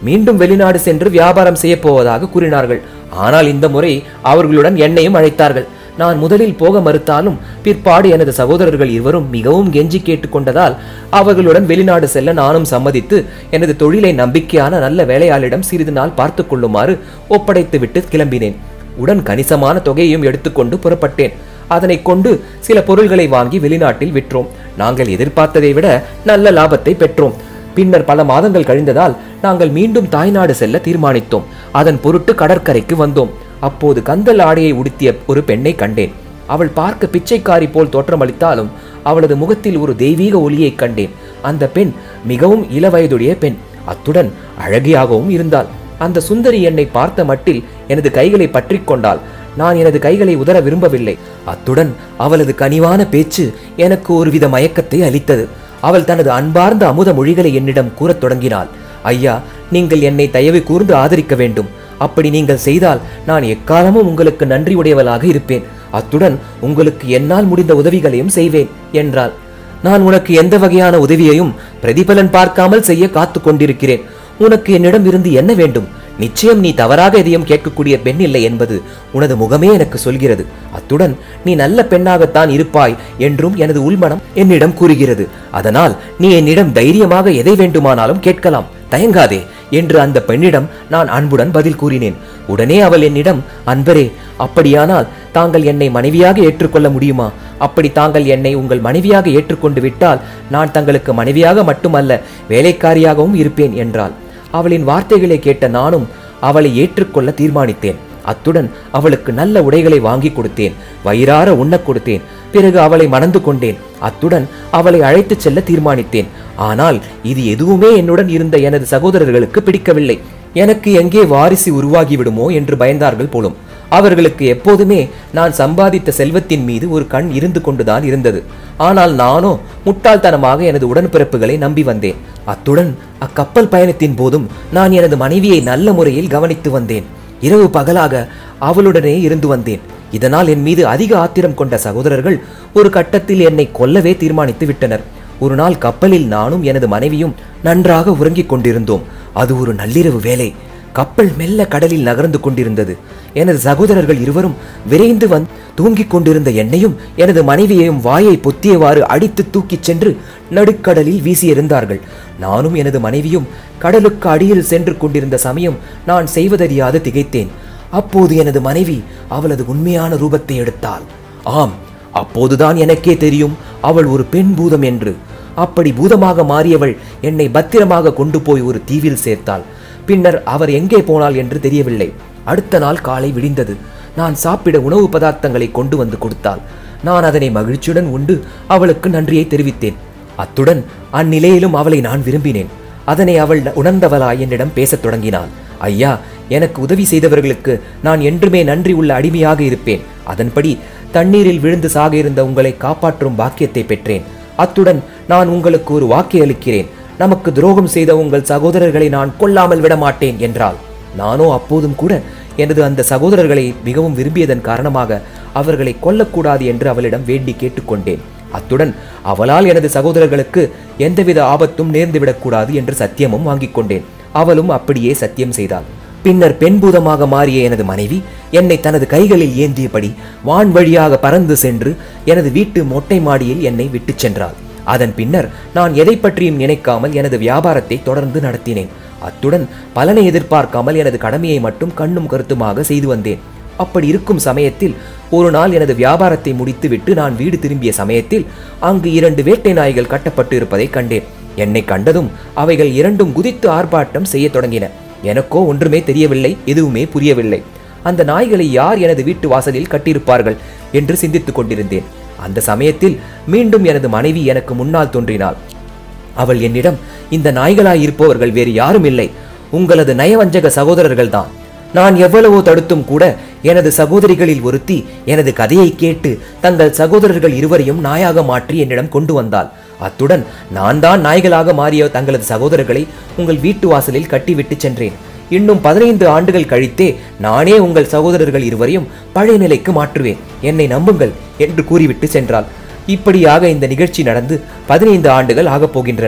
Speaker 1: மீண்டும் வெளிநாடு சென்று வியாபாரம் செய்ய போவதாக கூறினார்கள் ஆனால் இந்த முறை அவர்களுடன் என்னையும் அழைத்தார்கள் நான் முதலில் போக மறுத்தாலும் பிற்பாடு எனது சகோதரர்கள் இருவரும் மிகவும் கெஞ்சி கேட்டுக்கொண்டதால் அவர்களுடன் வெளிநாடு செல்ல நானும் சம்மதித்து எனது தொழிலை நம்பிக்கையான நல்ல வேலையாளிடம் சிறிது நாள் பார்த்துக் கொள்ளுமாறு ஒப்படைத்துவிட்டு கிளம்பினேன் உடன் கணிசமான தொகையையும் எடுத்துக்கொண்டு புறப்பட்டேன் அதனை கொண்டு சில பொருள்களை வாங்கி வெளிநாட்டில் விற்றோம் நாங்கள் எதிர்பார்த்ததை விட நல்ல லாபத்தை பெற்றோம் பின்னர் பல மாதங்கள் கழிந்ததால் நாங்கள் மீண்டும் தாய்நாடு செல்ல தீர்மானித்தோம் அதன் பொருட்டு கடற்கரைக்கு வந்தோம் அப்போது கந்தல் ஆடையை உடுத்திய ஒரு பெண்ணை கண்டேன் அவள் பார்க்க பிச்சைக்காரி போல் தோற்றமளித்தாலும் அவளது முகத்தில் ஒரு தெய்வீக ஒளியைக் கண்டேன் அந்த பெண் மிகவும் இளவயதுடைய பெண் அத்துடன் அழகியாகவும் இருந்தாள் அந்த சுந்தரி என்னை பார்த்த மட்டில் எனது கைகளை பற்றிக் கொண்டாள் நான் எனது கைகளை உதற விரும்பவில்லை அத்துடன் அவளது கனிவான பேச்சு எனக்கு ஒருவித மயக்கத்தை அளித்தது அவள் தனது அன்பார்ந்த அமுத மொழிகளை என்னிடம் கூறத் தொடங்கினாள் ஐயா நீங்கள் என்னை தயவு கூர்ந்து ஆதரிக்க வேண்டும் அப்படி நீங்கள் செய்தால் நான் எக்காலமும் உங்களுக்கு நன்றி உடையவளாக இருப்பேன் அத்துடன் உங்களுக்கு என்னால் முடிந்த உதவிகளையும் செய்வேன் என்றாள் நான் உனக்கு எந்த வகையான உதவியையும் பிரதிபலன் பார்க்காமல் செய்ய காத்து கொண்டிருக்கிறேன் உனக்கு என்னிடம் இருந்து என்ன வேண்டும் நிச்சயம் நீ தவறாக எதையும் கேட்கக்கூடிய பெண் இல்லை என்பது உனது முகமே எனக்கு சொல்கிறது அத்துடன் நீ நல்ல பெண்ணாகத்தான் இருப்பாய் என்றும் எனது உள்மனம் என்னிடம் கூறுகிறது அதனால் நீ என்னிடம் தைரியமாக எதை வேண்டுமானாலும் கேட்கலாம் தயங்காதே என்று அந்த பெண்ணிடம் நான் அன்புடன் பதில் கூறினேன் உடனே அவள் என்னிடம் அன்பரே அப்படியானால் தாங்கள் என்னை மனைவியாக ஏற்றுக்கொள்ள முடியுமா அப்படி தாங்கள் என்னை உங்கள் மனைவியாக ஏற்றுக்கொண்டு விட்டால் நான் தங்களுக்கு மனைவியாக மட்டுமல்ல வேலைக்காரியாகவும் இருப்பேன் என்றாள் அவளின் வார்த்தைகளை கேட்ட நானும் அவளை ஏற்றுக்கொள்ள தீர்மானித்தேன் அத்துடன் அவளுக்கு நல்ல உடைகளை வாங்கி கொடுத்தேன் வயிறார உண்ணக் கொடுத்தேன் பிறகு அவளை மணந்து கொண்டேன் அத்துடன் அவளை அழைத்துச் செல்ல தீர்மானித்தேன் ஆனால் இது எதுவுமே என்னுடன் இருந்த எனது சகோதரர்களுக்கு பிடிக்கவில்லை எனக்கு எங்கே வாரிசு உருவாகிவிடுமோ என்று பயந்தார்கள் போலும் அவர்களுக்கு எப்போதுமே நான் சம்பாதித்த செல்வத்தின் மீது ஒரு கண் இருந்து கொண்டுதான் இருந்தது ஆனால் நானோ முட்டாள்தனமாக எனது உடன்பிறப்புகளை நம்பி வந்தேன் அத்துடன் அக்கப்பல் பயணத்தின் போதும் நான் எனது மனைவியை நல்ல முறையில் கவனித்து வந்தேன் இரவு பகலாக அவளுடனே இருந்து வந்தேன் இதனால் என் மீது அதிக ஆத்திரம் கொண்ட சகோதரர்கள் ஒரு கட்டத்தில் என்னை கொல்லவே தீர்மானித்து விட்டனர் ஒரு நாள் கப்பலில் நானும் எனது மனைவியும் நன்றாக உறங்கிக் கொண்டிருந்தோம் அது ஒரு நள்ளிரவு வேலை கப்பல் மெல்ல கடலில் நகர்ந்து கொண்டிருந்தது எனது சகோதரர்கள் இருவரும் விரைந்து வந்து தூங்கிக் கொண்டிருந்த என்னையும் எனது மனைவியையும் வாயை பொத்தியவாறு அடித்து தூக்கிச் சென்று நடுக்கடலில் வீசியெறிந்தார்கள் நானும் எனது மனைவியும் கடலுக்கு அடியில் சென்று கொண்டிருந்த சமயம் நான் செய்வதறியாது திகைத்தேன் அப்போது எனது மனைவி அவளது உண்மையான ரூபத்தை எடுத்தாள் ஆம் அப்போதுதான் எனக்கே தெரியும் அவள் ஒரு பெண் பூதம் என்று அப்படி பூதமாக மாறியவள் என்னை பத்திரமாக கொண்டு போய் ஒரு தீவில் சேர்த்தாள் பின்னர் அவர் எங்கே போனாள் என்று தெரியவில்லை அடுத்த நாள் காலை விடிந்தது நான் சாப்பிட உணவு பதார்த்தங்களை கொண்டு வந்து கொடுத்தாள் நான் அதனை மகிழ்ச்சியுடன் உண்டு அவளுக்கு நன்றியை தெரிவித்தேன் அத்துடன் அந்நிலையிலும் அவளை நான் விரும்பினேன் அதனை அவள் உணர்ந்தவளாய் என்னிடம் பேசத் தொடங்கினாள் ஐயா எனக்கு உதவி செய்தவர்களுக்கு நான் என்றுமே நன்றி உள்ள அடிமையாக இருப்பேன் அதன்படி தண்ணீரில் விழுந்து சாக இருந்த உங்களை காப்பாற்றும் பாக்கியத்தை பெற்றேன் அத்துடன் நான் உங்களுக்கு ஒரு வாக்கை அளிக்கிறேன் நமக்கு துரோகம் செய்த உங்கள் சகோதரர்களை நான் கொல்லாமல் விட மாட்டேன் என்றாள் நானோ அப்போதும் கூட எனது அந்த சகோதரர்களை மிகவும் விரும்பியதன் காரணமாக அவர்களை கொல்லக்கூடாது என்று அவளிடம் வேண்டி கேட்டுக்கொண்டேன் அத்துடன் அவளால் எனது சகோதரர்களுக்கு எந்தவித ஆபத்தும் நேர்ந்துவிடக்கூடாது என்று சத்தியமும் வாங்கிக் கொண்டேன் அவளும் அப்படியே சத்தியம் செய்தாள் பின்னர் பெண்பூதமாக மாறிய எனது மனைவி என்னை தனது கைகளில் ஏந்தியபடி வான் வழியாக பறந்து சென்று எனது வீட்டு மொட்டை மாடியில் என்னை விட்டுச் சென்றாள் அதன் பின்னர் நான் எதை பற்றியும் நினைக்காமல் எனது வியாபாரத்தை தொடர்ந்து நடத்தினேன் அத்துடன் பலனை எதிர்பார்க்காமல் எனது கடமையை மட்டும் கண்ணும் கருத்துமாக செய்து வந்தேன் அப்படி இருக்கும் சமயத்தில் ஒரு நாள் எனது வியாபாரத்தை முடித்துவிட்டு நான் வீடு திரும்பிய சமயத்தில் அங்கு இரண்டு வேட்டை நாய்கள் கட்டப்பட்டு இருப்பதை கண்டேன் என்னை கண்டதும் அவைகள் இரண்டும் குதித்து ஆர்ப்பாட்டம் செய்யத் தொடங்கின எனக்கோ ஒன்றுமே தெரியவில்லை எதுவுமே புரியவில்லை அந்த நாய்களை யார் எனது வீட்டு வாசலில் கட்டியிருப்பார்கள் என்று சிந்தித்துக் கொண்டிருந்தேன் அந்த சமயத்தில் மீண்டும் எனது மனைவி எனக்கு முன்னால் தோன்றினாள் அவள் என்னிடம் இந்த நாய்களாய் இருப்பவர்கள் வேறு யாரும் இல்லை உங்களது நயவஞ்சக சகோதரர்கள்தான் நான் எவ்வளவோ தடுத்தும் கூட எனது சகோதரிகளில் ஒருத்தி எனது கதையை கேட்டு தங்கள் சகோதரர்கள் இருவரையும் நாயாக மாற்றி என்னிடம் கொண்டு வந்தாள் அத்துடன் நான் தான் நாய்களாக மாறிய தங்களது சகோதரர்களை உங்கள் வீட்டு வாசலில் கட்டிவிட்டு சென்றேன் இன்னும் பதினைந்து ஆண்டுகள் கழித்தே நானே உங்கள் சகோதரர்கள் இருவரையும் பழைய நிலைக்கு மாற்றுவேன் என்னை நம்புங்கள் என்று கூறிவிட்டு சென்றாள் இப்படியாக இந்த நிகழ்ச்சி நடந்து பதினைந்து ஆண்டுகள் ஆகப் போகின்றன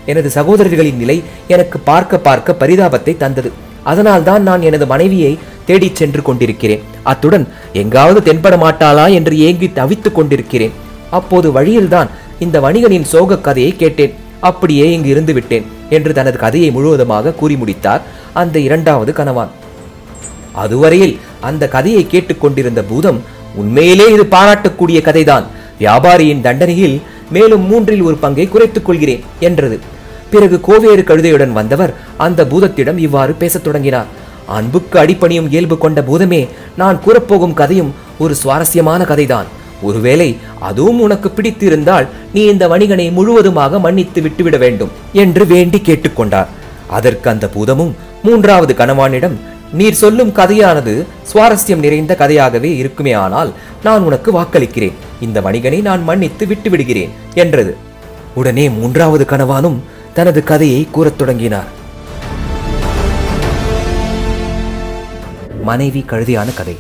Speaker 1: எனது சகோதரர்களின் நிலை எனக்கு பார்க்க பார்க்க பரிதாபத்தை தந்தது அதனால்தான் நான் எனது மனைவியை தேடிச் சென்று கொண்டிருக்கிறேன் அத்துடன் எங்காவது தென்பட மாட்டாளா என்று ஏங்கி தவித்துக் கொண்டிருக்கிறேன் அப்போது வழியில்தான் இந்த வணிகனின் சோக கதையை கேட்டேன் அப்படியே இங்கு இருந்து விட்டேன் என்று தனது கதையை முழுவதுமாக கூறி முடித்தார் அந்த இரண்டாவது கணவான் அதுவரையில் அந்த கதையை கேட்டுக்கொண்டிருந்த பூதம் உண்மையிலே இது பாராட்டக்கூடிய கதைதான் வியாபாரியின் தண்டனையில் மேலும் மூன்றில் ஒரு பங்கை குறைத்துக் கொள்கிறேன் என்றது பிறகு கோவேறு கழுதையுடன் வந்தவர் அந்த பூதத்திடம் இவ்வாறு பேசத் தொடங்கினார் அன்புக்கு அடிப்பணியும் இயல்பு கொண்ட பூதமே நான் கூறப்போகும் கதையும் ஒரு சுவாரஸ்யமான கதைதான் ஒருவேளை அதுவும் உனக்கு பிடித்திருந்தால் நீ இந்த வணிகனை முழுவதுமாக மன்னித்து விட்டுவிட வேண்டும் என்று வேண்டி கேட்டுக்கொண்டார் அதற்கு அந்த பூதமும் மூன்றாவது கணவானிடம் நீர் சொல்லும் கதையானது சுவாரஸ்யம் நிறைந்த கதையாகவே இருக்குமே ஆனால் நான் உனக்கு வாக்களிக்கிறேன் இந்த வணிகனை நான் மன்னித்து விட்டு விடுகிறேன் என்றது உடனே மூன்றாவது கணவானும் தனது கதையை கூறத் தொடங்கினார் மனைவி கழுதியான கதை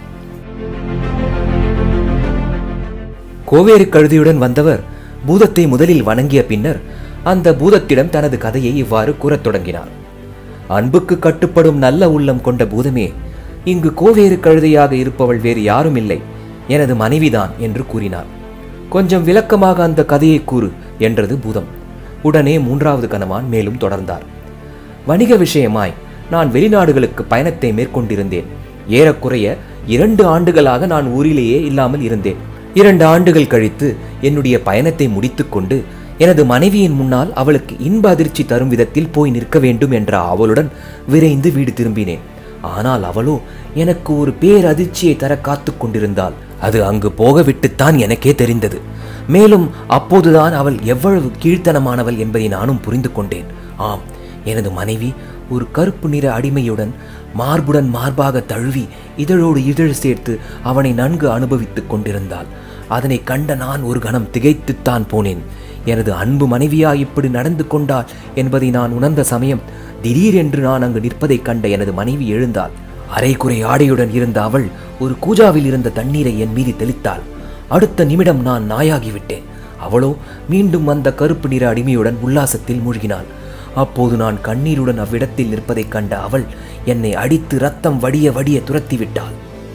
Speaker 1: கோவேறு கழுதியுடன் வந்தவர் பூதத்தை முதலில் வணங்கிய பின்னர் அந்த பூதத்திடம் தனது கதையை இவ்வாறு கூறத் தொடங்கினார் அன்புக்கு கட்டுப்படும் நல்ல உள்ளம் கொண்ட பூதமே இங்கு கோவேறு கழுதையாக இருப்பவள் வேறு யாரும் இல்லை எனது மனைவிதான் என்று கூறினார் கொஞ்சம் விளக்கமாக அந்த கதையை கூறு என்றது பூதம் உடனே மூன்றாவது கணவான் மேலும் தொடர்ந்தார் வணிக விஷயமாய் நான் வெளிநாடுகளுக்கு பயணத்தை மேற்கொண்டிருந்தேன் ஏறக்குறைய இரண்டு ஆண்டுகளாக நான் ஊரிலேயே இல்லாமல் இருந்தேன் இரண்டு ஆண்டுகள் கழித்து என்னுடைய பயணத்தை முடித்துக்கொண்டு எனது மனைவியின் முன்னால் அவளுக்கு இன்ப அதிர்ச்சி தரும் விதத்தில் போய் நிற்க வேண்டும் என்ற ஆவலுடன் விரைந்து வீடு திரும்பினேன் ஆனால் அவளோ எனக்கு ஒரு பேரதிர்ச்சியை தர காத்து கொண்டிருந்தாள் அது அங்கு போக விட்டுத்தான் எனக்கே தெரிந்தது மேலும் அப்போதுதான் அவள் எவ்வளவு கீழ்த்தனமானவள் என்பதை நானும் புரிந்து கொண்டேன் ஆம் எனது மனைவி ஒரு கருப்பு நிற அடிமையுடன் மார்புடன் மார்பாக தழுவி இதழோடு இதழ் சேர்த்து அவனை நன்கு அனுபவித்துக் கொண்டிருந்தாள் அதனை கண்ட நான் ஒரு கணம் திகைத்துத்தான் போனேன் எனது அன்பு மனைவியா இப்படி நடந்து கொண்டாள் என்பதை நான் உணர்ந்த சமயம் திடீரென்று நான் அங்கு நிற்பதைக் கண்ட எனது மனைவி எழுந்தாள் அரைக்குறை ஆடையுடன் இருந்த அவள் ஒரு கூஜாவில் இருந்த தண்ணீரை என் மீது தெளித்தாள் அடுத்த நிமிடம் நான் நாயாகிவிட்டேன் அவளோ மீண்டும் அந்த கருப்பு நிற அடிமையுடன் உல்லாசத்தில் மூழ்கினாள் அப்போது நான் கண்ணீருடன் அவ்விடத்தில் நிற்பதைக் கண்ட அவள் என்னை அடித்து ரத்தம் வடிய வடிய துரத்தி விட்டாள்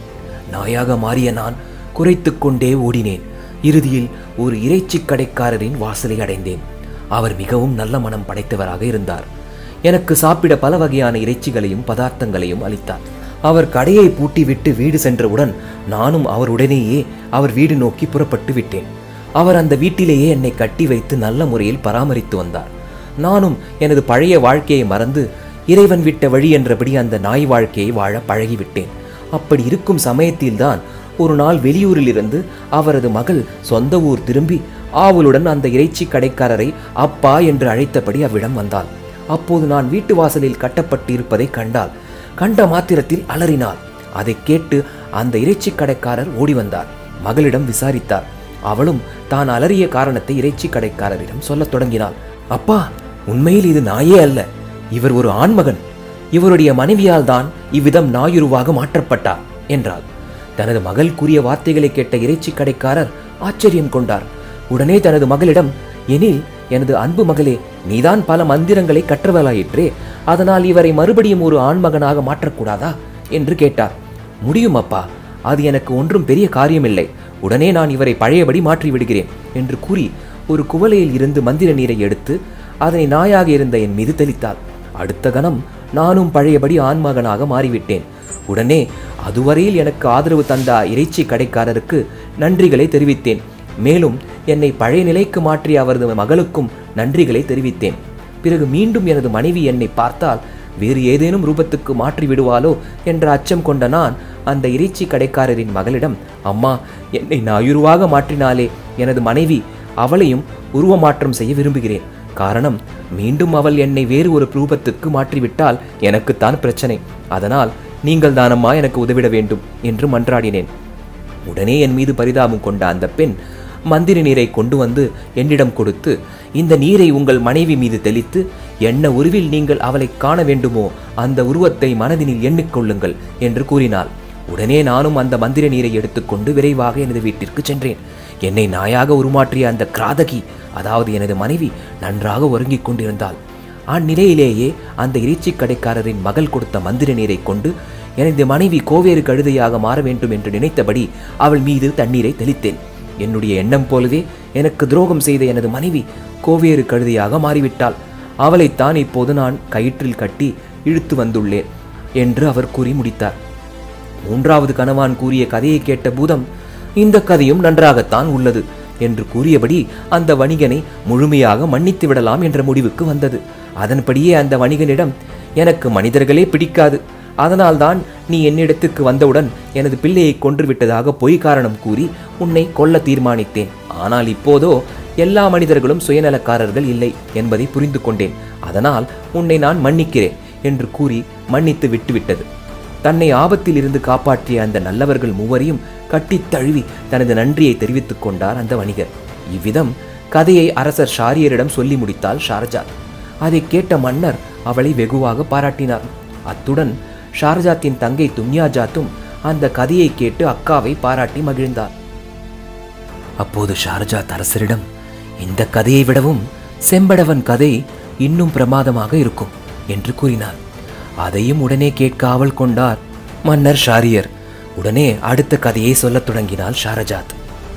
Speaker 1: நாயாக மாறிய நான் குறைத்துக் கொண்டே ஓடினேன் இறுதியில் ஒரு இறைச்சிக் கடைக்காரரின் வாசலை அடைந்தேன் அவர் மிகவும் நல்ல மனம் படைத்தவராக இருந்தார் எனக்கு சாப்பிட பல வகையான இறைச்சிகளையும் பதார்த்தங்களையும் அளித்தார் அவர் கடையை பூட்டிவிட்டு வீடு சென்றவுடன் நானும் அவருடனேயே அவர் வீடு நோக்கி புறப்பட்டு விட்டேன் அவர் அந்த வீட்டிலேயே என்னை கட்டி வைத்து நல்ல முறையில் பராமரித்து வந்தார் நானும் எனது பழைய வாழ்க்கையை மறந்து இறைவன் விட்ட வழி என்றபடி அந்த நாய் வாழ்க்கையை வாழ பழகிவிட்டேன் அப்படி இருக்கும் சமயத்தில்தான் ஒரு நாள் வெளியூரிலிருந்து அவரது மகள் சொந்த ஊர் திரும்பி ஆவலுடன் அந்த இறைச்சி கடைக்காரரை அப்பா என்று அழைத்தபடி அவ்விடம் வந்தாள் அப்போது நான் வீட்டு வாசலில் கட்டப்பட்டு இருப்பதை கண்டாள் கண்ட மாத்திரத்தில் அலறினாள் அதை கேட்டு அந்த இறைச்சி கடைக்காரர் ஓடி வந்தார் மகளிடம் விசாரித்தார் அவளும் தான் அலறிய காரணத்தை இறைச்சி கடைக்காரரிடம் சொல்லத் தொடங்கினாள் அப்பா உண்மையில் இது நாயே அல்ல இவர் ஒரு ஆண்மகன் இவருடைய மனைவியால் தான் இவ்விதம் நாயுருவாக மாற்றப்பட்டார் என்றாள் தனது மகள் கூறிய வார்த்தைகளை கேட்ட இறைச்சி கடைக்காரர் ஆச்சரியம் கொண்டார் உடனே தனது மகளிடம் எனில் எனது அன்பு மகளே நீதான் பல மந்திரங்களை கற்றவளாயிற்றே அதனால் இவரை மறுபடியும் ஒரு ஆண்மகனாக மாற்றக்கூடாதா என்று கேட்டார் முடியும் அப்பா அது எனக்கு ஒன்றும் பெரிய காரியமில்லை உடனே நான் இவரை பழையபடி மாற்றி விடுகிறேன் என்று கூறி ஒரு குவளையில் இருந்து மந்திர நீரை எடுத்து அதனை நாயாக இருந்த என் மீது தெளித்தாள் அடுத்த கணம் நானும் பழையபடி ஆண்மகனாக மாறிவிட்டேன் உடனே அதுவரையில் எனக்கு ஆதரவு தந்த இறைச்சி கடைக்காரருக்கு நன்றிகளை தெரிவித்தேன் மேலும் என்னை பழைய நிலைக்கு மாற்றிய அவரது மகளுக்கும் நன்றிகளை தெரிவித்தேன் பிறகு மீண்டும் எனது மனைவி என்னை பார்த்தால் வேறு ஏதேனும் ரூபத்துக்கு மாற்றி விடுவாளோ என்ற அச்சம் கொண்ட நான் அந்த இறைச்சி கடைக்காரரின் மகளிடம் அம்மா என்னை நாயுருவாக மாற்றினாலே எனது மனைவி அவளையும் உருவமாற்றம் செய்ய விரும்புகிறேன் காரணம் மீண்டும் அவள் என்னை வேறு ஒரு ரூபத்துக்கு மாற்றிவிட்டால் எனக்குத்தான் பிரச்சனை அதனால் நீங்கள் தானம்மா எனக்கு உதவிட வேண்டும் என்று மன்றாடினேன் உடனே என் மீது பரிதாபம் கொண்ட அந்த பெண் மந்திர நீரை கொண்டு வந்து என்னிடம் கொடுத்து இந்த நீரை உங்கள் மனைவி மீது தெளித்து என்ன உருவில் நீங்கள் அவளை காண வேண்டுமோ அந்த உருவத்தை மனதினில் எண்ணிக்கொள்ளுங்கள் என்று கூறினாள் உடனே நானும் அந்த மந்திர நீரை எடுத்துக்கொண்டு விரைவாக எனது வீட்டிற்கு சென்றேன் என்னை நாயாக உருமாற்றிய அந்த கிராதகி அதாவது எனது மனைவி நன்றாக உறங்கிக் கொண்டிருந்தாள் அந்நிலையிலேயே அந்த இறைச்சிக் கடைக்காரரின் மகள் கொடுத்த மந்திர நீரை கொண்டு எனது மனைவி கோவேறு கழுதையாக மாற வேண்டும் என்று நினைத்தபடி அவள் மீது தண்ணீரை தெளித்தேன் என்னுடைய எண்ணம் போலவே எனக்கு துரோகம் செய்த எனது மனைவி கோவேறு கழுதையாக மாறிவிட்டாள் அவளைத்தான் இப்போது நான் கயிற்றில் கட்டி இழுத்து வந்துள்ளேன் என்று அவர் கூறி முடித்தார் மூன்றாவது கணவான் கூறிய கதையை கேட்ட பூதம் இந்த கதையும் நன்றாகத்தான் உள்ளது என்று கூறியபடி அந்த வணிகனை முழுமையாக மன்னித்து விடலாம் என்ற முடிவுக்கு வந்தது அதன்படியே அந்த வணிகனிடம் எனக்கு மனிதர்களே பிடிக்காது அதனால்தான் நீ என்னிடத்துக்கு வந்தவுடன் எனது பிள்ளையை கொன்று விட்டதாக பொய் காரணம் கூறி உன்னை கொல்ல தீர்மானித்தேன் ஆனால் இப்போதோ எல்லா மனிதர்களும் சுயநலக்காரர்கள் இல்லை என்பதை புரிந்து கொண்டேன் அதனால் உன்னை நான் மன்னிக்கிறேன் என்று கூறி மன்னித்து விட்டுவிட்டது தன்னை ஆபத்தில் இருந்து காப்பாற்றிய அந்த நல்லவர்கள் மூவரையும் கட்டித் தழுவி தனது நன்றியை தெரிவித்துக் கொண்டார் அந்த வணிகர் இவ்விதம் கதையை அரசர் ஷாரியரிடம் சொல்லி முடித்தாள் ஷார்ஜாத் அதை கேட்ட மன்னர் அவளை வெகுவாக பாராட்டினார் அத்துடன் ஷார்ஜாத்தின் தங்கை துன்யாஜாத்தும் அந்த கதையை கேட்டு அக்காவை பாராட்டி மகிழ்ந்தார் அப்போது ஷார்ஜாத் அரசரிடம் இந்த கதையை விடவும் செம்படவன் கதை இன்னும் பிரமாதமாக இருக்கும் என்று கூறினார் அதையும் உடனே கேட்க ஆவல் கொண்டார் மன்னர் ஷாரியர் உடனே அடுத்த கதையை சொல்லத் தொடங்கினாள் ஷாரஜாத்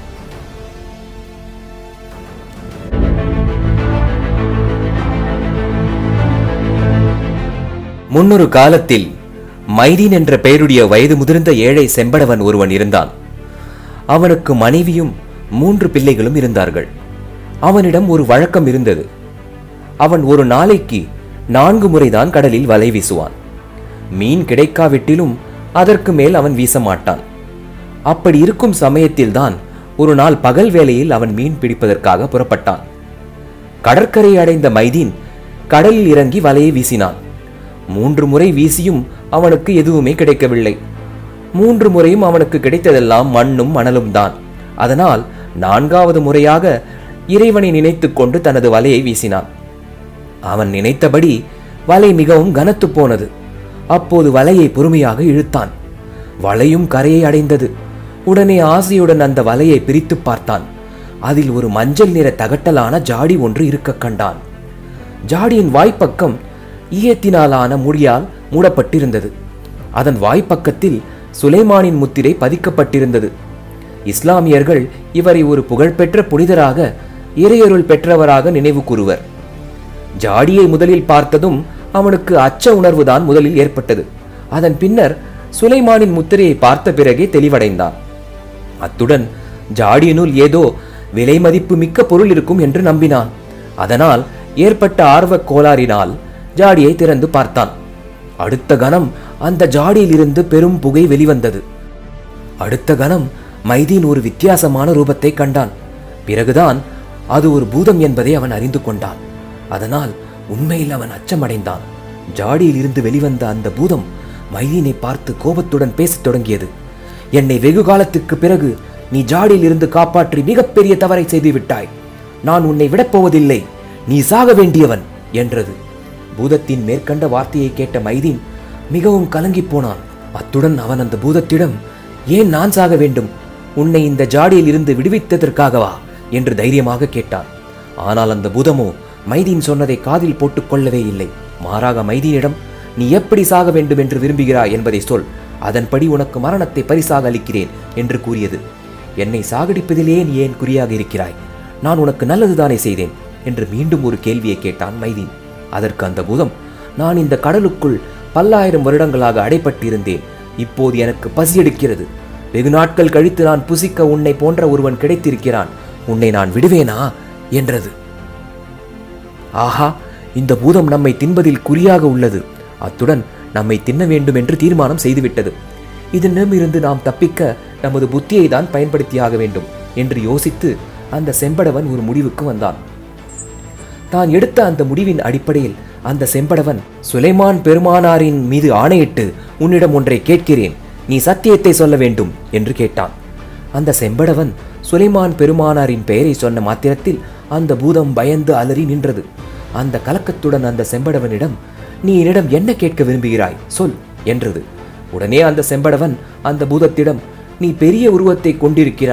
Speaker 1: முன்னொரு காலத்தில் மைதீன் என்ற பெயருடைய வயது முதிர்ந்த ஏழை செம்படவன் ஒருவன் இருந்தான் அவனுக்கு மனைவியும் மூன்று பிள்ளைகளும் இருந்தார்கள் அவனிடம் ஒரு வழக்கம் இருந்தது அவன் ஒரு நாளைக்கு நான்கு முறைதான் கடலில் வலை வீசுவான் மீன் கிடைக்காவிட்டிலும் அதற்கு மேல் அவன் வீச மாட்டான் அப்படி இருக்கும் சமயத்தில்தான் ஒரு நாள் பகல் வேளையில் அவன் மீன் பிடிப்பதற்காக புறப்பட்டான் கடற்கரை அடைந்த மைதீன் கடலில் இறங்கி வலையை வீசினான் மூன்று முறை வீசியும் அவனுக்கு எதுவுமே கிடைக்கவில்லை மூன்று முறையும் அவனுக்கு கிடைத்ததெல்லாம் மண்ணும் மணலும் தான் அதனால் நான்காவது முறையாக இறைவனை நினைத்துக் கொண்டு தனது வலையை வீசினான் அவன் நினைத்தபடி வலை மிகவும் கனத்து போனது அப்போது வலையை பொறுமையாக இழுத்தான் வலையும் கரையை அடைந்தது உடனே ஆசையுடன் அந்த வலையை பிரித்து பார்த்தான் அதில் ஒரு மஞ்சள் நிற தகட்டலான ஜாடி ஒன்று இருக்கக் கண்டான் ஜாடியின் வாய்ப்பக்கம் ஈயத்தினாலான முடியால் மூடப்பட்டிருந்தது அதன் வாய்ப்பக்கத்தில் சுலைமானின் முத்திரை பதிக்கப்பட்டிருந்தது இஸ்லாமியர்கள் இவரை ஒரு புகழ்பெற்ற புனிதராக இறையருள் பெற்றவராக நினைவு கூறுவர் ஜாடியை முதலில் பார்த்ததும் அவனுக்கு அச்ச உணர்வுதான் முதலில் ஏற்பட்டது அதன் பின்னர் சுலைமானின் முத்திரையை பார்த்த பிறகே தெளிவடைந்தான் அத்துடன் ஜாடியினுள் ஏதோ விலை மதிப்பு மிக்க பொருள் இருக்கும் என்று நம்பினான் அதனால் ஏற்பட்ட ஆர்வக் கோளாறினால் ஜாடியை திறந்து பார்த்தான் அடுத்த கணம் அந்த ஜாடியிலிருந்து பெரும் புகை வெளிவந்தது அடுத்த கணம் மைதீன் ஒரு வித்தியாசமான ரூபத்தை கண்டான் பிறகுதான் அது ஒரு பூதம் என்பதை அவன் அறிந்து கொண்டான் அதனால் உண்மையில் அவன் அச்சமடைந்தான் ஜாடியில் இருந்து வெளிவந்த அந்த பூதம் மைதீனை பார்த்து கோபத்துடன் பேசத் தொடங்கியது என்னை வெகு காலத்துக்கு பிறகு நீ ஜாடியில் இருந்து காப்பாற்றி மிகப்பெரிய தவறை செய்து விட்டாய் நான் உன்னை விடப்போவதில்லை நீ சாக வேண்டியவன் என்றது பூதத்தின் மேற்கண்ட வார்த்தையை கேட்ட மைதீன் மிகவும் கலங்கிப் போனான் அத்துடன் அவன் அந்த பூதத்திடம் ஏன் நான் சாக வேண்டும் உன்னை இந்த ஜாடியில் இருந்து விடுவித்ததற்காகவா என்று தைரியமாக கேட்டான் ஆனால் அந்த பூதமோ மைதீன் சொன்னதை காதில் போட்டுக் கொள்ளவே இல்லை மாறாக மைதீனிடம் நீ எப்படி சாக வேண்டும் என்று விரும்புகிறாய் என்பதை சொல் அதன்படி உனக்கு மரணத்தை பரிசாக அளிக்கிறேன் என்று கூறியது என்னை சாகடிப்பதிலே நீ ஏன் குறியாக இருக்கிறாய் நான் உனக்கு நல்லதுதானே செய்தேன் என்று மீண்டும் ஒரு கேள்வியை கேட்டான் மைதீன் அதற்கு அந்த பூதம் நான் இந்த கடலுக்குள் பல்லாயிரம் வருடங்களாக அடைப்பட்டிருந்தேன் இப்போது எனக்கு பசி எடுக்கிறது வெகு நாட்கள் கழித்து நான் புசிக்க உன்னை போன்ற ஒருவன் கிடைத்திருக்கிறான் உன்னை நான் விடுவேனா என்றது ஆஹா இந்த பூதம் நம்மை தின்பதில் குறியாக உள்ளது அத்துடன் நம்மை தின்ன வேண்டும் என்று தீர்மானம் செய்துவிட்டது இதனிடமிருந்து நாம் தப்பிக்க நமது புத்தியை தான் பயன்படுத்தியாக வேண்டும் என்று யோசித்து அந்த செம்படவன் ஒரு முடிவுக்கு வந்தான் தான் எடுத்த அந்த முடிவின் அடிப்படையில் அந்த செம்படவன் சுலைமான் பெருமானாரின் மீது ஆணையிட்டு உன்னிடம் ஒன்றை கேட்கிறேன் நீ சத்தியத்தை சொல்ல வேண்டும் என்று கேட்டான் அந்த செம்படவன் சுலைமான் பெருமானாரின் பெயரை சொன்ன மாத்திரத்தில் அந்த பூதம் பயந்து அலறி நின்றது அந்த கலக்கத்துடன் அந்த செம்படவனிடம் நீ என்னிடம் என்ன கேட்க விரும்புகிறாய் சொல் என்றது உடனே அந்த செம்படவன் அந்த பூதத்திடம் நீ பெரிய உருவத்தை கொண்டிருக்கிறாய்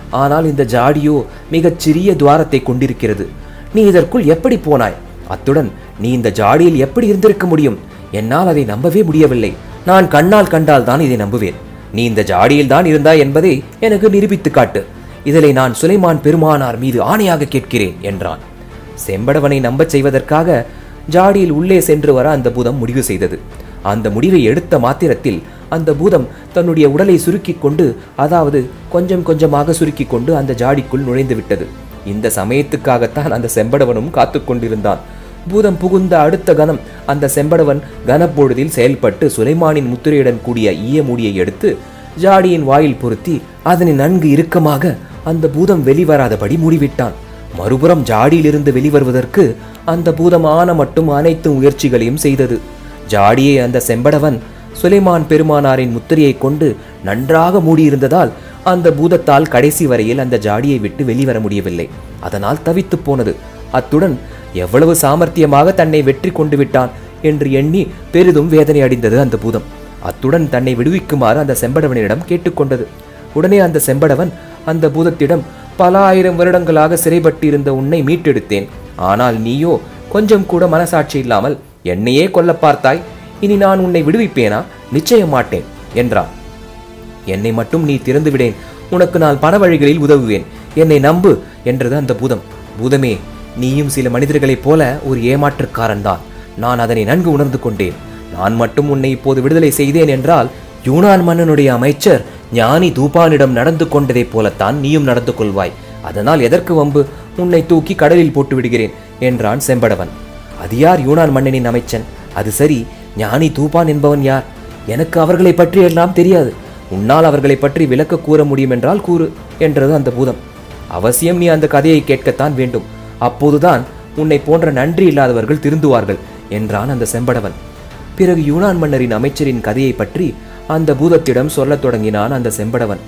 Speaker 1: ஆனால் இந்த ஜாடியோ மிகச் சிறிய துவாரத்தை கொண்டிருக்கிறது நீ இதற்குள் எப்படி போனாய் அத்துடன் நீ இந்த ஜாடியில் எப்படி இருந்திருக்க முடியும் என்னால் அதை நம்பவே முடியவில்லை நான் கண்ணால் கண்டால் தான் இதை நம்புவேன் நீ இந்த ஜாடியில் தான் இருந்தாய் என்பதை எனக்கு நிரூபித்து காட்டு இதிலே நான் சுலைமான் பெருமானார் மீது ஆணையாக கேட்கிறேன் என்றான் செம்படவனை நம்பச் செய்வதற்காக ஜாடியில் உள்ளே சென்று வர அந்த பூதம் முடிவு செய்தது அந்த முடிவை எடுத்த மாத்திரத்தில் அந்த பூதம் தன்னுடைய உடலை சுருக்கிக் கொண்டு அதாவது கொஞ்சம் கொஞ்சமாக சுருக்கிக் கொண்டு அந்த ஜாடிக்குள் நுழைந்து விட்டது இந்த சமயத்துக்காகத்தான் அந்த செம்படவனும் காத்து கொண்டிருந்தான் பூதம் புகுந்த அடுத்த கணம் அந்த செம்படவன் கனப்பொழுதில் செயல்பட்டு சுலைமானின் முத்திரையுடன் கூடிய ஈய மூடியை எடுத்து ஜாடியின் வாயில் பொருத்தி அதனை நன்கு இறுக்கமாக அந்த பூதம் வெளிவராதபடி மூடிவிட்டான் மறுபுறம் ஜாடியிலிருந்து வெளிவருவதற்கு அந்த பூதம் ஆன மட்டும் அனைத்து முயற்சிகளையும் செய்தது ஜாடியை அந்த செம்படவன் சுலைமான் பெருமானாரின் முத்திரையை கொண்டு நன்றாக மூடியிருந்ததால் அந்த பூதத்தால் கடைசி வரையில் அந்த ஜாடியை விட்டு வெளிவர முடியவில்லை அதனால் தவித்துப் போனது அத்துடன் எவ்வளவு சாமர்த்தியமாக தன்னை வெற்றி கொண்டு விட்டான் என்று எண்ணி பெரிதும் வேதனை அடைந்தது அந்த பூதம் அத்துடன் தன்னை விடுவிக்குமாறு அந்த செம்படவனிடம் கேட்டுக்கொண்டது உடனே அந்த செம்படவன் அந்த பூதத்திடம் பல ஆயிரம் வருடங்களாக சிறைப்பட்டிருந்த உன்னை மீட்டெடுத்தேன் ஆனால் நீயோ கொஞ்சம் கூட மனசாட்சி இல்லாமல் என்னையே கொல்ல பார்த்தாய் இனி நான் உன்னை விடுவிப்பேனா நிச்சயம் மாட்டேன் என்றான் என்னை மட்டும் நீ திறந்து விடேன் உனக்கு நான் பண வழிகளில் உதவுவேன் என்னை நம்பு என்றது அந்த பூதம் பூதமே நீயும் சில மனிதர்களைப் போல ஒரு ஏமாற்றுக்காரன் தான் நான் அதனை நன்கு உணர்ந்து கொண்டேன் நான் மட்டும் உன்னை இப்போது விடுதலை செய்தேன் என்றால் யூனான் மன்னனுடைய அமைச்சர் ஞானி தூபானிடம் நடந்து கொண்டதைப் போலத்தான் நீயும் நடந்து கொள்வாய் அதனால் எதற்கு வம்பு உன்னை தூக்கி கடலில் போட்டு விடுகிறேன் என்றான் செம்படவன் அது யார் யூனான் மன்னனின் அமைச்சன் அது சரி ஞானி தூபான் என்பவன் யார் எனக்கு அவர்களை பற்றி எல்லாம் தெரியாது உன்னால் அவர்களை பற்றி விளக்க கூற முடியும் என்றால் கூறு என்றது அந்த பூதம் அவசியம் நீ அந்த கதையை கேட்கத்தான் வேண்டும் அப்போதுதான் உன்னை போன்ற நன்றி இல்லாதவர்கள் திருந்துவார்கள் என்றான் அந்த செம்படவன் பிறகு யூனான் மன்னரின் அமைச்சரின் கதையை பற்றி அந்த பூதத்திடம் சொல்லத் தொடங்கினான் அந்த செம்படவன்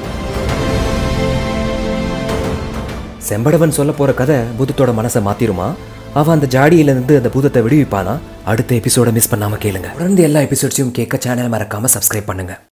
Speaker 1: செம்படவன் சொல்ல போற கதை பூதத்தோட மனசை மாத்திருமா அவன் அந்த ஜாடியில இருந்து அந்த பூதத்தை விடுவிப்பானா அடுத்த எபிசோட மிஸ் பண்ணாம கேளுங்க தொடர்ந்து எல்லா எபிசோட்ஸையும் கேட்க சேனல் மறக்காம சப்ஸ்கிரைப் பண்ணுங்க